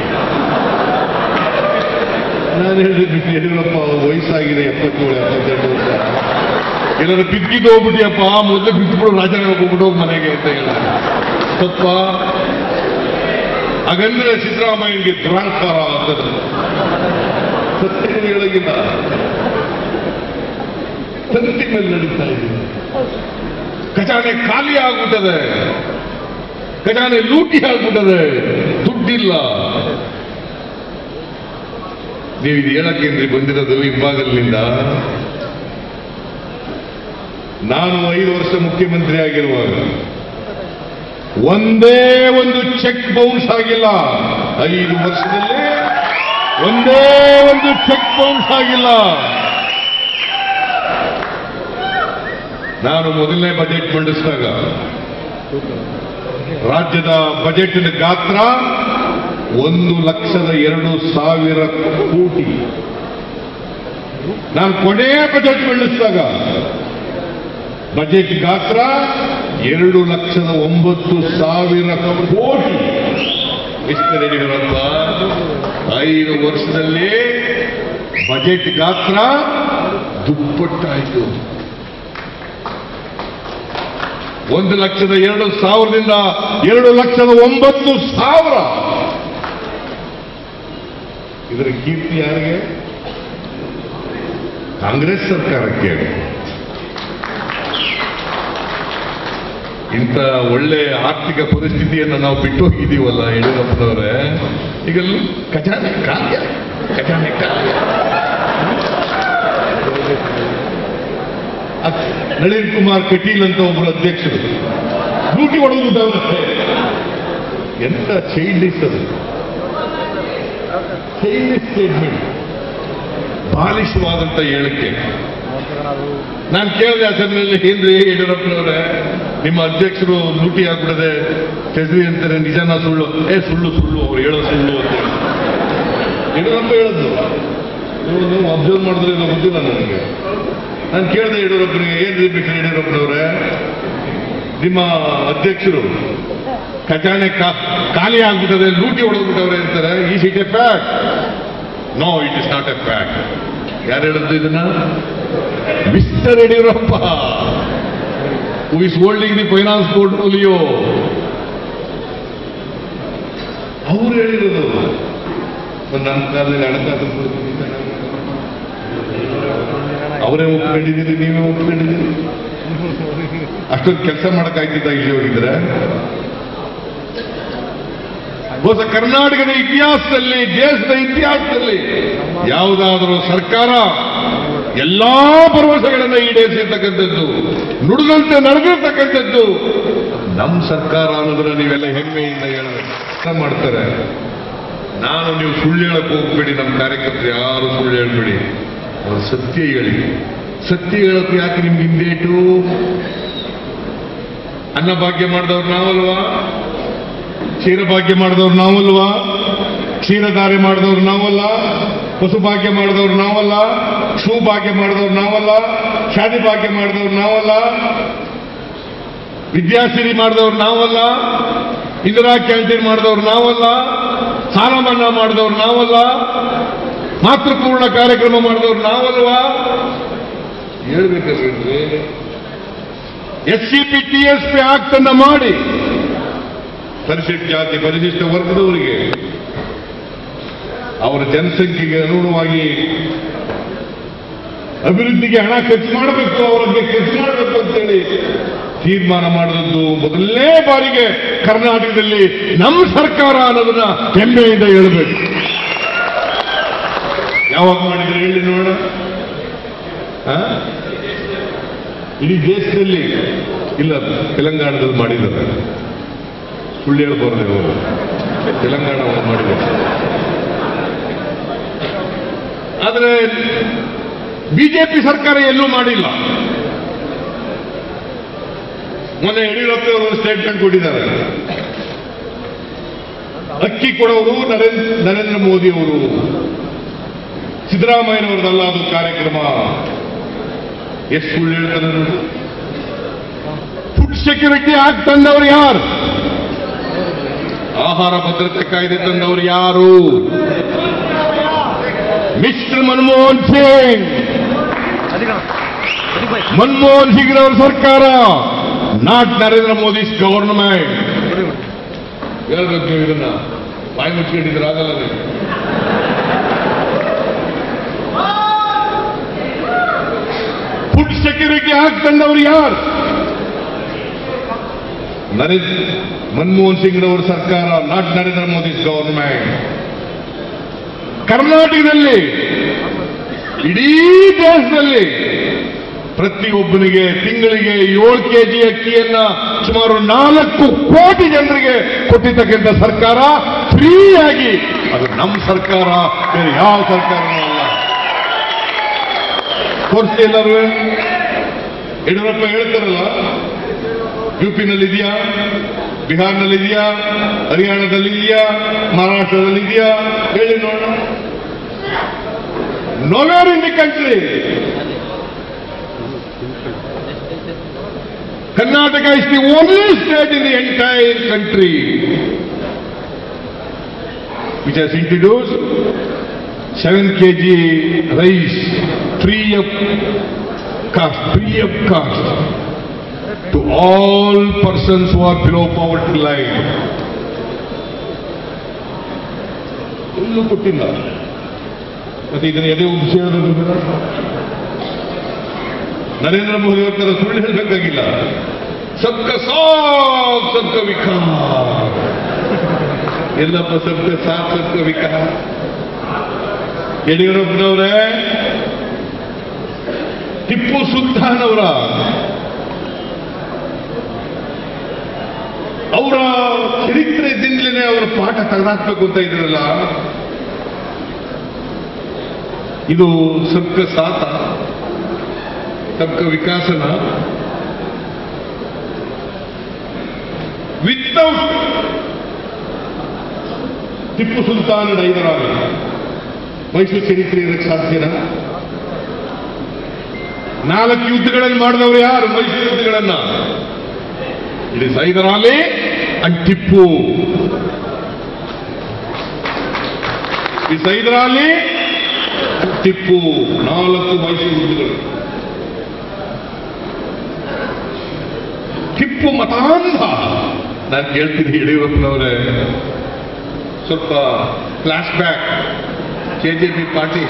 ನಾನು ಹೇಳಿದ್ರೆ ಯಡಿಯೂರಪ್ಪ ವಯಸ್ಸಾಗಿದೆ ಎಪ್ಪತ್ತೇಳು ಎಪ್ಪತ್ತೆರಡು ವರ್ಷ ಎಲ್ಲರೂ ಬಿದ್ದಿದ್ದು ಹೋಗ್ಬಿಟ್ಟಿಯಪ್ಪ ಮೊದಲು ಬಿದ್ದುಬಿಡು ರಾಜೀನಾಮೆ ಹೋಗ್ಬಿಟ್ಟು ಹೋಗಿ ಮನೆಗೆ ಅಂತ ಹೇಳಿದ್ರೆ ತಪ್ಪ ಹಾಗಂದ್ರೆ ಸಿದ್ದರಾಮಯ್ಯನಿಗೆ ದುರಾಂಕಾರ ಅಂತದ್ದು ಸತ್ಯ ಹೇಳೋಗಿಲ್ಲ ತಂತಿ ಮೇಲೆ ನಡೀತಾ ಇದ್ದೀನಿ ಖಜಾನೆ ಖಾಲಿ ಆಗ್ಬಿಟ್ಟದೆ ಖಜಾನೆ ಲೂಟಿ ಆಗ್ಬಿಟ್ಟದೆ ದುಡ್ಡಿಲ್ಲ ನೀವು ಇದು ಹೇಳಕ್ಕೇನ್ರಿ ಬಂದಿರೋದು ಹಿಂಭಾಗಲಿಂದ ನಾನು ಐದು ವರ್ಷ ಮುಖ್ಯಮಂತ್ರಿ ಆಗಿರುವಾಗ ಒಂದೇ ಒಂದು ಚೆಕ್ ಬೌನ್ಸ್ ಆಗಿಲ್ಲ ಐದು ವರ್ಷದಲ್ಲಿ ಒಂದೇ ಒಂದು ಚೆಕ್ ಬೌನ್ಸ್ ಆಗಿಲ್ಲ ನಾನು ಮೊದಲನೇ ಬಜೆಟ್ ಮಂಡಿಸಿದಾಗ ರಾಜ್ಯದ ಬಜೆಟಿನ ಗಾತ್ರ ಒಂದು ಲಕ್ಷದ ಎರಡು ಸಾವಿರ ಕೋಟಿ ನಾನು ಕೊನೆಯ ಬಜೆಟ್ ಮಂಡಿಸಿದಾಗ ಬಜೆಟ್ ಗಾತ್ರ ಎರಡು ಲಕ್ಷದ ಒಂಬತ್ತು ಸಾವಿರ ಕೋಟಿ ಮಿಸ್ಟರ್ ಯಡಿಯೂರಪ್ಪ ಐದು ವರ್ಷದಲ್ಲಿ ಬಜೆಟ್ ಗಾತ್ರ ದುಪ್ಪಟ್ಟಾಯಿತು ಒಂದು ಲಕ್ಷದ ಎರಡು ಸಾವಿರದಿಂದ ಎರಡು ಲಕ್ಷದ ಒಂಬತ್ತು ಸಾವಿರ ಇದರ ಕೀರ್ತಿ ಯಾರಿಗೆ ಕಾಂಗ್ರೆಸ್ ಸರ್ಕಾರಕ್ಕೆ ಇಂಥ ಒಳ್ಳೆ ಆರ್ಥಿಕ ಪರಿಸ್ಥಿತಿಯನ್ನು ನಾವು ಬಿಟ್ಟು ಹೋಗಿದ್ದೀವಲ್ಲ ಯಡಿಯೂರಪ್ಪನವರೇ ಈಗ ಖಜಾನೆ ಕಾರ್ಯ ಖಜಾನೆ ಕಾರ್ಯ ಅದ್- ನಳಿನ್ ಕುಮಾರ್ ಕಟೀಲ್ ಅಂತ ಒಬ್ಬರು ಅಧ್ಯಕ್ಷರು ಡ್ಯೂಟಿ ಹೊಡೆದಿದ್ದವ್ರೆ ಎಂತ ಚೈಲ್ಡಿಸ್ ಅದು ಚೈಲ್ಡಿಸ್ ಸ್ಟೇಟ್ಮೆಂಟ್ ಬಾಲಿಶವಾದಂತ ಹೇಳಿಕೆ ನಾನು ಕೇಳಿದೆ ಅಸೆಂಬ್ಲಿಯಲ್ಲಿ ಏನ್ರಿ ಯಡಿಯೂರಪ್ಪನವ್ರೆ ನಿಮ್ಮ ಅಧ್ಯಕ್ಷರು ಲೂಟಿ ಆಗ್ಬಿಡದೆ ಕೆಜ್ರಿ ಅಂತಾರೆ ನಿಜನ ಸುಳ್ಳು ಏ ಸುಳ್ಳು ಸುಳ್ಳು ಅವ್ರು ಹೇಳೋ ಸುಳ್ಳು ಅಂತ ಹೇಳಿ. ಯಡಿಯೂರಪ್ಪ ಹೇಳದ್ದು ನೀವು ನೀವು ಅಬ್ಸರ್ವ್ ಮಾಡಿದ್ರೆ ಇದು ಗೊತ್ತಿಲ್ಲ ನನಗೆ ನಾನು ಕೇಳಿದೆ ಯಡಿಯೂರಪ್ಪನಿಗೆ ಏನ್ರಿ ಬಿಟ್ಟರೆ ಯಡಿಯೂರಪ್ಪನವ್ರೆ ನಿಮ್ಮ ಅಧ್ಯಕ್ಷರು ಖಜಾನೆ ಕಾ- ಖಾಲಿ ಆಗ್ಬಿಟ್ಟದೆ ಲೂಟಿ ಹೊಡೆದ್ಬಿಟ್ಟವ್ರೆ ಅಂತಾರೆ ಈ it a fact no it is not a fact ಯಾರು ಹೇಳಿದ್ದು ಇದನ್ನ mister Yediyurappa who is holding the finance portfolio ಅವ್ರು ಹೇಳಿರೋದು ಒಂದು ನನ್ನ ಕಾಲದಲ್ಲಿ ಹಣಕಾಸು ಪರಿಸ್ಥಿತಿ ಚೆನ್ನಾಗಿಲ್ಲ. ಅವರೇ ಒಪ್ಕೊಂಡಿದ್ದೀರಿ ನೀವೇ ಒಪ್ಕೊಂಡಿದ್ದೀರಿ ಅಷ್ಟೊಂದು ಕೆಲಸ ಮಾಡಕ್ಕಾಗ್ತಿದ್ದ ಇಲ್ಲಿ ಹೋಗಿದ್ರೆ ಹೊಸ ಕರ್ನಾಟಕದ ಇತಿಹಾಸದಲ್ಲಿ ದೇಶದ ಇತಿಹಾಸದಲ್ಲಿ ಯಾವುದಾದರೂ ಸರ್ಕಾರ ಎಲ್ಲಾ ಭರವಸೆಗಳನ್ನು ಈಡೇರಿಸಿರ್ತಕ್ಕಂಥದ್ದು ನುಡಿದಂತೆ ನಡೆದಿರ್ತಕ್ಕಂಥದ್ದು ನಮ್ಮ ಸರ್ಕಾರ ಅನ್ನೋದನ್ನ ನೀವೆಲ್ಲ ಹೆಮ್ಮೆಯಿಂದ ಹೇಳಬೇಕು ಮಾಡ್ತಾರೆ ನಾನು ನೀವು ಸುಳ್ಳು ಹೇಳಕ್ ಹೋಗ್ಬೇಡಿ ನಮ್ಮ ಕಾರ್ಯಕರ್ತರು ಯಾರು ಸುಳ್ಳು ಹೇಳ್ಬೇಡಿ ಅವರು ಸತ್ಯ ಹೇಳಿ ಸತ್ಯ ಹೇಳಕ್ಕೆ ಯಾಕೆ ನಿಮ್ಗೆ ಹಿಂದೇಟು ಅನ್ನಭಾಗ್ಯ ಮಾಡಿದವ್ರು ನಾವಲ್ವಾ ಕ್ಷೀರಭಾಗ್ಯ ಮಾಡಿದವ್ರು ನಾವಲ್ವಾ ಕ್ಷೀರಧಾರೆ ಮಾಡಿದವ್ರು ನಾವಲ್ಲ ಪಶುಭಾಗ್ಯ ಮಾಡಿದವ್ರು ನಾವಲ್ಲ ಶೂ ಭಾಗ್ಯ ಮಾಡಿದವ್ರು ನಾವಲ್ಲ ಶಾದಿ ಭಾಗ್ಯ ಮಾಡಿದವ್ರು ನಾವಲ್ಲ ವಿದ್ಯಾಸಿರಿ ಮಾಡಿದವ್ರು ನಾವಲ್ಲ ಇಂದಿರಾ ಕ್ಯಾಂಟೀನ್ ಮಾಡಿದವ್ರು ನಾವಲ್ಲ ಸಾಲ ಮನ್ನಾ ಮಾಡಿದವ್ರು ನಾವಲ್ಲ ಮಾತೃಪೂರ್ಣ ಕಾರ್ಯಕ್ರಮ ಮಾಡಿದವ್ರು ನಾವಲ್ವಾ ಹೇಳ್ಬೇಕಲ್ರಿ S C P T S P act ಅನ್ನ ಮಾಡಿ ಪರಿಶಿಷ್ಟ ಜಾತಿ ಪರಿಶಿಷ್ಟ ವರ್ಗದವರಿಗೆ ಅವರ ಜನಸಂಖ್ಯೆಗೆ ಅನುಗುಣವಾಗಿ ಅಭಿವೃದ್ಧಿಗೆ ಹಣ ಖರ್ಚು ಮಾಡಬೇಕು ಅವರಿಗೆ ಖರ್ಚು ಮಾಡಬೇಕು ಅಂತೇಳಿ ತೀರ್ಮಾನ ಮಾಡಿದದ್ದು ಮೊದಲನೇ ಬಾರಿಗೆ ಕರ್ನಾಟಕದಲ್ಲಿ ನಮ್ಮ ಸರ್ಕಾರ ಅನ್ನೋದನ್ನ ಹೆಮ್ಮೆಯಿಂದ ಹೇಳಬೇಕು ಯಾವಾಗ ಮಾಡಿದ್ರೆ ಹೇಳಿ ನೋಡೋಣ ಆ? ಇಡೀ ದೇಶದಲ್ಲಿ ಇಲ್ಲ ತೆಲಂಗಾಣದಲ್ಲಿ ಮಾಡಿದ್ದಾರೆ ಸುಳ್ಳು ಹೇಳ್ಬಾರ್ದು ಇವರು ತೆಲಂಗಾಣ ಒಳಗೆ ಮಾಡಿದ್ದಾರೆ ಆದರೆ ಬಿಜೆಪಿ ಸರ್ಕಾರ ಎಲ್ಲೂ ಮಾಡಿಲ್ಲ ಮೊನ್ನೆ ಯಡಿಯೂರಪ್ಪ ಅವರು ಒಂದು ಸ್ಟೇಟ್ಮೆಂಟ್ ಕೊಟ್ಟಿದ್ದಾರೆ ಅಕ್ಕಿ ಕೊಡೋರು ನರೇಂದ್ರ ನರೇಂದ್ರ ಮೋದಿ ಅವರು ಸಿದ್ದರಾಮಯ್ಯನವರದಲ್ಲ ಅದು ಕಾರ್ಯಕ್ರಮ ಎಷ್ಟು ಸುಳ್ಳು ಹೇಳ್ತಾರೆ ನೋಡಿ ಫುಡ್ ಸೆಕ್ಯೂರಿಟಿ ಆಕ್ಟ್ ತಂದವರು ಯಾರು ಆಹಾರ ಭದ್ರತೆ ಕಾಯ್ದೆ ತಂದವರು ಯಾರು ಮಿಸ್ಟರ್ ಮನಮೋಹನ್ ಸಿಂಗ್ ಮನಮೋಹನ್ ಸಿಂಗ್ ಅವರ ಸರ್ಕಾರ ನಾಟ್ ನರೇಂದ್ರ ಮೋದಿಸ್ ಗವರ್ನಮೆಂಟ್ ಹೇಳ್ಬೇಕು ನೀವು ಇದನ್ನ ಬಾಯಿ ಮುಚ್ಕೊಂಡಿದ್ರೆ ಆಗಲ್ಲ ನೀವು ಫುಡ್ ಸೆಕ್ಯೂರಿಟಿ ಆಕ್ಟ್ ತಂದವರು ಯಾರು ನರೇಂದ್ರ ಮನಮೋಹನ್ ಸಿಂಗ್ ರವರ ಸರ್ಕಾರ ನಾಟ್ ನರೇಂದ್ರ ಮೋದಿ ಗವರ್ನಮೆಂಟ್ ಕರ್ನಾಟಕದಲ್ಲಿ ಇಡೀ ದೇಶದಲ್ಲಿ ಪ್ರತಿಯೊಬ್ಬನಿಗೆ ತಿಂಗಳಿಗೆ ಏಳು ಕೆಜಿ ಅಕ್ಕಿಯನ್ನ ಸುಮಾರು ನಾಲ್ಕು ಕೋಟಿ ಜನರಿಗೆ ಕೊಟ್ಟಿರ್ತಕ್ಕಂಥ ಸರ್ಕಾರ ಫ್ರೀಯಾಗಿ ಅದು ನಮ್ಮ ಸರ್ಕಾರ ಬೇರೆ ಯಾವ ಸರ್ಕಾರನೂ ಅಲ್ಲ ತೋರಿಸಿ ಎಲ್ಲರೂ ಯಡಿಯೂರಪ್ಪ ಹೇಳ್ತಾರಲ್ಲ ಯುಪಿನಲ್ಲಿ ಇದೆಯಾ ಬಿಹಾರ್ನಲ್ಲಿ ಇದೆಯಾ ಹರಿಯಾಣದಲ್ಲಿ ಇದೆಯಾ ಮಹಾರಾಷ್ಟ್ರದಲ್ಲಿ ಇದೆಯಾ ಹೇಳಿ ನೋಡೋಣ nowhere in the country. Karnataka is the only state in the entire country which has introduced 7 kg rice free of cost, free of cost to all persons who are below poverty line. ಎಲ್ಲೂ ಕೊಟ್ಟಿಲ್ಲ ಮತ್ತೆ ಇದನ್ನ ಎದೆ ಉಬ್ಬಿಸಿ ಹೇಳೋದು ನರೇಂದ್ರ ಮೋದಿ ಅವ್ರ ತರ ಸುಳ್ಳು ಹೇಳಬೇಕಾಗಿಲ್ಲ ಸಬ್ಕ ಸಾಥ್ ಸಬ್ಕ ವಿಕಾಸ್ ಎಲ್ಲಪ್ಪ ಸಬ್ಕ ಸಾಥ್ ಸಬ್ಕ ವಿಕಾಸ್ ಯಡಿಯೂರಪ್ಪನವರೇ ಟಿಪ್ಪು ಸುಲ್ತಾನ್ ಅವರ ಅವರ ಚರಿತ್ರೆದಿಂದಲೇ ಅವರ ಪಾಠ ತೆಗೆದಾಕ್ಬೇಕು ಅಂತ ಇದ್ರಲ್ಲ ಇದು ಸಬ್ಕ ಸಾತ ಸಬ್ಕ ವಿಕಾಸನ ವಿತೌಟ್ ಟಿಪ್ಪು ಸುಲ್ತಾನ್ ಹೈದರಾಬಾದ್ ಮೈಸೂರು ಚರಿತ್ರೆ ಇರಕ್ಕೆ ಸಾಧ್ಯನಾ ನಾಲ್ಕು ಯುದ್ಧಗಳನ್ನು ಮಾಡಿದವರು ಯಾರು Mysuru ಯುದ್ಧಗಳನ್ನ it is Hyder Ali and Tipu is Hyder Ali and Tipu ನಾಲ್ಕು ಮೈಸೂರು ಯುದ್ಧಗಳು ಟಿಪ್ಪು ಮತಾಂಧ ನಾನು ಕೇಳ್ತೀನಿ ಯಡಿಯೂರಪ್ಪನವರೇ ಸ್ವಲ್ಪ flash back KJP party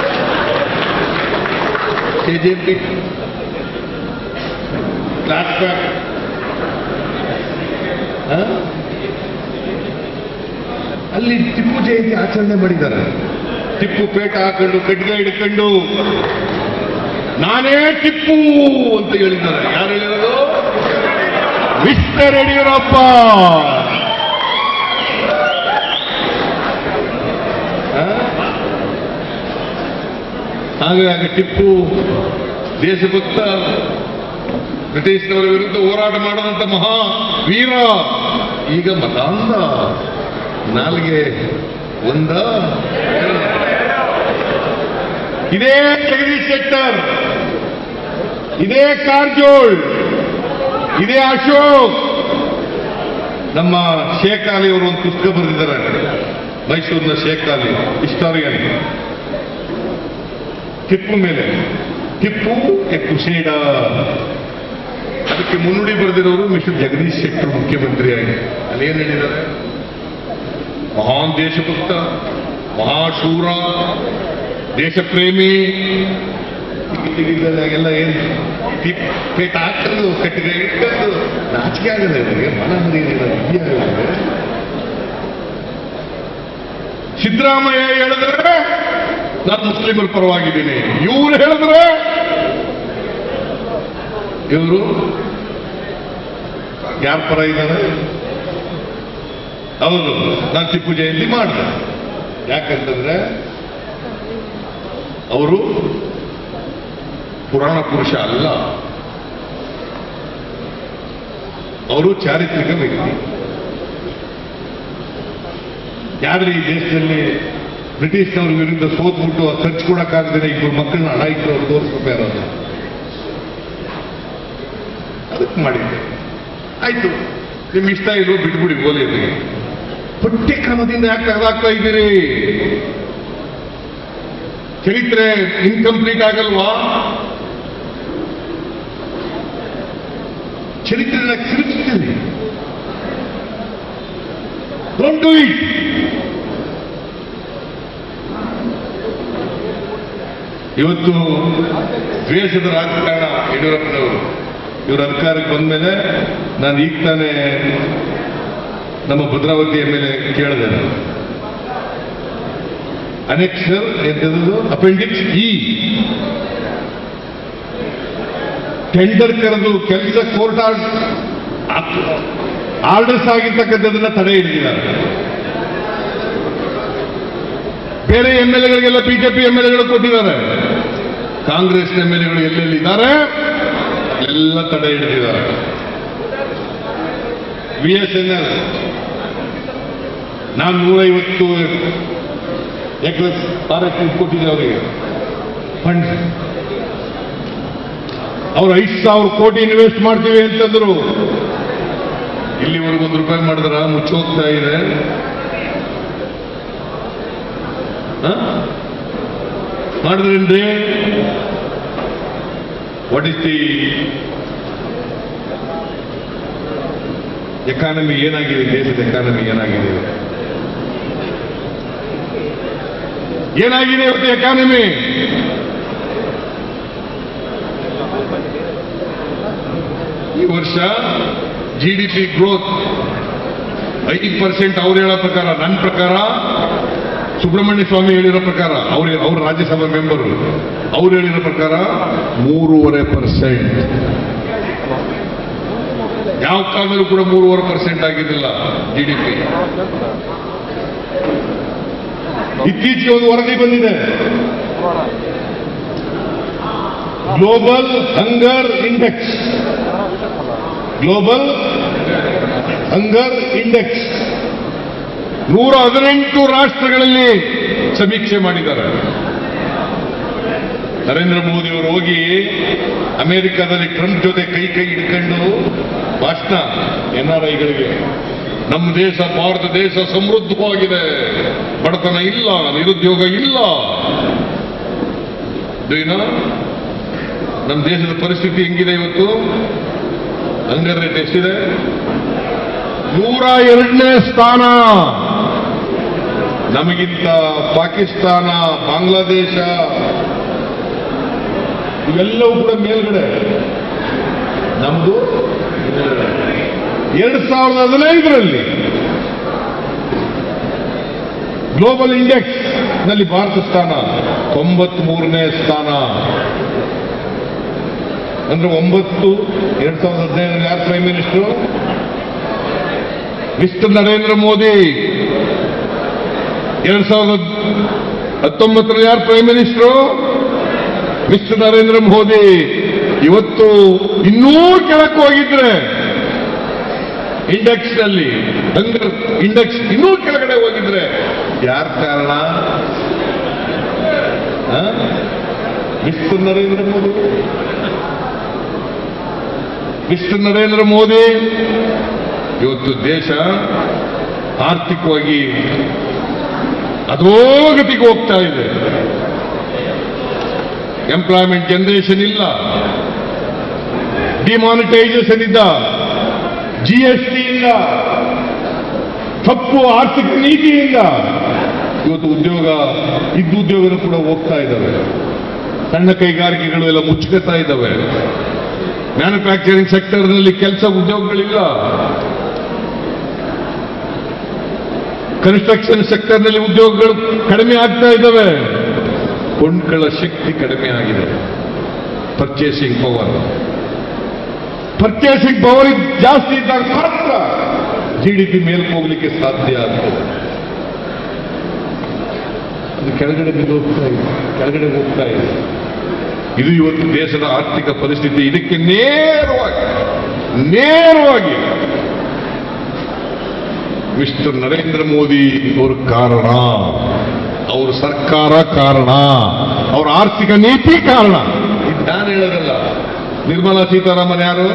KJP flash back ಅಲ್ಲಿ ಟಿಪ್ಪು ಜಯಂತಿ ಆಚರಣೆ ಮಾಡಿದ್ದಾರೆ ಟಿಪ್ಪು ಪೇಟ ಹಾಕೊಂಡು ಕಡ್ಗ ಹಿಡ್ಕೊಂಡು ನಾನೇ ಟಿಪ್ಪು ಅಂತ ಹೇಳಿದ್ದಾರೆ ಯಾರು ಹೇಳಿರೋದು ಮಿಸ್ಟರ್ ಯಡಿಯೂರಪ್ಪ ಆ? ಹಾಗಾಗಿ ಟಿಪ್ಪು ದೇಶಭಕ್ತ ಬ್ರಿಟಿಷ್ನವರ ವಿರುದ್ಧ ಹೋರಾಟ ಮಾಡದಂತ ಮಹಾ ವೀರ ಈಗ ಮತಾಂಧ ನಾಲ್ಗೆ ಒಂದ ಇದೇ ಜಗದೀಶ್ ಶೆಟ್ಟರ್ ಇದೇ ಕಾರಜೋಳ್ ಇದೇ ಅಶೋಕ್ ನಮ್ಮ ಶೇಖ್ ಅಲಿ ಅವರು ಒಂದು ಪುಸ್ತಕ ಬರೆದಿದ್ದಾರೆ ಮೈಸೂರಿನ ಶೇಖ್ ಅಲಿ ಹಿಸ್ಟಾರಿಯನ್ ಟಿಪ್ಪು ಮೇಲೆ ಟಿಪ್ಪು ಎ ಕುಶೇಡ ಅದಕ್ಕೆ ಮುನ್ನುಡಿ ಬರೆದಿರೋರು ಮಿಸ್ಟರ್ ಜಗದೀಶ್ ಶೆಟ್ಟರ್ ಮುಖ್ಯಮಂತ್ರಿಯಾಗಿ ಅಲ್ಲಿ ಏನ್ ಹೇಳಿದ್ದಾರೆ ಮಹಾನ್ ದೇಶಭಕ್ತ ಮಹಾಶೂರ ದೇಶಪ್ರೇಮಿ ಎಲ್ಲ ಏನು ಟಿಪ್ ಪೇಟ ಹಾಕೊಂಡು ಕಟ್ಟಿಗೆ ಇಟ್ಕೊಂಡು ನಾಚಿಕೆ ಆಗಲ್ಲ ಇವರಿಗೆ ಮನ ಹರಿಯಲಿಲ್ಲ ವಿದ್ಯಾರ್ಥಿಗಳಿಗೆ ಸಿದ್ದರಾಮಯ್ಯ ಹೇಳಿದ್ರೆ ನಾನು ಮುಸ್ಲಿಮರ ಪರವಾಗಿದ್ದೀನಿ ಇವ್ರು ಹೇಳಿದ್ರೆ ಇವರು ಯಾರ ಪರ ಇದ್ದಾರೆ ಹೌದು ನಾನು ಟಿಪ್ಪು ಜಯಂತಿ ಮಾಡಿದೆ ಯಾಕಂತಂದ್ರೆ ಅವರು ಪುರಾಣ ಪುರುಷ ಅಲ್ಲ ಅವರು ಚಾರಿತ್ರಿಕ ವ್ಯಕ್ತಿ ಯಾದ್ರೆ ಈ ದೇಶದಲ್ಲಿ ಬ್ರಿಟಿಷ್ನವ್ರ ವಿರುದ್ಧ ಸೋತ್ಬಿಟ್ಟು ಅದು ಖರ್ಚು ಕೊಡಕ್ಕಾಗದೇ ಇಬ್ಬರು ಮಕ್ಕಳನ್ನ ಹಣ ಇಟ್ಟು ಅವ್ರು ತೋರಿಸ್ಕೊತಾ ಇರೋದು ಅದಕ್ಕೆ ಮಾಡಿದ್ದೆ ಆಯ್ತು ನಿಮ್ಗೆ ಇಷ್ಟ ಇಲ್ವೋ ಬಿಟ್ಬಿಡಿ ಗೋಲಿ ಅದಕ್ಕೆ ಪಠ್ಯಕ್ರಮದಿಂದ ಯಾಕೆ ತೆಗೆದಾಕ್ತಾ ಇದ್ದೀರಿ ಚರಿತ್ರೆ ಇನ್ಕಂಪ್ಲೀಟ್ ಆಗಲ್ವಾ ಚರಿತ್ರೆನ ತಿರುಗಿಸ್ತೀರಿ ಡೋಂಟ್ ಡೂ ಇಟ್ ಇವತ್ತು ದ್ವೇಷದ ರಾಜಕಾರಣ ಯಡಿಯೂರಪ್ಪನವರು ಇವರು ಅಧಿಕಾರಕ್ಕೆ ಬಂದ ಮೇಲೆ ನಾನು ಈಗ ತಾನೇ ನಮ್ಮ ಭದ್ರಾವತಿಯ ಮೇಲೆ ಕೇಳಿದೆ ನಾನು ಅನೆಕ್ಸರ್ ಎಂತದ್ದು ಅಪೆಂಡಿಕ್ಸ್ ಇ ಟೆಂಡರ್ ಕರೆದು ಕೆಲಸ ಕೋರ್ಟ್ ಆರ್ಡರ್ಸ್ ಆಗಿರ್ತಕ್ಕಂಥದ್ದನ್ನ ತಡೆ ಹಿಡಿದಿದ್ದಾರೆ ಬೇರೆ ಎಂ ಎಲ್ ಎಗಳಿಗೆಲ್ಲ ಬಿಜೆಪಿ ಎಂ ಎಲ್ ಎಗಳು ಕೊಟ್ಟಿದ್ದಾರೆ ಕಾಂಗ್ರೆಸ್ ಎಂ ಎಲ್ ಎಗಳು ಎಲ್ಲೆಲ್ಲಿದ್ದಾರೆ ಎಲ್ಲ ತಡೆ ಹಿಡಿದಿದ್ದಾರೆ ಬಿ ಎಸ್ ಎನ್ ಎಲ್ ನಾನು ನೂರೈವತ್ತು ಎಕರೆ ತಾರೀಕು ಕೊಟ್ಟಿದ್ದೆ ಅವರಿಗೆ ಫಂಡ್ ಅವ್ರು ಐದು ಸಾವಿರ ಕೋಟಿ ಇನ್ವೆಸ್ಟ್ ಮಾಡ್ತೀವಿ ಅಂತಂದ್ರು ಇಲ್ಲಿವರೆಗೂ ಒಂದು ರೂಪಾಯಿ ಮಾಡಿದ್ರ ಮುಚ್ಚೋಗ್ತಾ ಇದೆ ಹ? ಮಾಡಿದ್ರೇನ್ರಿ ವಾಟ್ ಇಸ್ ದಿ ಎಕಾನಮಿ ಏನಾಗಿದೆ ದೇಶದ ಎಕಾನಮಿ ಏನಾಗಿದೆ ಏನಾಗಿದೆ ಇವತ್ತು ಎಕಾನಮಿ ಈ ವರ್ಷ ಜಿ ಡಿ ಪಿ ಗ್ರೋತ್ ಐದು ಪರ್ಸೆಂಟ್ ಅವ್ರು ಹೇಳೋ ಪ್ರಕಾರ ನನ್ನ ಪ್ರಕಾರ ಸುಬ್ರಹ್ಮಣ್ಯ ಸ್ವಾಮಿ ಹೇಳಿರೋ ಪ್ರಕಾರ ಅವ್ರ ಅವ್ರ ರಾಜ್ಯಸಭಾ ಮೆಂಬರ್ ಅವ್ರು ಹೇಳಿರೋ ಪ್ರಕಾರ ಮೂರುವರೆ ಪರ್ಸೆಂಟ್ ಯಾವ ಕಾಲದಲ್ಲೂ ಕೂಡ ಮೂರುವರೆ ಪರ್ಸೆಂಟ್ ಆಗಿದ್ದಿಲ್ಲ ಜಿ ಡಿ ಪಿ ಇತ್ತೀಚೆಗೆ ಒಂದು ವರದಿ ಬಂದಿದೆ global hunger index global hunger index ನೂರ ಹದಿನೆಂಟು ರಾಷ್ಟ್ರಗಳಲ್ಲಿ ಸಮೀಕ್ಷೆ ಮಾಡಿದ್ದಾರೆ ನರೇಂದ್ರ ಮೋದಿ ಅವರು ಹೋಗಿ ಅಮೆರಿಕದಲ್ಲಿ ಟ್ರಂಪ್ ಜೊತೆ ಕೈ ಕೈ ಹಿಡ್ಕೊಂಡು ಭಾಷಣ ಎನ್ ಆರ್ ಐಗಳಿಗೆ ನಮ್ಮ ದೇಶ ಭಾರತ ದೇಶ ಸಮೃದ್ಧವಾಗಿದೆ ಬಡತನ ಇಲ್ಲ ನಿರುದ್ಯೋಗ ಇಲ್ಲ ಏನೋ ನಮ್ಮ ದೇಶದ ಪರಿಸ್ಥಿತಿ ಹೆಂಗಿದೆ ಇವತ್ತು ಹಂಗರ್ ರೇಟ್ ಎಷ್ಟಿದೆ ನೂರ ಎರಡನೇ ಸ್ಥಾನ ನಮಗಿಂತ ಪಾಕಿಸ್ತಾನ ಬಾಂಗ್ಲಾದೇಶ ಇವೆಲ್ಲವೂ ಕೂಡ ಮೇಲ್ಗಡೆ ನಮ್ದು ಎರಡು ಸಾವಿರದ ಹದಿನೈದರಲ್ಲಿ ಗ್ಲೋಬಲ್ ಇಂಡೆಕ್ಸ್ ನಲ್ಲಿ ಭಾರತ ಸ್ಥಾನ ತೊಂಬತ್ ಮೂರನೇ ಸ್ಥಾನ ಅಂದ್ರೆ ಒಂಬತ್ತು ಎರಡ್ ಸಾವಿರದ ಹದಿನೈದರಲ್ಲಿ ಯಾರು prime minister mister Narendra Modi ಎರಡ್ ಸಾವಿರದ ಹತ್ತೊಂಬತ್ತರಲ್ಲಿ ಯಾರು prime minister mister Narendra Modi ಇವತ್ತು ಇನ್ನೂ ಕೆಳಕ್ಕೆ ಹೋಗಿದ್ರೆ ಇಂಡೆಕ್ಸ್ ನಲ್ಲಿ ಹಂಗರ್ ಇಂಡೆಕ್ಸ್ ಇನ್ನೂ ಕೆಳಗಡೆ ಹೋಗಿದ್ರೆ ಯಾರ ಕಾರಣ ಆ? ಮಿಸ್ಟರ್ ನರೇಂದ್ರ ಮೋದಿ ಮಿಸ್ಟರ್ ನರೇಂದ್ರ ಮೋದಿ ಇವತ್ತು ದೇಶ ಆರ್ಥಿಕವಾಗಿ ಅಧೋಗತಿಗೆ ಹೋಗ್ತಾ ಇದೆ ಎಂಪ್ಲಾಯ್ಮೆಂಟ್ ಜನರೇಷನ್ ಇಲ್ಲ ಡಿಮಾನಿಟೈಸೇಷನ್ ಇದ್ದ ಜಿ ಎಸ್ ಟಿಯಿಂದ ತಪ್ಪು ಆರ್ಥಿಕ ನೀತಿಯಿಂದ ಇವತ್ತು ಉದ್ಯೋಗ ಇದ್ದ ಉದ್ಯೋಗನೂ ಕೂಡ ಹೋಗ್ತಾ ಇದ್ದಾವೆ ಸಣ್ಣ ಕೈಗಾರಿಕೆಗಳು ಎಲ್ಲ ಮುಚ್ಚುತ್ತಾ ಇದ್ದಾವೆ ಮ್ಯಾನುಫ್ಯಾಕ್ಚರಿಂಗ್ ಸೆಕ್ಟರ್ನಲ್ಲಿ ಕೆಲಸ ಉದ್ಯೋಗಗಳಿಲ್ಲ ಕನ್ಸ್ಟ್ರಕ್ಷನ್ ಸೆಕ್ಟರ್ನಲ್ಲಿ ಉದ್ಯೋಗಗಳು ಕಡಿಮೆ ಆಗ್ತಾ ಇದ್ದಾವೆ ಕೊಂಡ್ಗಳ ಶಕ್ತಿ ಕಡಿಮೆ ಆಗಿದೆ ಪರ್ಚೇಸಿಂಗ್ ಪವರ್ ಪರ್ಚೇಸಿಂಗ್ ಪವರ್ ಜಾಸ್ತಿ ಇದ್ದಾಗ ಮಾತ್ರ ಜಿ ಡಿ ಪಿ ಮೇಲ್ಕ್ ಹೋಗ್ಲಿಕ್ಕೆ ಸಾಧ್ಯ ಆಗ್ತದೆ ಅದು ಕೆಳಗಡೆ ಬಿದ್ದು ಹೋಗ್ತಾ ಇದೆ ಕೆಳಗಡೆ ಹೋಗ್ತಾ ಇದೆ ಇದು ಇವತ್ತು ದೇಶದ ಆರ್ಥಿಕ ಪರಿಸ್ಥಿತಿ ಇದಕ್ಕೆ ನೇರವಾಗಿ ನೇರವಾಗಿ ಮಿಸ್ಟರ್ ನರೇಂದ್ರ ಮೋದಿ ಅವ್ರ ಕಾರಣ ಅವ್ರ ಸರ್ಕಾರ ಕಾರಣ ಅವ್ರ ಆರ್ಥಿಕ ನೀತಿ ಕಾರಣ ಇದು ನಾನು ಹೇಳೋದಲ್ಲ ನಿರ್ಮಲಾ ಸೀತಾರಾಮನ್ ಯಾರು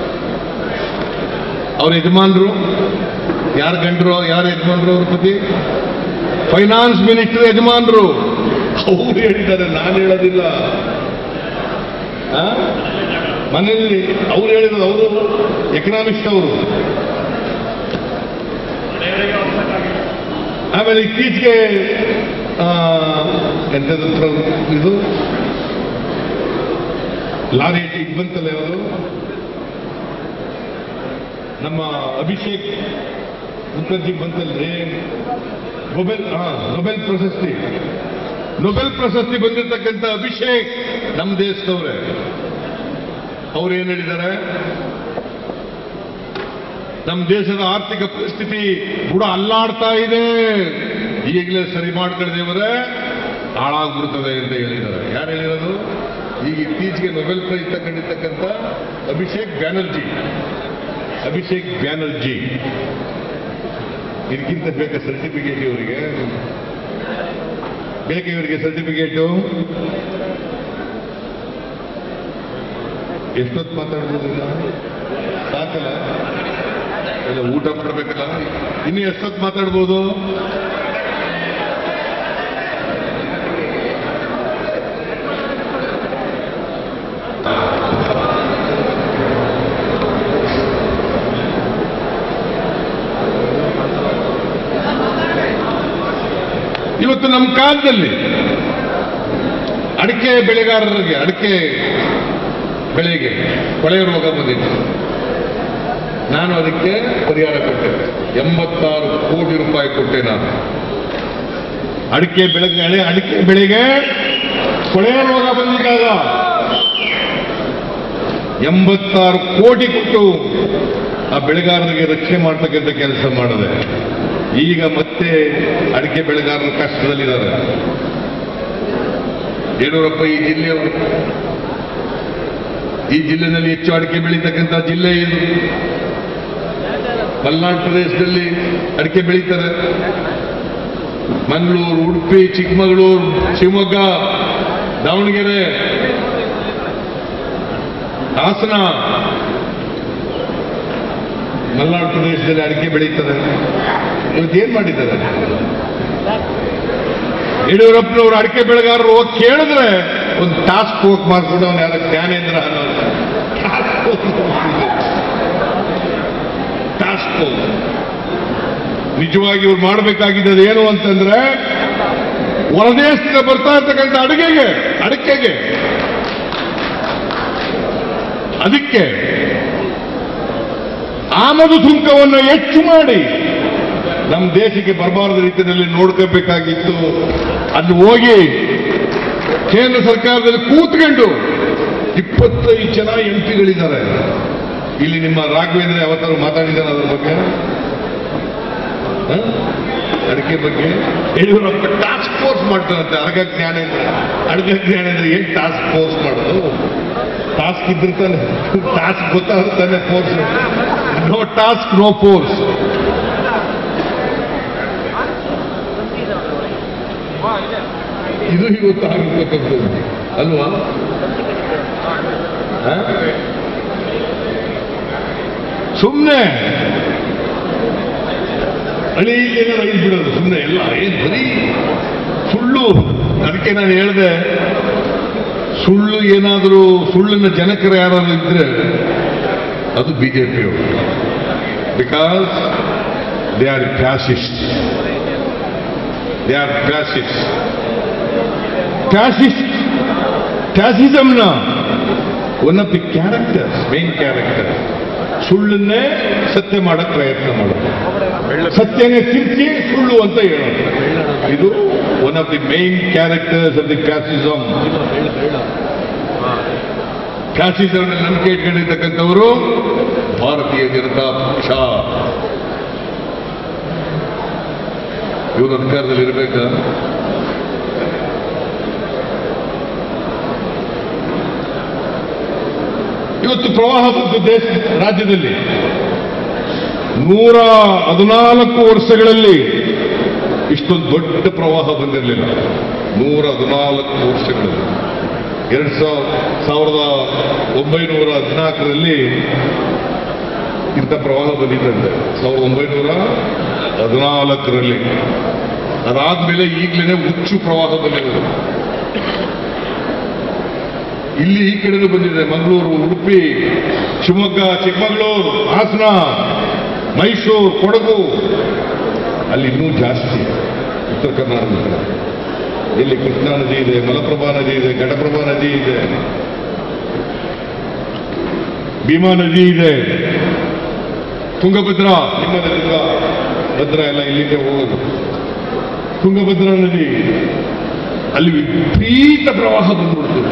ಅವ್ರ ಯಜಮಾನರು ಯಾರು ಗಂಡರು ಯಾರು ಯಜಮಾನರು ಅವ್ರ ಪತಿ ಫೈನಾನ್ಸ್ ಮಿನಿಸ್ಟರ್ ಯಜಮಾನರು ಅವ್ರು ಹೇಳಿದ್ದಾರೆ ನಾನು ಹೇಳೋದಿಲ್ಲ ಆ? ಮನೆಯಲ್ಲಿ ಅವ್ರು ಹೇಳಿದ್ರು ಅವರು ಎಕನಾಮಿಕ್ಸ್ ಅವರು ಆಮೇಲೆ ಇತ್ತೀಚೆಗೆ ಆ, ಎಂಥದ್ದು ಪ್ರ- ಇದು ಲಾರಿ ಇದು ಬಂತಲ್ಲ ಯಾವುದು ನಮ್ಮ ಅಭಿಷೇಕ್ ಮುಖರ್ಜಿ ಬಂತಲ್ರಿ ನೊಬೆಲ್ ಹಾ ನೊಬೆಲ್ ಪ್ರಶಸ್ತಿ ನೊಬೆಲ್ ಪ್ರಶಸ್ತಿ ಬಂದಿರತಕ್ಕಂಥ ಅಭಿಷೇಕ್ ನಮ್ಮ ದೇಶದವ್ರೆ ಅವ್ರು ಏನ್ ಹೇಳಿದ್ದಾರೆ ನಮ್ಮ ದೇಶದ ಆರ್ಥಿಕ ಪರಿಸ್ಥಿತಿ ಬುಡ ಅಲ್ಲಾಡ್ತಾ ಇದೆ ಈಗಲೇ ಸರಿ ಮಾಡ್ಕೊಳ್ಳದೇವರೆ ಹಾಳಾಗ್ಬಿಡ್ತದೆ ಅಂತ ಹೇಳಿದ್ದಾರೆ ಯಾರು ಹೇಳಿರೋದು ಈಗ ಇತ್ತೀಚೆಗೆ ನೊಬೆಲ್ ಪ್ರೈಸ್ ತಗೊಂಡಿರ್ತಕ್ಕಂಥ ಅಭಿಷೇಕ್ ಬ್ಯಾನರ್ಜಿ ಅಭಿಷೇಕ್ ಬ್ಯಾನರ್ಜಿ ಇದಕ್ಕಿಂತ ಬೇಕಾ ಸರ್ಟಿಫಿಕೇಟ್ ಇವರಿಗೆ ಬೇಕೆ ಇವರಿಗೆ ಸರ್ಟಿಫಿಕೇಟು ಎಷ್ಟೊತ್ತು ಮಾತಾಡ್ಬೋದು ಈಗ? ಸಾಕಲ್ಲ ಎಲ್ಲ ಊಟ ಮಾಡ್ಬೇಕಲ್ಲ ಇನ್ನು ಎಷ್ಟೊತ್ತು ಮಾತಾಡ್ಬೋದು ಇವತ್ತು ನಮ್ಮ ಕಾಲದಲ್ಲಿ ಅಡಿಕೆ ಬೆಳೆಗಾರರಿಗೆ ಅಡಿಕೆ ಬೆಳೆಗೆ ಕೊಳೆ ರೋಗ ಬಂದಿತ್ತು ನಾನು ಅದಕ್ಕೆ ಪರಿಹಾರ ಕೊಟ್ಟೆ ಎಂಬತ್ತಾರು ಕೋಟಿ ರೂಪಾಯಿ ಕೊಟ್ಟೆ ನಾನು ಅಡಿಕೆ ಬೆಳೆಗೆ ಅಡಿಕೆ ಬೆಳೆಗೆ ಕೊಳೆ ರೋಗ ಬಂದಿದ್ದಾಗ ಎಂಬತ್ತಾರು ಕೋಟಿ ಕೊಟ್ಟು ಆ ಬೆಳೆಗಾರರಿಗೆ ರಕ್ಷಣೆ ಮಾಡ್ತಕ್ಕಂಥ ಕೆಲಸ ಮಾಡಿದೆ ಈಗ ಮತ್ತೆ ಅಡಿಕೆ ಬೆಳೆಗಾರರು ಕಷ್ಟದಲ್ಲಿದ್ದಾರೆ ಯಡಿಯೂರಪ್ಪ ಈ ಜಿಲ್ಲೆಯವರು ಈ ಜಿಲ್ಲೆನಲ್ಲಿ ಹೆಚ್ಚು ಅಡಿಕೆ ಬೆಳೀತಕ್ಕಂಥ ಜಿಲ್ಲೆ ಇದು ಮಲೆನಾಡು ಪ್ರದೇಶದಲ್ಲಿ ಅಡಿಕೆ ಬೆಳೀತಾರೆ ಮಂಗಳೂರು ಉಡುಪಿ ಚಿಕ್ಕಮಗಳೂರು ಶಿವಮೊಗ್ಗ ದಾವಣಗೆರೆ ಹಾಸನ ಮಲೆನಾಡು ಪ್ರದೇಶದಲ್ಲಿ ಅಡಿಕೆ ಬೆಳೀತದೆ ಇವತ್ತು ಏನ್ ಮಾಡಿದ್ದಾರೆ ಯಡಿಯೂರಪ್ಪನವರು ಅಡಿಕೆ ಬೆಳೆಗಾರರು ಹೋಗಿ ಕೇಳಿದ್ರೆ ಒಂದು ಟಾಸ್ಕ್ ಫೋರ್ಸ್ ಮಾಡ್ಕೊಂಡು ಅವನು ಯಾರ ಜ್ಞಾನೇಂದ್ರ ಅನ್ನೋ ಟಾಸ್ಕ್ ಫೋರ್ಸ್ ನಿಜವಾಗಿ ಇವ್ರು ಮಾಡಬೇಕಾಗಿದ್ದು ಏನು ಅಂತಂದ್ರೆ ಹೊರದೇಶದಿಂದ ಬರ್ತಾ ಇರ್ತಕ್ಕಂಥ ಅಡುಗೆಗೆ ಅಡಿಕೆಗೆ ಅದಕ್ಕೆ ಆಮದು ಸುಂಕವನ್ನು ಹೆಚ್ಚು ಮಾಡಿ ನಮ್ಮ ದೇಶಕ್ಕೆ ಬರಬಾರದ ರೀತಿಯಲ್ಲಿ ನೋಡ್ಕೋಬೇಕಾಗಿತ್ತು ಅಲ್ಲಿ ಹೋಗಿ ಕೇಂದ್ರ ಸರ್ಕಾರದಲ್ಲಿ ಕೂತ್ಕೊಂಡು ಇಪ್ಪತ್ತೈದು ಜನ ಎಂ ಪಿಗಳಿದ್ದಾರೆ ಇಲ್ಲಿ ನಿಮ್ಮ ರಾಘವೇಂದ್ರ ಯಾವತ್ತಾರು ಮಾತಾಡಿದ್ದಾರೆ ಅದ್ರ ಬಗ್ಗೆ ಹ? ಅಡಿಕೆ ಬಗ್ಗೆ ಯಡಿಯೂರಪ್ಪ ಟಾಸ್ಕ್ ಫೋರ್ಸ್ ಮಾಡ್ತಾರಂತೆ ಅರ್ಗ ಜ್ಞಾನೇಂದ್ರ ಅರ್ಗ ಜ್ಞಾನೇಂದ್ರ ಏನ್ ಟಾಸ್ಕ್ ಫೋರ್ಸ್ ಮಾಡೋದು ಟಾಸ್ಕ್ ಇದ್ರೆ ತಾನೆ ಟಾಸ್ಕ್ ಗೊತ್ತಾದ್ರೆ ತಾನೆ force no task no force ಇದು ಇವತ್ತು ಆಗಿರ್ತಕ್ಕಂಥದ್ದು ಅಲ್ವಾ ಸುಮ್ಮನೆ ಹಳಿ ಏನಾರ ಐದು ಬಿಡೋದು ಸುಮ್ಮನೆ ಎಲ್ಲ ಏನ್ ಬರೀ ಸುಳ್ಳು ಅದಕ್ಕೆ ನಾನು ಹೇಳಿದೆ ಸುಳ್ಳು ಏನಾದರೂ ಸುಳ್ಳಿನ ಜನಕರು ಯಾರಾದ್ರೂ ಇದ್ರೆ ಅದು ಬಿಜೆಪಿಯವರು because they are fascist they are fascist fascist ಫ್ಯಾಸಿಸಮ್ನ one of the characters main character ಸುಳ್ಳನ್ನೇ ಸತ್ಯ ಮಾಡಕ್ ಪ್ರಯತ್ನ ಮಾಡೋದು ಸತ್ಯನೇ ತಿರ್ಚಿ ಸುಳ್ಳು ಅಂತ ಹೇಳೋದು ಇದು one of the main characters of the fascism fascism ನಂಬಿಕೆ ಇಟ್ಕೊಂಡಿರ್ತಕ್ಕಂಥವರು ಭಾರತೀಯ ಜನತಾ ಪಕ್ಷ ಇವರು ಅಧಿಕಾರದಲ್ಲಿ ಇರಬೇಕಾ ಇವತ್ತು ಪ್ರವಾಹ ಬಂತು ದೇಶ ರಾಜ್ಯದಲ್ಲಿ ನೂರ ಹದಿನಾಲ್ಕು ವರ್ಷಗಳಲ್ಲಿ ಇಷ್ಟೊಂದು ದೊಡ್ಡ ಪ್ರವಾಹ ಬಂದಿರಲಿಲ್ಲ ನೂರ ಹದಿನಾಲ್ಕು ವರ್ಷಗಳಲ್ಲಿ ಎರಡ್ ಸಾವಿರ ಸಾವಿರದ ಒಂಬೈನೂರ ಹದಿನಾಲ್ಕರಲ್ಲಿ ಇಂಥ ಪ್ರವಾಹ ಬಂದಿದ್ದಂತೆ ಸಾವಿರದ ಒಂಬೈನೂರ ಹದಿನಾಲ್ಕರಲ್ಲಿ ಅದಾದ್ಮೇಲೆ ಈಗಲೇ ಹುಚ್ಚು ಪ್ರವಾಹ ಬಂದಿರೋದು ಇಲ್ಲಿ ಈ ಕಡೆನೂ ಬಂದಿದೆ ಮಂಗಳೂರು ಉಡುಪಿ ಶಿವಮೊಗ್ಗ ಚಿಕ್ಕಮಗಳೂರು ಹಾಸನ ಮೈಸೂರು ಕೊಡಗು ಅಲ್ಲಿ ಇನ್ನೂ ಜಾಸ್ತಿ ಉತ್ತರ ಕರ್ನಾಟಕದ ಇಲ್ಲಿ ಕೃಷ್ಣಾ ನದಿ ಇದೆ ಮಲಪ್ರಭಾ ನದಿ ಇದೆ ಘಟಪ್ರಭಾ ನದಿ ಇದೆ ಭೀಮಾ ನದಿ ಇದೆ ತುಂಗಭದ್ರಾ ನಿಮ್ಮ ತುಂಗ ಭದ್ರಾ ಎಲ್ಲ ಇಲ್ಲಿಂದ ಹೋಗೋದು ತುಂಗಭದ್ರಾ ನದಿ ಅಲ್ಲಿ ವಿಪರೀತ ಪ್ರವಾಹ ಬಂದ್ಬಿಡ್ತು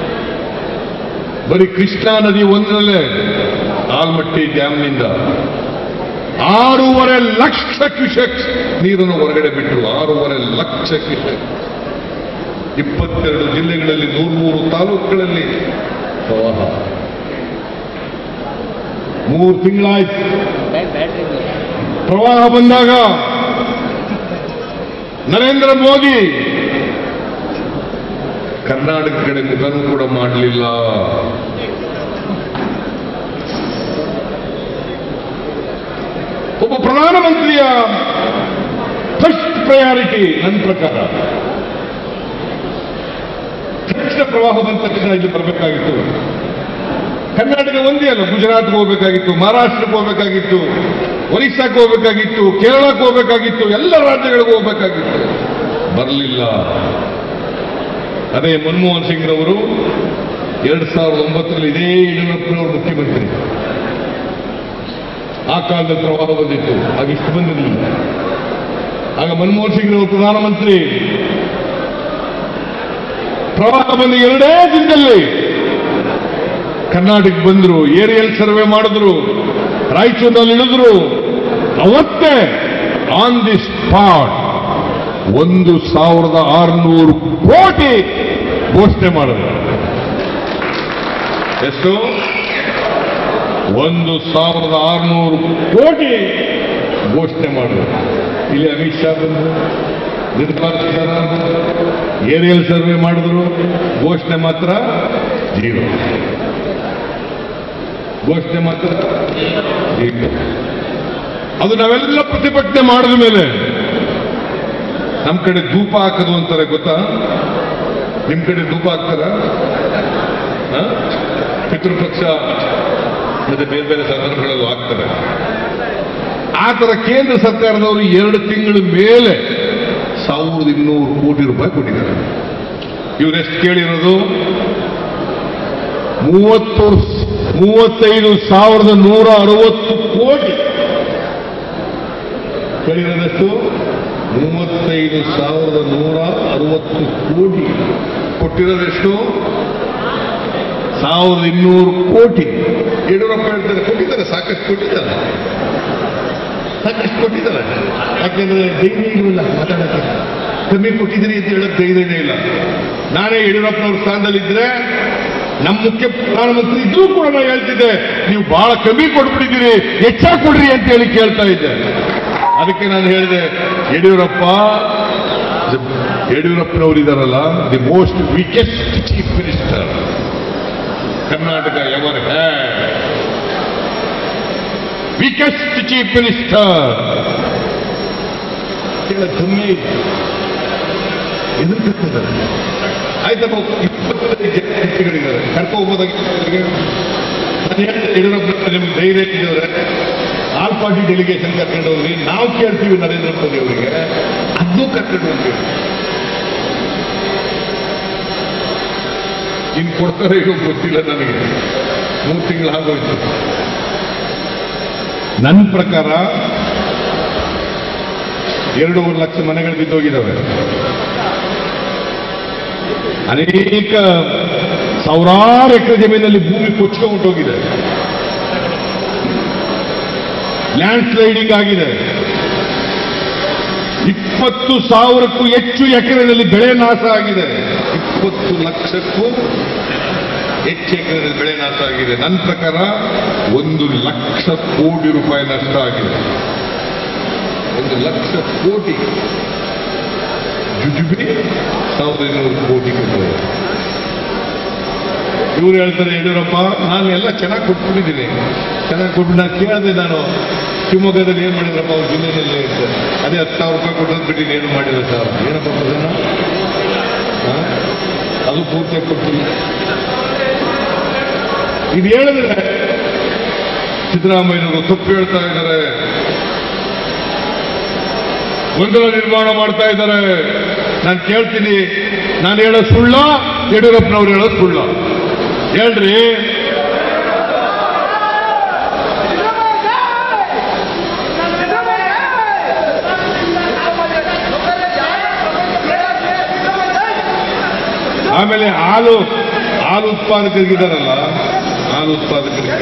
ಬರೀ ಕೃಷ್ಣಾ ನದಿ ಒಂದರಲ್ಲೇ ಆಲ್ಮಟ್ಟಿ ಡ್ಯಾಮ್ನಿಂದ ಆರೂವರೆ ಲಕ್ಷ ಕ್ಯೂಸೆಕ್ ನೀರನ್ನು ಹೊರಗಡೆ ಬಿಟ್ಟರು ಆರೂವರೆ ಲಕ್ಷ ಕ್ಯೂಸೆಕ್ ಇಪ್ಪತ್ತೆರಡು ಜಿಲ್ಲೆಗಳಲ್ಲಿ ನೂರು ತಾಲೂಕುಗಳಲ್ಲಿ ಪ್ರವಾಹ ಮೂರು ತಿಂಗಳಾಯ್ತು ಪ್ರವಾಹ ಬಂದಾಗ ನರೇಂದ್ರ ಮೋದಿ ಕರ್ನಾಟಕ ಕಡೆ ಮುಖನೂ ಕೂಡ ಮಾಡಲಿಲ್ಲ ಪ್ರಧಾನಮಂತ್ರಿಯ ಫಸ್ಟ್ ಪ್ರಯಾರಿಟಿ ನನ್ನ ಪ್ರಕಾರ ತಕ್ಷಣ ಪ್ರವಾಹ ಬಂದ ತಕ್ಷಣ ಇಲ್ಲಿ ಬರಬೇಕಾಗಿತ್ತು ಕರ್ನಾಟಕ ಒಂದೇ ಅಲ್ಲ ಗುಜರಾತ್ಗೆ ಹೋಗಬೇಕಾಗಿತ್ತು ಮಹಾರಾಷ್ಟ್ರಕ್ಕೆ ಹೋಗಬೇಕಾಗಿತ್ತು ಒರಿಸ್ಸಾಕ್ಕೆ ಹೋಗಬೇಕಾಗಿತ್ತು ಕೇರಳಕ್ಕೆ ಹೋಗಬೇಕಾಗಿತ್ತು ಎಲ್ಲ ರಾಜ್ಯಗಳಿಗೂ ಹೋಗಬೇಕಾಗಿತ್ತು ಬರಲಿಲ್ಲ ಅದೇ ಮನಮೋಹನ್ ಸಿಂಗ್ ರವರು ಎರಡ್ ಸಾವಿರದ ಒಂಬತ್ತರಲ್ಲಿ ಇದೇ ಯಡಿಯೂರಪ್ಪನವರು ಮುಖ್ಯಮಂತ್ರಿ ಆ ಕಾಲದಲ್ಲಿ ಪ್ರವಾಹ ಬಂದಿತ್ತು ಆಗ ಇಷ್ಟು ಬಂದಿರಲಿಲ್ಲ ಆಗ ಮನಮೋಹನ್ ಸಿಂಗ್ ರವರು ಪ್ರಧಾನಮಂತ್ರಿ ಪ್ರವಾಹ ಬಂದ ಎರಡೇ ದಿನದಲ್ಲಿ ಕರ್ನಾಟಕ ಬಂದ್ರು ಏರಿಯಲ್ ಸರ್ವೆ ಮಾಡಿದ್ರು ರಾಯಚೂರಿನಲ್ಲಿ ಇಳಿದ್ರು ಅವತ್ತೇ ಆನ್ ದಿ ಸ್ಪಾಟ್ ಒಂದು ಸಾವಿರದ ಆರುನೂರು ಕೋಟಿ ಘೋಷಣೆ ಮಾಡಿದ್ರು ಎಷ್ಟು ಒಂದು ಸಾವಿರದ ಆರುನೂರು ಕೋಟಿ ಘೋಷಣೆ ಮಾಡಿದ್ರು ಇಲ್ಲಿ ಅಮಿತ್ ಶಾ ಬಂದರು ನಿರ್ಮಲಾ ಸೀತಾರಾಮನ್ ಏರಿಯಲ್ ಸರ್ವೆ ಮಾಡಿದ್ರು ಘೋಷಣೆ ಮಾತ್ರ ಜೀರೋ ಘೋಷಣೆ ಮಾತ್ರ ಜೀರೋ ಅದು ನಾವೆಲ್ಲ ಪ್ರತಿಭಟನೆ ಮಾಡಿದ ಮೇಲೆ ನಮ್ಮ ಕಡೆ ಧೂಪ ಹಾಕೋದು ಅಂತಾರೆ ಗೊತ್ತಾ ನಿಮ್ ಕಡೆ ಧೂಪ ಹಾಕ್ತಾರ ಹ? ಪಿತೃಪಕ್ಷ ಮತ್ತೆ ಬೇರೆ ಬೇರೆ ಸಂದರ್ಭಗಳಲ್ಲೂ ಹಾಕ್ತಾರೆ ಆ ತರ ಕೇಂದ್ರ ಸರ್ಕಾರದವರು ಎರಡು ತಿಂಗಳ ಮೇಲೆ ಸಾವಿರದ ಇನ್ನೂರು ಕೋಟಿ ರೂಪಾಯಿ ಕೊಟ್ಟಿದ್ದಾರೆ ಇವರೆಷ್ಟು ಕೇಳಿರೋದು ಮೂವತ್ತು ಮೂವತ್ತೈದು ಸಾವಿರದ ನೂರ ಅರವತ್ತು ಕೋಟಿ ಕೇಳಿರೋದಷ್ಟು ಮೂವತ್ತೈದು ಸಾವಿರದ ನೂರ ಅರವತ್ತು ಕೋಟಿ ಕೊಟ್ಟಿರೋದೆಷ್ಟು ಸಾವಿರದ ಇನ್ನೂರು ಕೋಟಿ ಯಡಿಯೂರಪ್ಪ ಹೇಳ್ತಾರೆ ಕೊಟ್ಟಿದ್ದಾರೆ ಸಾಕಷ್ಟು ಕೊಟ್ಟಿದ್ದಾರೆ ಸಾಕಷ್ಟು ಕೊಟ್ಟಿದ್ದಾರೆ ಯಾಕೆಂದ್ರೆ ಧೈರ್ಯ ಇರಲಿಲ್ಲ ಮಾತಾಡಕ್ಕೆ ಕಮ್ಮಿ ಕೊಟ್ಟಿದ್ದೀರಿ ಅಂತ ಹೇಳಕ್ ಧೈರ್ಯನೇ ಇಲ್ಲ ನಾನೇ ಯಡಿಯೂರಪ್ಪನವ್ರ ಸ್ಥಾನದಲ್ಲಿದ್ರೆ ನಮ್ಮ ಮುಖ್ಯ ಪ್ರಧಾನಮಂತ್ರಿ ಇದ್ರೂ ಕೂಡ ನಾನು ಹೇಳ್ತಿದ್ದೆ ನೀವು ಬಹಳ ಕಮ್ಮಿ ಕೊಟ್ಬಿಟ್ಟಿದ್ದೀರಿ ಹೆಚ್ಚಾಗಿ ಕೊಡ್ರಿ ಅಂತ ಹೇಳಿ ಕೇಳ್ತಾ ಇದ್ದೆ ಅದಕ್ಕೆ ನಾನು ಹೇಳಿದೆ ಯಡಿಯೂರಪ್ಪ ಯಡಿಯೂರಪ್ಪನವರು ಇದಾರಲ್ಲ the most weakest chief minister Karnataka ever had weakest chief minister ಕಮ್ಮಿ ಎದುರು ಕರ್ತಿದ್ದಾರೆ ಆಯ್ತಪ್ಪ ಇಪ್ಪತ್ತೈದು ಜನ ವ್ಯಕ್ತಿಗಳಿದ್ದಾರೆ ಕರ್ಕೋಬೋದಾಗಿ ನಾನು ಹೇಳ್ದೆ ಯಡಿಯೂರಪ್ಪ ನಿಮ್ಗೆ ಧೈರ್ಯ ಇದ್ದರೆ ಆಲ್ ಪಾರ್ಟಿ ಡೆಲಿಗೇಷನ್ ಕರ್ಕೊಂಡು ಹೋಗ್ರಿ ನಾವು ಕೇಳ್ತೀವಿ ನರೇಂದ್ರ ಮೋದಿ ಅವರಿಗೆ ಅದನ್ನೂ ಕರ್ಕೊಂಡು ಹೋಗ್ತೀವಿ ಇನ್ ಕೊಡ್ತಾರೆ ಈಗ ಗೊತ್ತಿಲ್ಲ ನನಗೆ ಮೂರು ತಿಂಗಳು ಆಗೋಯ್ತು ನನ್ನ ಪ್ರಕಾರ ಎರಡೂವರೆ ಲಕ್ಷ ಮನೆಗಳು ಬಿದ್ದೋಗಿದ್ದಾವೆ ಅನೇಕ ಸಾವಿರಾರು ಎಕರೆ ಜಮೀನಲ್ಲಿ ಭೂಮಿ ಕೊಚ್ಕೊಂಡು ಹೋಗಿದೆ ಲ್ಯಾಂಡ್ ಸ್ಲೈಡಿಂಗ್ ಆಗಿದೆ ಇಪ್ಪತ್ತು ಸಾವಿರಕ್ಕೂ ಹೆಚ್ಚು ಎಕರೆನಲ್ಲಿ ಬೆಳೆ ನಾಶ ಆಗಿದೆ ಇಪ್ಪತ್ತು ಲಕ್ಷಕ್ಕೂ ಹೆಚ್ಚು ಎಕರೆನಲ್ಲಿ ಬೆಳೆ ನಾಶ ಆಗಿದೆ ನನ್ನ ಪ್ರಕಾರ ಒಂದು ಲಕ್ಷ ಕೋಟಿ ರೂಪಾಯಿ ನಷ್ಟ ಆಗಿದೆ ಒಂದು ಲಕ್ಷ ಕೋಟಿ ಜುಜುಬಿ ಸಾವಿರದ ಐನೂರು ಕೋಟಿ ಕೊಟ್ಟರು ಇವ್ರು ಹೇಳ್ತಾರೆ ಯಡಿಯೂರಪ್ಪ ನಾನು ಎಲ್ಲ ಚೆನ್ನಾಗಿ ಕೊಟ್ಬಿಟ್ಟಿದ್ದೀನಿ ಚೆನ್ನಾಗಿ ಕೊಟ್ಟು ನಾನು ಕೇಳಿದೆ ನಾನು ಶಿವಮೊಗ್ಗದಲ್ಲಿ ಏನು ಮಾಡಿದ್ರಪ್ಪ ಅವ್ರ ಜಿಲ್ಲೆಯಲ್ಲಿ ಅಂತ ಅದೇ ಹತ್ತು ಸಾವಿರ ರೂಪಾಯಿ ಕೊಟ್ಟದ್ದು ಬಿಟ್ಟು ಏನು ಮಾಡಿಲ್ಲ ಸರ್ ಏನಪ್ಪ ಪ್ರಧಾನ ಹಾ? ಅದು ಪೂರ್ತಿಯಾಗಿ ಕೊಟ್ಟಿಲ್ಲ ಇದು ಹೇಳಿದ್ರೆ ಸಿದ್ದರಾಮಯ್ಯನವರು ತಪ್ಪು ಹೇಳ್ತಾ ಇದ್ದಾರೆ ಗೊಂದಲ ನಿರ್ಮಾಣ ಮಾಡ್ತಾ ಇದ್ದಾರೆ ನಾನು ಕೇಳ್ತೀನಿ ನಾನು ಹೇಳೋ ಸುಳ್ಳ ಯಡಿಯೂರಪ್ಪನವ್ರು ಹೇಳೋದು ಸುಳ್ಳ ಹೇಳ್ರಿ ಆಮೇಲೆ ಹಾಲು ಹಾಲು ಉತ್ಪಾದಕರಿಗಿದಾರಲ್ಲ ಹಾಲು ಉತ್ಪಾದಕರಿಗೆ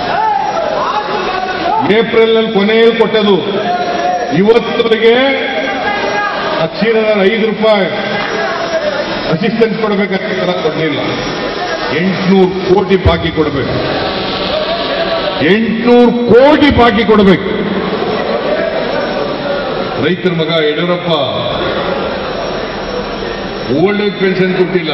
ಏಪ್ರಿಲ್ ನಲ್ಲಿ ಕೊನೆಯಲ್ಲಿ ಕೊಟ್ಟದು ಇವತ್ತವರೆಗೆ ಆ ಕ್ಷೀರದ ಐದು ರೂಪಾಯಿ ಅಸಿಸ್ಟೆನ್ಸ್ ಕೊಡಬೇಕಾಗ್ತಲ್ಲ ಕೊಡಲಿಲ್ಲ ಎಂಟುನೂರು ಕೋಟಿ ಬಾಕಿ ಕೊಡಬೇಕು ಎಂಟುನೂರು ಕೋಟಿ ಬಾಕಿ ಕೊಡಬೇಕು ರೈತರ ಮಗ ಯಡಿಯೂರಪ್ಪ ಓಲ್ಡ್ ಏಜ್ ಪೆನ್ಷನ್ ಕೊಟ್ಟಿಲ್ಲ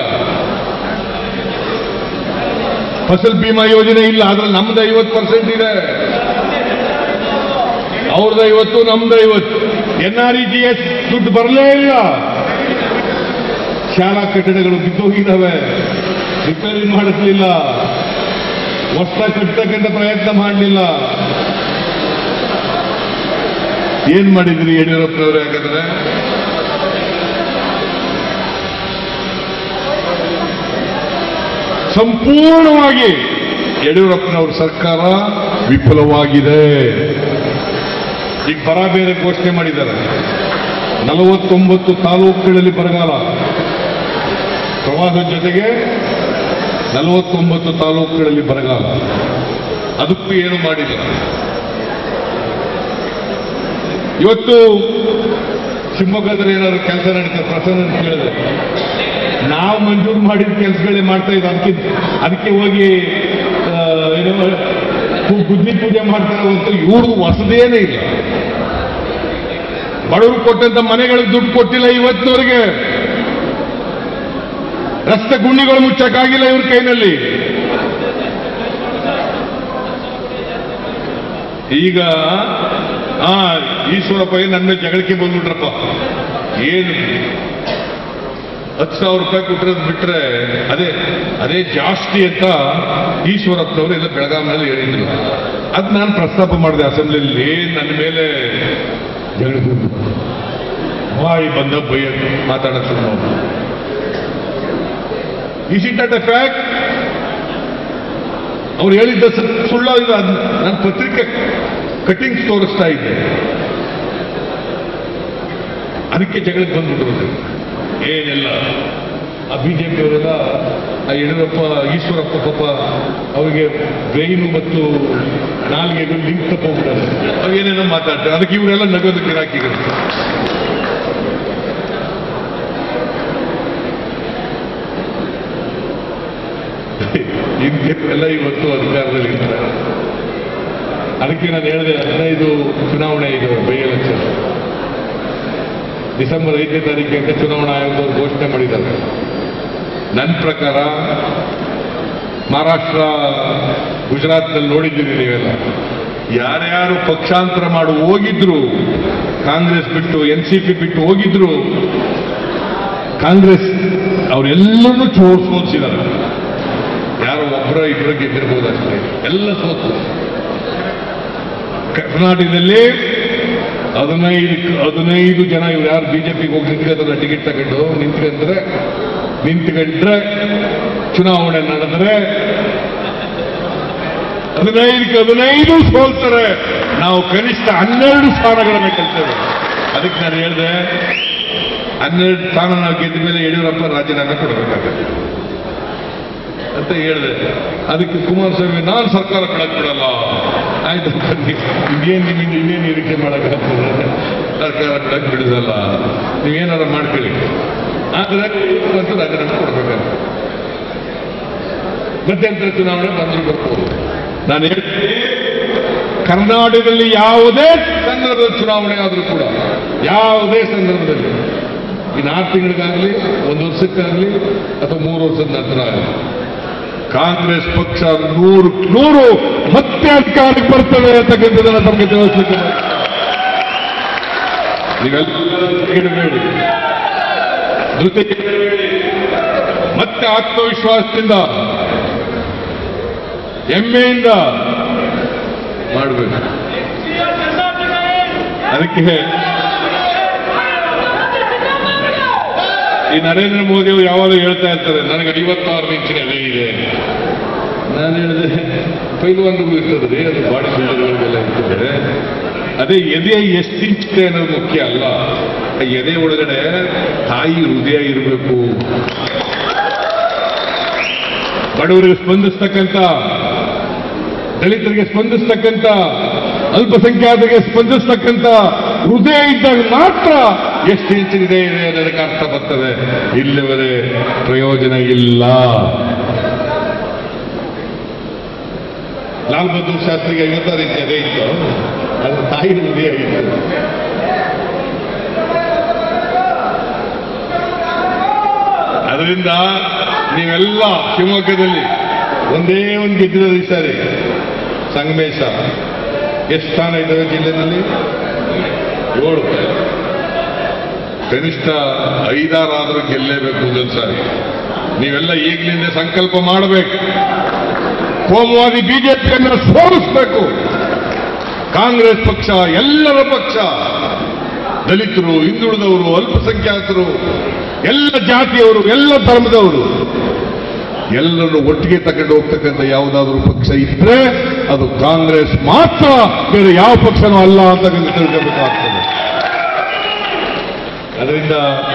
ಫಸಲ್ ಬಿಮಾ ಯೋಜನೆ ಇಲ್ಲ ಅದ್ರಲ್ಲಿ ನಮ್ದು ಐವತ್ತು ಪರ್ಸೆಂಟ್ ಇದೆ ಅವ್ರದ್ದು ಐವತ್ತು ನಮ್ದು ಐವತ್ತು N R E G S ದುಡ್ಡು ಬರಲೇ ಇಲ್ಲ ಶಾಲಾ ಕಟ್ಟಡಗಳು ಬಿದ್ದೋಗಿದ್ದಾವೆ ರಿಪೇರಿ ಮಾಡಿಸ್ಲಿಲ್ಲ ಹೊಸ ಕಟ್ಟತಕ್ಕಂಥ ಪ್ರಯತ್ನ ಮಾಡಲಿಲ್ಲ ಏನ್ ಮಾಡಿದ್ರಿ ಯಡಿಯೂರಪ್ಪನವ್ರು ಯಾಕಂದ್ರೆ ಸಂಪೂರ್ಣವಾಗಿ ಯಡಿಯೂರಪ್ಪನವ್ರ ಸರ್ಕಾರ ವಿಫಲವಾಗಿದೆ ಈಗ ಬರ ಬೇರೆ ಘೋಷಣೆ ಮಾಡಿದ್ದಾರೆ ನಲವತ್ತೊಂಬತ್ತು ತಾಲೂಕುಗಳಲ್ಲಿ ಬರಗಾಲ ಪ್ರವಾಹದ ಜೊತೆಗೆ ನಲವತ್ತೊಂಬತ್ತು ತಾಲೂಕುಗಳಲ್ಲಿ ಬರಗಾಲ ಅದಕ್ಕೂ ಏನು ಮಾಡಿಲ್ಲ ಇವತ್ತು ಶಿವಮೊಗ್ಗದಲ್ಲಿ ಏನಾದ್ರು ಕೆಲಸ ನಡೀತದೆ ಪ್ರಸನ್ನ ಅಂತ ಕೇಳಿದೆ ನಾವು ಮಂಜೂರು ಮಾಡಿದ ಕೆಲಸಗಳೇ ಮಾಡ್ತಾ ಇದ್ದ ಅದಕ್ಕೆ ಅದಕ್ಕೆ ಹೋಗಿ ಆ, ಏನು ಪೂ- ಬುದ್ಧಿ ಪೂಜೆ ಮಾಡ್ತಾರೆ ಹೊರತು ಇವ್ರದ್ದು ಹೊಸದೇನೇ ಇಲ್ಲ ಬಡವರು ಕೊಟ್ಟಂತ ಮನೆಗಳಿಗೆ ದುಡ್ಡು ಕೊಟ್ಟಿಲ್ಲ ಇವತ್ತಿನವರೆಗೆ ರಸ್ತೆ ಗುಂಡಿಗಳು ಮುಚ್ಚಕ್ಕಾಗಿಲ್ಲ ಇವ್ರ ಕೈನಲ್ಲಿ ಈಗ ಆ ಈಶ್ವರಪ್ಪ ಏನ್ ನನ್ನ ಜಗಳಕ್ಕೆ ಬಂದ್ಬಿಟ್ರಪ್ಪ ಏನು ಹತ್ತು ಸಾವಿರ ರೂಪಾಯಿ ಕೊಟ್ಟಿರೋದು ಬಿಟ್ರೆ ಅದೇ ಅದೇ ಜಾಸ್ತಿ ಅಂತ ಈಶ್ವರಪ್ಪನವರು ಎಲ್ಲ ಬೆಳಗಾವಿನಲ್ಲಿ ಹೇಳಿದ್ರು ಅದ್ ನಾನು ಪ್ರಸ್ತಾಪ ಮಾಡಿದೆ ಅಸೆಂಬ್ಲಿಯಲ್ಲಿ ನನ್ನ ಮೇಲೆ ಜಗಳ ಬಂದು ಬಾಯಿ ಬಂದ ಬೈಯ ಮಾತಾಡಕ್ಕೆ ಶುರು ಮಾಡ್ದ. Is it not a fact? ಅವ್ರು ಹೇಳಿದ್ದ ಸ- ಸುಳ್ಳ ಇದು ಅದ್ ನಾನು ಪತ್ರಿಕೆ ಕಟಿಂಗ್ಸ್ ತೋರಿಸ್ತಾ ಇದ್ದೆ ಅದಕ್ಕೆ ಜಗಳಕ್ಕೆ ಬಂದ್ಬಿಟ್ರು ಏನಿಲ್ಲ ಆ ಬಿಜೆಪಿ ಅವರೆಲ್ಲ ಆ ಯಡಿಯೂರಪ್ಪ ಈಶ್ವರಪ್ಪ ಪಾಪ ಅವರಿಗೆ ಬ್ರೈನು ಮತ್ತು ನಾಲ್ಗೆಗೂ ಲಿಂಕ್ ತಪ್ಪಿದ್ದಾರೆ ಅವೇನೇನೋ ಮಾತಾಡ್ತಾರೆ ಅದಕ್ಕೆ ಇವರೆಲ್ಲ ನಗೋದು ಗಿರಾಕಿಗಳು ಎಲ್ಲ ಇವತ್ತು ಅಧಿಕಾರದಲ್ಲಿ ಇರ್ತಾರೆ ಅದಕ್ಕೆ ನಾನು ಹೇಳಿದೆ ಹದಿನೈದು ಚುನಾವಣೆ ಇದು ಬೈ ಎಲೆಕ್ಷನ್ ಡಿಸೆಂಬರ್ ಐದನೇ ತಾರೀಕಿಗೆ ಚುನಾವಣಾ ಆಯೋಗದವರು ಘೋಷಣೆ ಮಾಡಿದ್ದಾರೆ ನನ್ನ ಪ್ರಕಾರ ಮಹಾರಾಷ್ಟ್ರ ಗುಜರಾತ್ನಲ್ಲಿ ನೋಡಿದ್ದೀರಿ ನೀವೆಲ್ಲ ಯಾರ್ಯಾರು ಪಕ್ಷಾಂತರ ಮಾಡಿ ಹೋಗಿದ್ರು ಕಾಂಗ್ರೆಸ್ ಬಿಟ್ಟು ಎನ್ ಸಿ ಪಿ ಬಿಟ್ಟು ಹೋಗಿದ್ರು ಕಾಂಗ್ರೆಸ್ ಅವರೆಲ್ಲರನ್ನೂ ಚೋರ್ ಸೋಲ್ಸಿದ್ದಾರೆ ಯಾರೋ ಒಬ್ಬರ ಇಬ್ಬರ ಗೆದ್ದಿರ್ಬೋದು ಅಷ್ಟೇ ಎಲ್ಲ ಸೋತು ಕರ್ನಾಟಕದಲ್ಲಿ ಹದಿನೈದು ಹದಿನೈದು ಜನ ಇವ್ರು ಯಾರು ಬಿಜೆಪಿಗೆ ಹೋಗಿ ನಿಂತ್ಕೊಂಡ್ರೆ ಟಿಕೆಟ್ ತಗೊಂಡು ನಿಂತ್ಕೊಂಡ್ರೆ ನಿಂತ್ಕೊಂಡ್ರೆ ಚುನಾವಣೆ ನಡೆದ್ರೆ ಹದಿನೈದಕ್ಕೆ ಹದಿನೈದು ಸೋಲ್ತಾರೆ ನಾವು ಕನಿಷ್ಠ ಹನ್ನೆರಡು ಸ್ಥಾನಗಳನ್ನು ಗೆಲ್ತೇವೆ ಅದಕ್ಕೆ ನಾನು ಹೇಳಿದೆ ಹನ್ನೆರಡು ಸ್ಥಾನ ನಾವು ಗೆದ್ದ ಮೇಲೆ ಯಡಿಯೂರಪ್ಪ ರಾಜೀನಾಮೆ ಕೊಡಬೇಕಾಗತ್ತೆ ಅಂತ ಹೇಳಿದೆ ಅದಕ್ಕೆ ಕುಮಾರಸ್ವಾಮಿ ನಾನು ಸರ್ಕಾರ ಬಿಡಕ್ ಬಿಡಲ್ಲ ಆಯ್ತು ಬನ್ನಿ ಇನ್ನೇನು ನಿಮ್ಮಿಂದ ಇನ್ನೇನು ನಿರೀಕ್ಷೆ ಮಾಡೋಕ್ಕಾಗ್ತದೆ ಸರ್ಕಾರ ಬಿಡಕ್ ಬಿಡುದಲ್ಲ ನೀವೇನಾರ ಮಾಡ್ಕೊಳ್ಳಿ ಆದ್ರೆ ಮತ್ತು ರಾಜೀನಾಮೆ ಕೊಡ್ಬೇಕಾಗ್ತದೆ ಮಧ್ಯಂತರ ಚುನಾವಣೆ ಬಂದ್ರು ಬರ್ಬೋದು ನಾನು ಹೇಳ್ತೀನಿ ಕರ್ನಾಟಕದಲ್ಲಿ ಯಾವುದೇ ಸಂದರ್ಭದ ಚುನಾವಣೆ ಆದರೂ ಕೂಡ ಯಾವುದೇ ಸಂದರ್ಭದಲ್ಲಿ ಇನ್ನು ಆರು ತಿಂಗಳಿಗಾಗಲಿ ಒಂದು ವರ್ಷಕ್ಕಾಗಲಿ ಅಥವಾ ಮೂರು ವರ್ಷದ ನಂತರ ಆಗಲಿ ಕಾಂಗ್ರೆಸ್ ಪಕ್ಷ ನೂರು ನೂರು ಮತ್ತೆ ಅಧಿಕಾರಕ್ಕೆ ಬರ್ತದೆ ಅಂತಕ್ಕಂಥದ್ದನ್ನ ತಮಗೆ ತಿಳಿಸ್ಲಿಕ್ಕೆ ಬಯಸ್ತೇನೆ. ನೀವೆಲ್ಲ ಇಡಬೇಡಿ ಜೊತೆಗೆ ಮತ್ತೆ ಆತ್ಮವಿಶ್ವಾಸದಿಂದ ಹೆಮ್ಮೆಯಿಂದ ಮಾಡಬೇಕು ಅದಕ್ಕೆ ಈ ನರೇಂದ್ರ ಮೋದಿ ಅವರು ಯಾವಾಗಲೂ ಹೇಳ್ತಾ ಇರ್ತಾರೆ ನನಗೆ ಐವತ್ತಾರು ಇಂಚಿನ ಎದೆ ಇದೆ ನಾನು ಹೇಳಿದೆ ಪೈಲ್ವಾನ್ರಿಗೂ ಇರ್ತದೆ ಅದು ಬಾಡಿ ಬಿಲ್ಡರ್ಗಳಿಗೆಲ್ಲ ಇರ್ತದೆ ಅದೇ ಎದೆ ಎಷ್ಟು ಇಂಚಿದೆ ಅನ್ನೋದು ಮುಖ್ಯ ಅಲ್ಲ ಆ ಎದೆ ಒಳಗಡೆ ತಾಯಿ ಹೃದಯ ಇರಬೇಕು ಬಡವರಿಗೆ ಸ್ಪಂದಿಸ್ತಕ್ಕಂಥ ದಲಿತರಿಗೆ ಸ್ಪಂದಿಸ್ತಕ್ಕಂಥ ಅಲ್ಪಸಂಖ್ಯಾತರಿಗೆ ಸ್ಪಂದಿಸ್ತಕ್ಕಂಥ ಹೃದಯ ಇದ್ದಾಗ ಮಾತ್ರ ಎಷ್ಟು ಇಂಚಿನಿದೆ ಇದೆ ಅನ್ನೋದಕ್ಕೆ ಅರ್ಥ ಬರ್ತದೆ ಇಲ್ಲಿವರೆ ಪ್ರಯೋಜನ ಇಲ್ಲ ಲಾಲ್ ಬಹದ್ದೂರ್ ಶಾಸ್ತ್ರಿಗೆ ಐವತ್ತಾರು ಇಂಚ್ ಅದೇ ಇತ್ತು ಅದು ತಾಯಿ ಹೃದಯ ಇತ್ತು ಅದರಿಂದ ನೀವೆಲ್ಲ ಶಿವಮೊಗ್ಗದಲ್ಲಿ ಒಂದೇ ಒಂದು ಗೆದ್ದಿರೋದು ಈ ಸಾರಿ ಸಂಗಮೇಶ ಎಷ್ಟು ಸ್ಥಾನ ಇದ್ದಾವೆ ಜಿಲ್ಲೆನಲ್ಲಿ ಏಳು ಕನಿಷ್ಠ ಐದಾರಾದರೂ ಗೆಲ್ಲೇಬೇಕು ಮುಂದೊಂದು ಸಾರಿ ನೀವೆಲ್ಲ ಈಗಲಿಂದ ಸಂಕಲ್ಪ ಮಾಡಬೇಕು ಕೋಮುವಾದಿ ಬಿಜೆಪಿಯನ್ನು ಸೋಲಿಸಬೇಕು ಕಾಂಗ್ರೆಸ್ ಪಕ್ಷ ಎಲ್ಲರ ಪಕ್ಷ ದಲಿತರು ಹಿಂದುಳಿದವರು ಅಲ್ಪಸಂಖ್ಯಾತರು ಎಲ್ಲ ಜಾತಿಯವರು ಎಲ್ಲ ಧರ್ಮದವರು ಎಲ್ಲರನ್ನು ಒಟ್ಟಿಗೆ ತಗೊಂಡು ಹೋಗ್ತಕ್ಕಂಥ ಯಾವುದಾದ್ರೂ ಪಕ್ಷ ಇದ್ರೆ ಅದು ಕಾಂಗ್ರೆಸ್ ಮಾತ್ರ ಬೇರೆ ಯಾವ ಪಕ್ಷನೂ ಅಲ್ಲ ಅಂತಕ್ಕಂಥ ತಿಳ್ಕೋಬೇಕಾಗ್ತದೆ ಅದರಿಂದ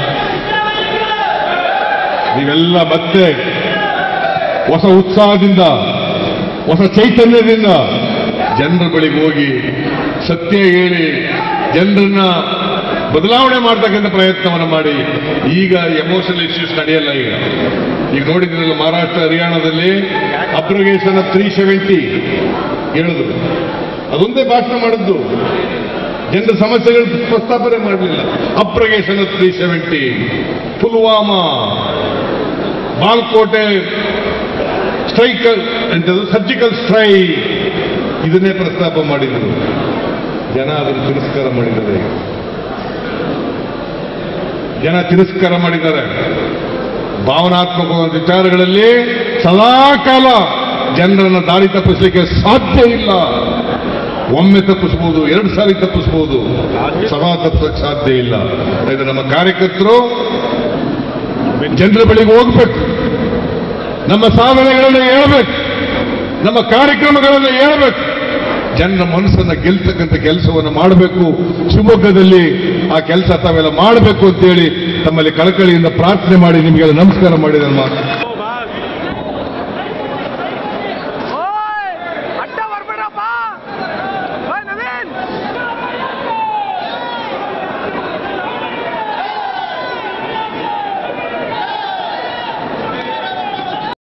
ನೀವೆಲ್ಲ ಮತ್ತೆ ಹೊಸ ಉತ್ಸಾಹದಿಂದ ಹೊಸ ಚೈತನ್ಯದಿಂದ ಜನರ ಬಳಿಗೆ ಹೋಗಿ ಸತ್ಯ ಹೇಳಿ ಜನರನ್ನ ಬದಲಾವಣೆ ಮಾಡ್ತಕ್ಕಂಥ ಪ್ರಯತ್ನವನ್ನು ಮಾಡಿ ಈಗ ಎಮೋಷನಲ್ ಇಶ್ಯೂಸ್ ನಡೆಯಲ್ಲ ಈಗ ಈಗ ನೋಡಿದ್ರಲ್ಲ ಮಹಾರಾಷ್ಟ್ರ ಹರಿಯಾಣದಲ್ಲಿ ಅಬ್ರಗೇಷನ್ ತ್ರೀ ಸೆವೆಂಟಿ ಹೇಳಿದ್ರು ಅದೊಂದೇ ಭಾಷಣ ಮಾಡಿದ್ದು ಜನರ ಸಮಸ್ಯೆಗಳು ಪ್ರಸ್ತಾಪನೆ ಮಾಡಲಿಲ್ಲ ಅಬ್ರಗೇಷನ್ ತ್ರೀ ಸೆವೆಂಟಿ ಪುಲ್ವಾಮಾ ಬಾಲ್ಕೋಟೆ ಸ್ಟ್ರೈಕ್ ಎಂತದು ಸರ್ಜಿಕಲ್ ಸ್ಟ್ರೈಕ್ ಇದನ್ನೇ ಪ್ರಸ್ತಾಪ ಮಾಡಿದರು ಜನ ಅದನ್ನು ತಿರಸ್ಕಾರ ಮಾಡಿದ್ದಾರೆ ಈಗ. ಜನ ತಿರಸ್ಕಾರ ಮಾಡಿದ್ದಾರೆ ಭಾವನಾತ್ಮಕ ವಿಚಾರಗಳಲ್ಲಿ ಸದಾಕಾಲ ಜನರನ್ನ ದಾರಿ ತಪ್ಪಿಸಲಿಕ್ಕೆ ಸಾಧ್ಯ ಇಲ್ಲ ಒಮ್ಮೆ ತಪ್ಪಿಸಬಹುದು ಎರಡು ಸಾರಿ ತಪ್ಪಿಸಬಹುದು ಸದಾ ತಪ್ಪಿಸಕ್ಕೆ ಸಾಧ್ಯ ಇಲ್ಲ ಇದು ನಮ್ಮ ಕಾರ್ಯಕರ್ತರು ಜನರ ಬಳಿಗೆ ಹೋಗ್ಬೇಕು ನಮ್ಮ ಸಾಧನೆಗಳನ್ನು ಹೇಳ್ಬೇಕು ನಮ್ಮ ಕಾರ್ಯಕ್ರಮಗಳನ್ನು ಹೇಳ್ಬೇಕು ಜನರ ಮನಸ್ಸನ್ನ ಗೆಲ್ತಕ್ಕಂಥ ಕೆಲಸವನ್ನು ಮಾಡಬೇಕು ಶಿವಮೊಗ್ಗದಲ್ಲಿ ಆ ಕೆಲಸ ತಾವೆಲ್ಲ ಮಾಡಬೇಕು ಅಂತೇಳಿ ತಮ್ಮಲ್ಲಿ ಕಳಕಳಿಯಿಂದ ಪ್ರಾರ್ಥನೆ ಮಾಡಿ ನಿಮಗೆಲ್ಲ ನಮಸ್ಕಾರ ಮಾಡಿ ನನ್ನ ಮಾತು